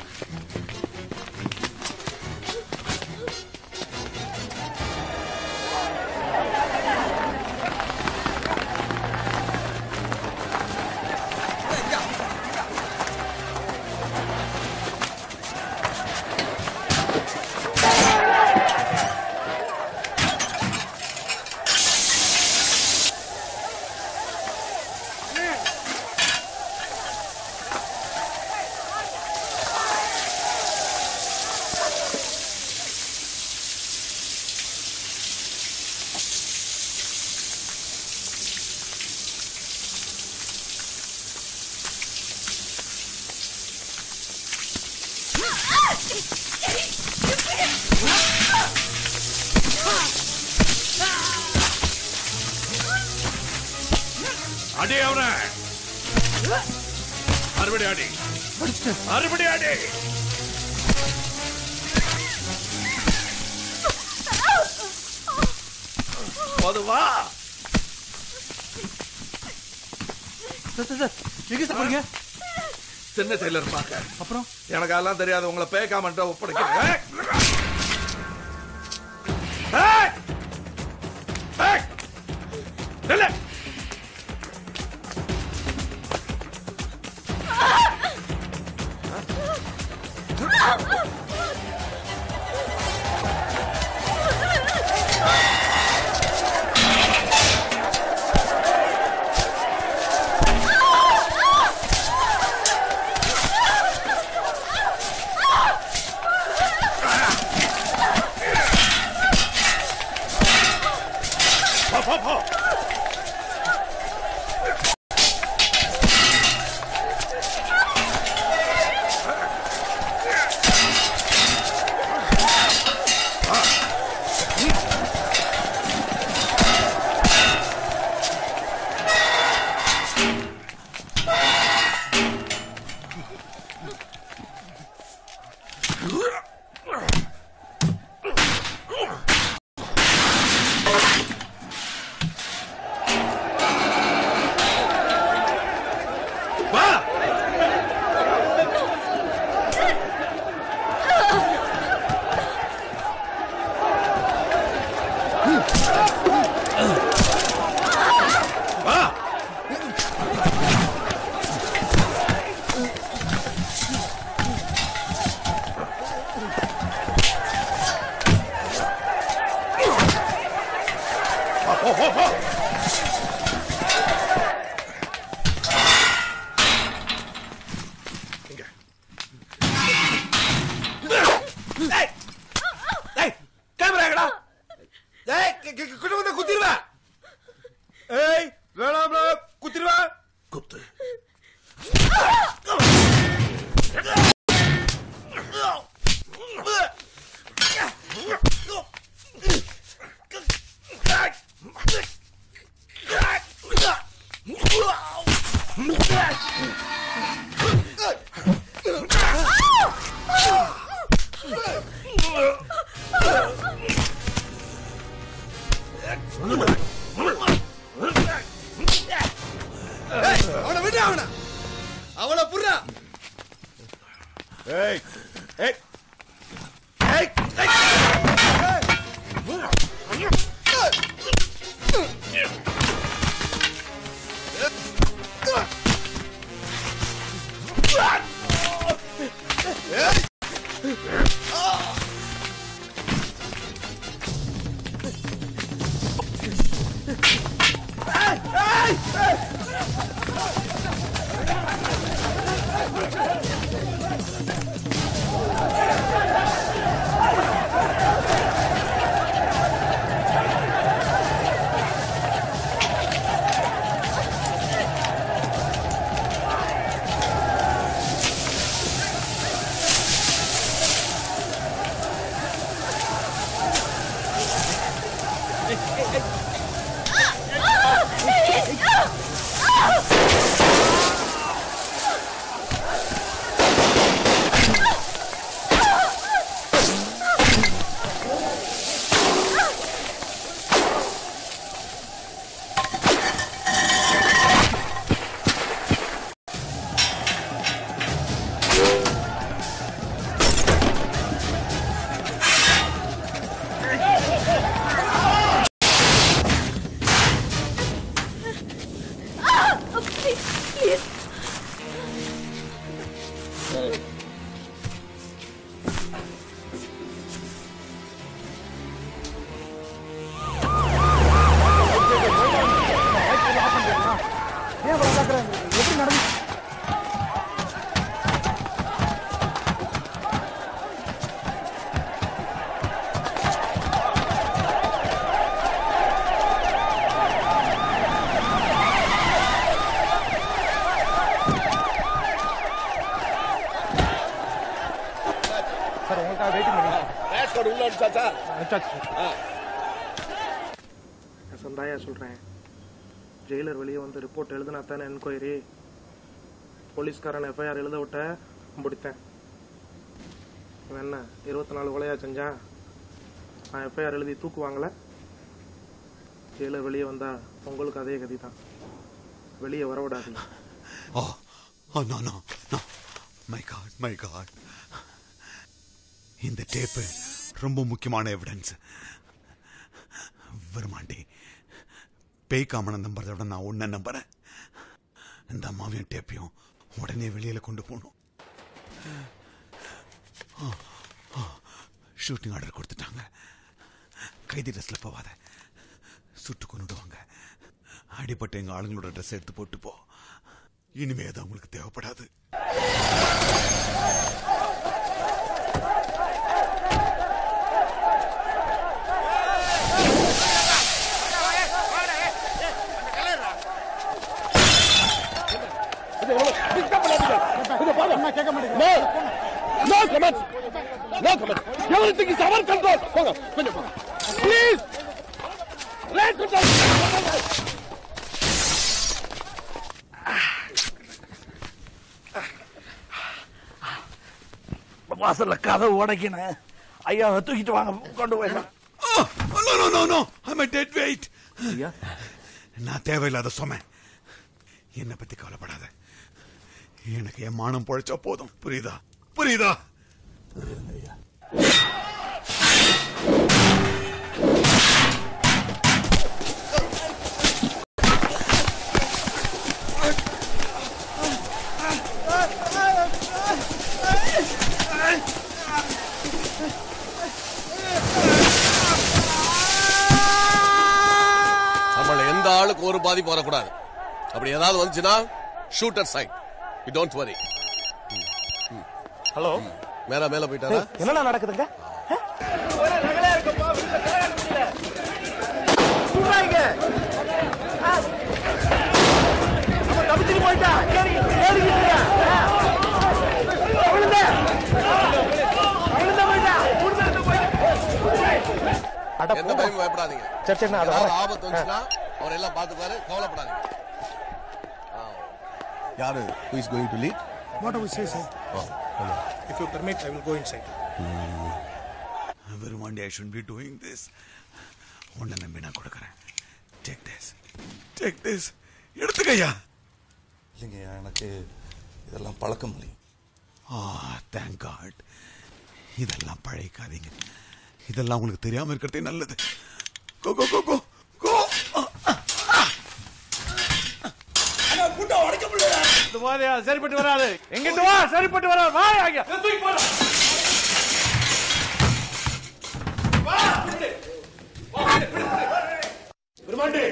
அடி அவன அறுபடி அடி அறுபடி அடி போதுவா
எங்க சார் போறீங்க
சின்ன டெய்லர் பார்க்க
அப்புறம்
எனக்கு அதெல்லாம் தெரியாது உங்களை பேக்காமட்ட ஒப்படைக்கிறேன் ஏய்! ஏய்! ஏய்! நில்லு! போ, போ, போ. வா வா வா, போ, போ, போ. இங்க.
ஏய் ஏய் கேமரா எங்கடா ஏய் கி- கி- கிட்ட வந்து குத்திடுவேன் ஏய் வேணாம் குத்திடுவேன்
குத்து
ஏய் அவனை விடு அவனை அவனை புடுறா ஏய் ஏய் ஏய் ஏய்
எப்படி நடந்து
சார் உங்களுக்காக வெயிட்டிங் பண்ணி
ரேஷ் கார்டு உள்ள அடிச்சாச்சா
அடிச்சாச்சு சந்தாயா சொல்றேன் ஜெயிலர் வெளியே வந்து ரிப்போர்ட் எழுதுனா தானே என்கொயரி போலீஸ்காரன் எஃப்ஐஆர் எழுத விட்ட பிடித்தேன் இவன் என்ன இருபத்தி நாலு கொலையா செஞ்சான் நான் எஃப்ஐஆர் எழுதி தூக்கு வாங்கல ஜெயிலர் வெளியே வந்தா உங்களுக்கு அதே கதி தான் வெளியே வர விடாதீங்க
Oh, oh no, no, no. My God, my God. இந்த டேப்பு ரொம்ப முக்கியமான எவிடன்ஸ் வருமாண்டி பேய் காமனை நம்புறதை விட நான் உன்னை நம்புறேன் இந்த அம்மாவையும் டேப்பையும் உடனே வெளியில கொண்டு போகணும் ஷூட்டிங் ஆர்டர் கொடுத்துட்டாங்க கைதி ட்ரெஸ்ல போவாத சுட்டு கொண்டுடுவாங்க அடிப்பட்ட எங்க ஆளுங்களோட ட்ரெஸ் எடுத்து போட்டு போ இனிமே அது அவங்களுக்கு தேவைப்படாது
No comment. No comment. Everything is our control. போங்க கொஞ்சம் போங்க ப்ளீஸ் ரைட் கண்ட்ரோல்
வாசல்ல கதவு உடைக்கணும் ஐயாவை தூக்கிட்டு வாங்க கொண்டு போயிடலாம்
no no no no I'm dead wait நான் தேவையில்லாத சொன்னேன் என்னை பத்தி கவலைப்படாத எனக்கு என் மானம் பொழைச்சா போதும் புரியுதா புரியுதா
நம்மள எந்த ஆளுக்கு ஒரு பாதிப்பு வரக்கூடாது அப்படி ஏதாவது வந்துச்சுன்னா shoot at sight you don't worry
hello
மேல மேல போயிட்டாரா
என்னடா நடக்குதுங்க
தப்பிச்சுட்டு போயிட்டா கேளு கேளுங்க விழுந்த விழுந்த போயிட்டா விழுந்த போயிட்டா
எந்த பயமும் பயப்படாதீங்க
சரி, சரி, நான் அதை
ஏதாவது
வரேன்.
ஆபத்து வந்துச்சுன்னா அவர் எல்லாம் பார்த்துப்பாரு கவலைப்படாதீங்க யாரு who is going to lead
What do we say, sir?
Oh, hello.
If you permit, I will go inside.
Verumandi I should be doing this உன்னை நம்பி நான் கொடுக்குறேன் டேக் திஸ் டேக் திஸ் எடுத்துக்கையா
இல்லைங்கய்யா எனக்கு இதெல்லாம் பழக்கம் இல்லை
ஆ தேங்க் காட் இதெல்லாம் பழைக்காதீங்க இதெல்லாம் உங்களுக்கு தெரியாம இருக்கிறதே நல்லது கோ கோ கோ கோ கோ
இந்த மாதிரி சரிப்பட்டு வராது எங்கிட்ட வா சரிப்பட்டு வராது வா ஐயா
விரும்மாண்டி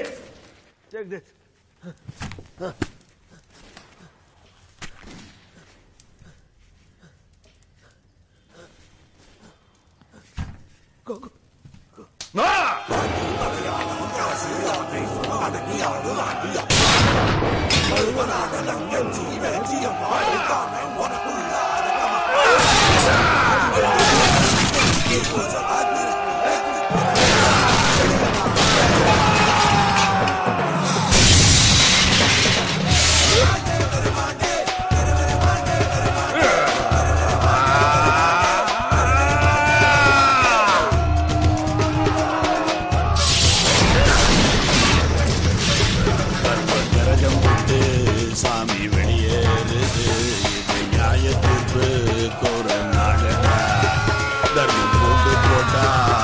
கரகம் விட்டு சாமி வெளியேறுது இது நியாய தீர்ப்பு கோர நாடடா தர்மம் போட்டு போட்டா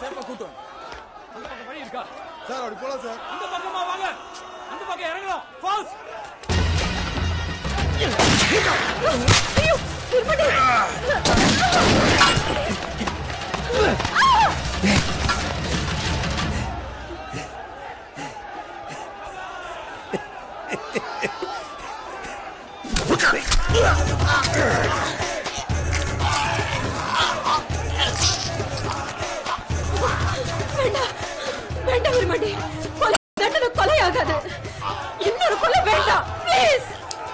சேஃபா கூட்டு வாங்க. அந்த பக்கம் வழி இருக்கா
சார் அப்படி போலாம் சார்
இந்த பக்கமா வாங்க அந்த பக்கம் இறங்கலாம் ஃபால்ஸ்
ஐயோ திருமணி வேண்டாம் வேண்டாம் விரும்பி கொலை தண்டனை கொலையாகாது இன்னொரு கொலை வேண்டாம் ப்ளீஸ்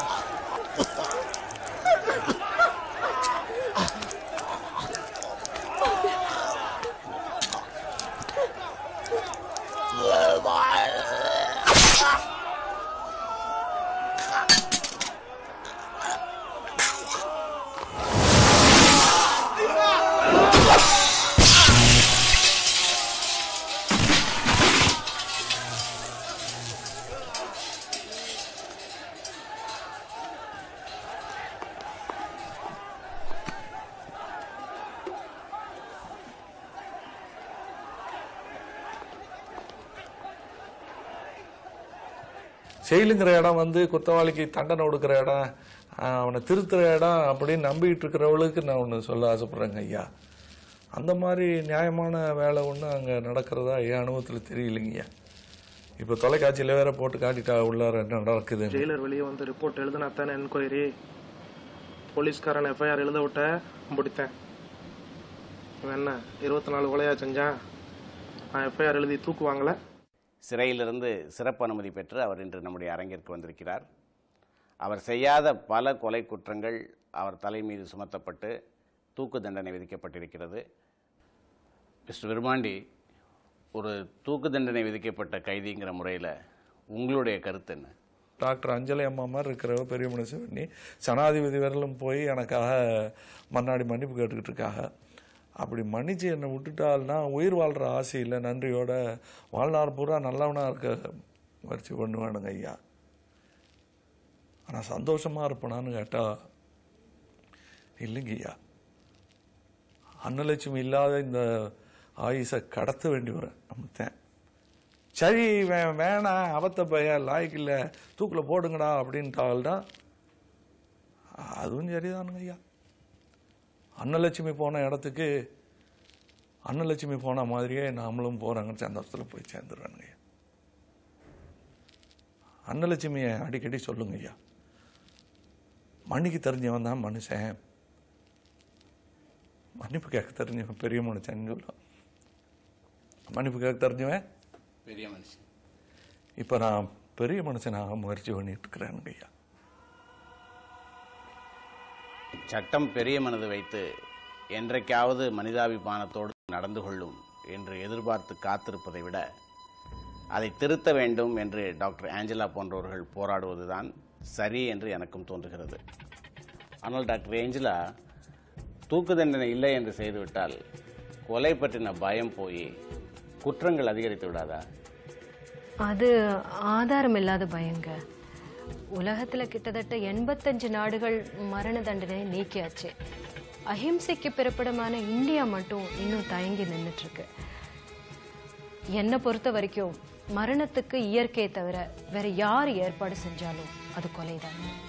செயலுங்கிற இடம் வந்து குற்றவாளிக்கு தண்டனை கொடுக்குற இடம் ஆஹ் அவனை திருத்துற இடம் அப்படின்னு நம்பிக்கிட்டு இருக்கிறவளுக்கு நான் ஒன்று சொல்ல ஆசைப்படுறேங்க ஐயா அந்த மாதிரி நியாயமான வேலை ஒன்று அங்கே நடக்கிறதா என் அனுபவத்தில் தெரியலைங்கய்யா இப்போ தொலைக்காட்சியில் வேற போட்டு காட்டிட்டா உள்ளார என்ன நடக்குது
ஜெயிலர் வெளியே வந்து ரிப்போர்ட் எழுதுனா தானே என்கொயரி போலீஸ்காரன் எஃப்ஐஆர் எழுத விட்ட முடித்தேன் இவன் என்ன இருபத்தி நாலு கொலையா செஞ்சான் நான் எஃப்ஐஆர் எழுதி தூக்குவாங்களே
சிறையிலிருந்து சிறப்பு அனுமதி பெற்று அவர் இன்று நம்முடைய அரங்கிற்கு வந்திருக்கிறார் அவர் செய்யாத பல கொலை குற்றங்கள் அவர் தலை மீது சுமத்தப்பட்டு தூக்கு தண்டனை விதிக்கப்பட்டிருக்கிறது மிஸ்டர் விருமாண்டி ஒரு தூக்கு தண்டனை விதிக்கப்பட்ட கைதிங்கிற முறையில் உங்களுடைய கருத்து என்ன
டாக்டர் அஞ்சலி அம்மா மாதிரி இருக்கிறவ பெரிய மனசு பண்ணி சனாதிபதி வரலும் போய் எனக்காக மன்னாடி மன்னிப்பு கேட்டுக்கிட்டு இருக்காங்க அப்படி மன்னிச்சு என்னை விட்டுட்டால்னா உயிர் வாழ்கிற ஆசையில் நன்றியோட வாழ்நாள் பூரா நல்லவனாக இருக்க முயற்சி பண்ணுவேனுங்க ஐயா ஆனால் சந்தோஷமாக இருப்பேனான்னு கேட்டால் இல்லைங்க ஐயா அன்னலட்சுமி இல்லாத இந்த ஆயுசை கடத்த வேண்டி வரேன் நம்மத்தேன் சரி வே வேணாம் அவத்த பையன் லாய்க்கு இல்லை தூக்கில் போடுங்கடா அப்படின்ட்டால்டா அதுவும் சரிதானுங்க ஐயா அன்னலட்சுமி போன இடத்துக்கு அன்னலட்சுமி போன மாதிரியே நாமளும் போகிறாங்கன்னு சந்தோஷத்தில் போய் சேர்ந்துருவேனுங்க ஐயா அன்னலட்சுமியை அடிக்கடி சொல்லுங்க ஐயா மன்னிக்கு தெரிஞ்சவன் தான் மனுஷன் மன்னிப்பு கேட்க தெரிஞ்சவன் பெரிய மனுஷன் சொல்லுவான் மன்னிப்பு கேட்க தெரிஞ்சவன்
பெரிய மனுஷன்
இப்போ நான் பெரிய மனுஷனாக முயற்சி பண்ணிட்டு இருக்கிறேனுங்க ஐயா
சட்டம் பெரிய மனது வைத்து என்றைக்காவது மனிதாபிமானத்தோடு நடந்து கொள்ளும் என்று எதிர்பார்த்து காத்திருப்பதை விட அதை திருத்த வேண்டும் என்று டாக்டர் ஆஞ்சலா போன்றவர்கள் போராடுவதுதான் சரி என்று எனக்கும் தோன்றுகிறது ஆனால் டாக்டர் ஏஞ்சலா தூக்கு தண்டனை இல்லை என்று செய்துவிட்டால் கொலை பற்றின பயம் போய் குற்றங்கள் அதிகரித்து விடாதா
அது ஆதாரம் இல்லாத பயங்க உலகத்துல கிட்டத்தட்ட எண்பத்தஞ்சு நாடுகள் மரண தண்டனை நீக்கியாச்சு அஹிம்சைக்கு பிறப்பிடமான இந்தியா மட்டும் இன்னும் தயங்கி நின்னுட்டு இருக்கு என்னை பொறுத்த வரைக்கும் மரணத்துக்கு இயற்கையை தவிர வேற யார் ஏற்பாடு செஞ்சாலும் அது கொலைதான்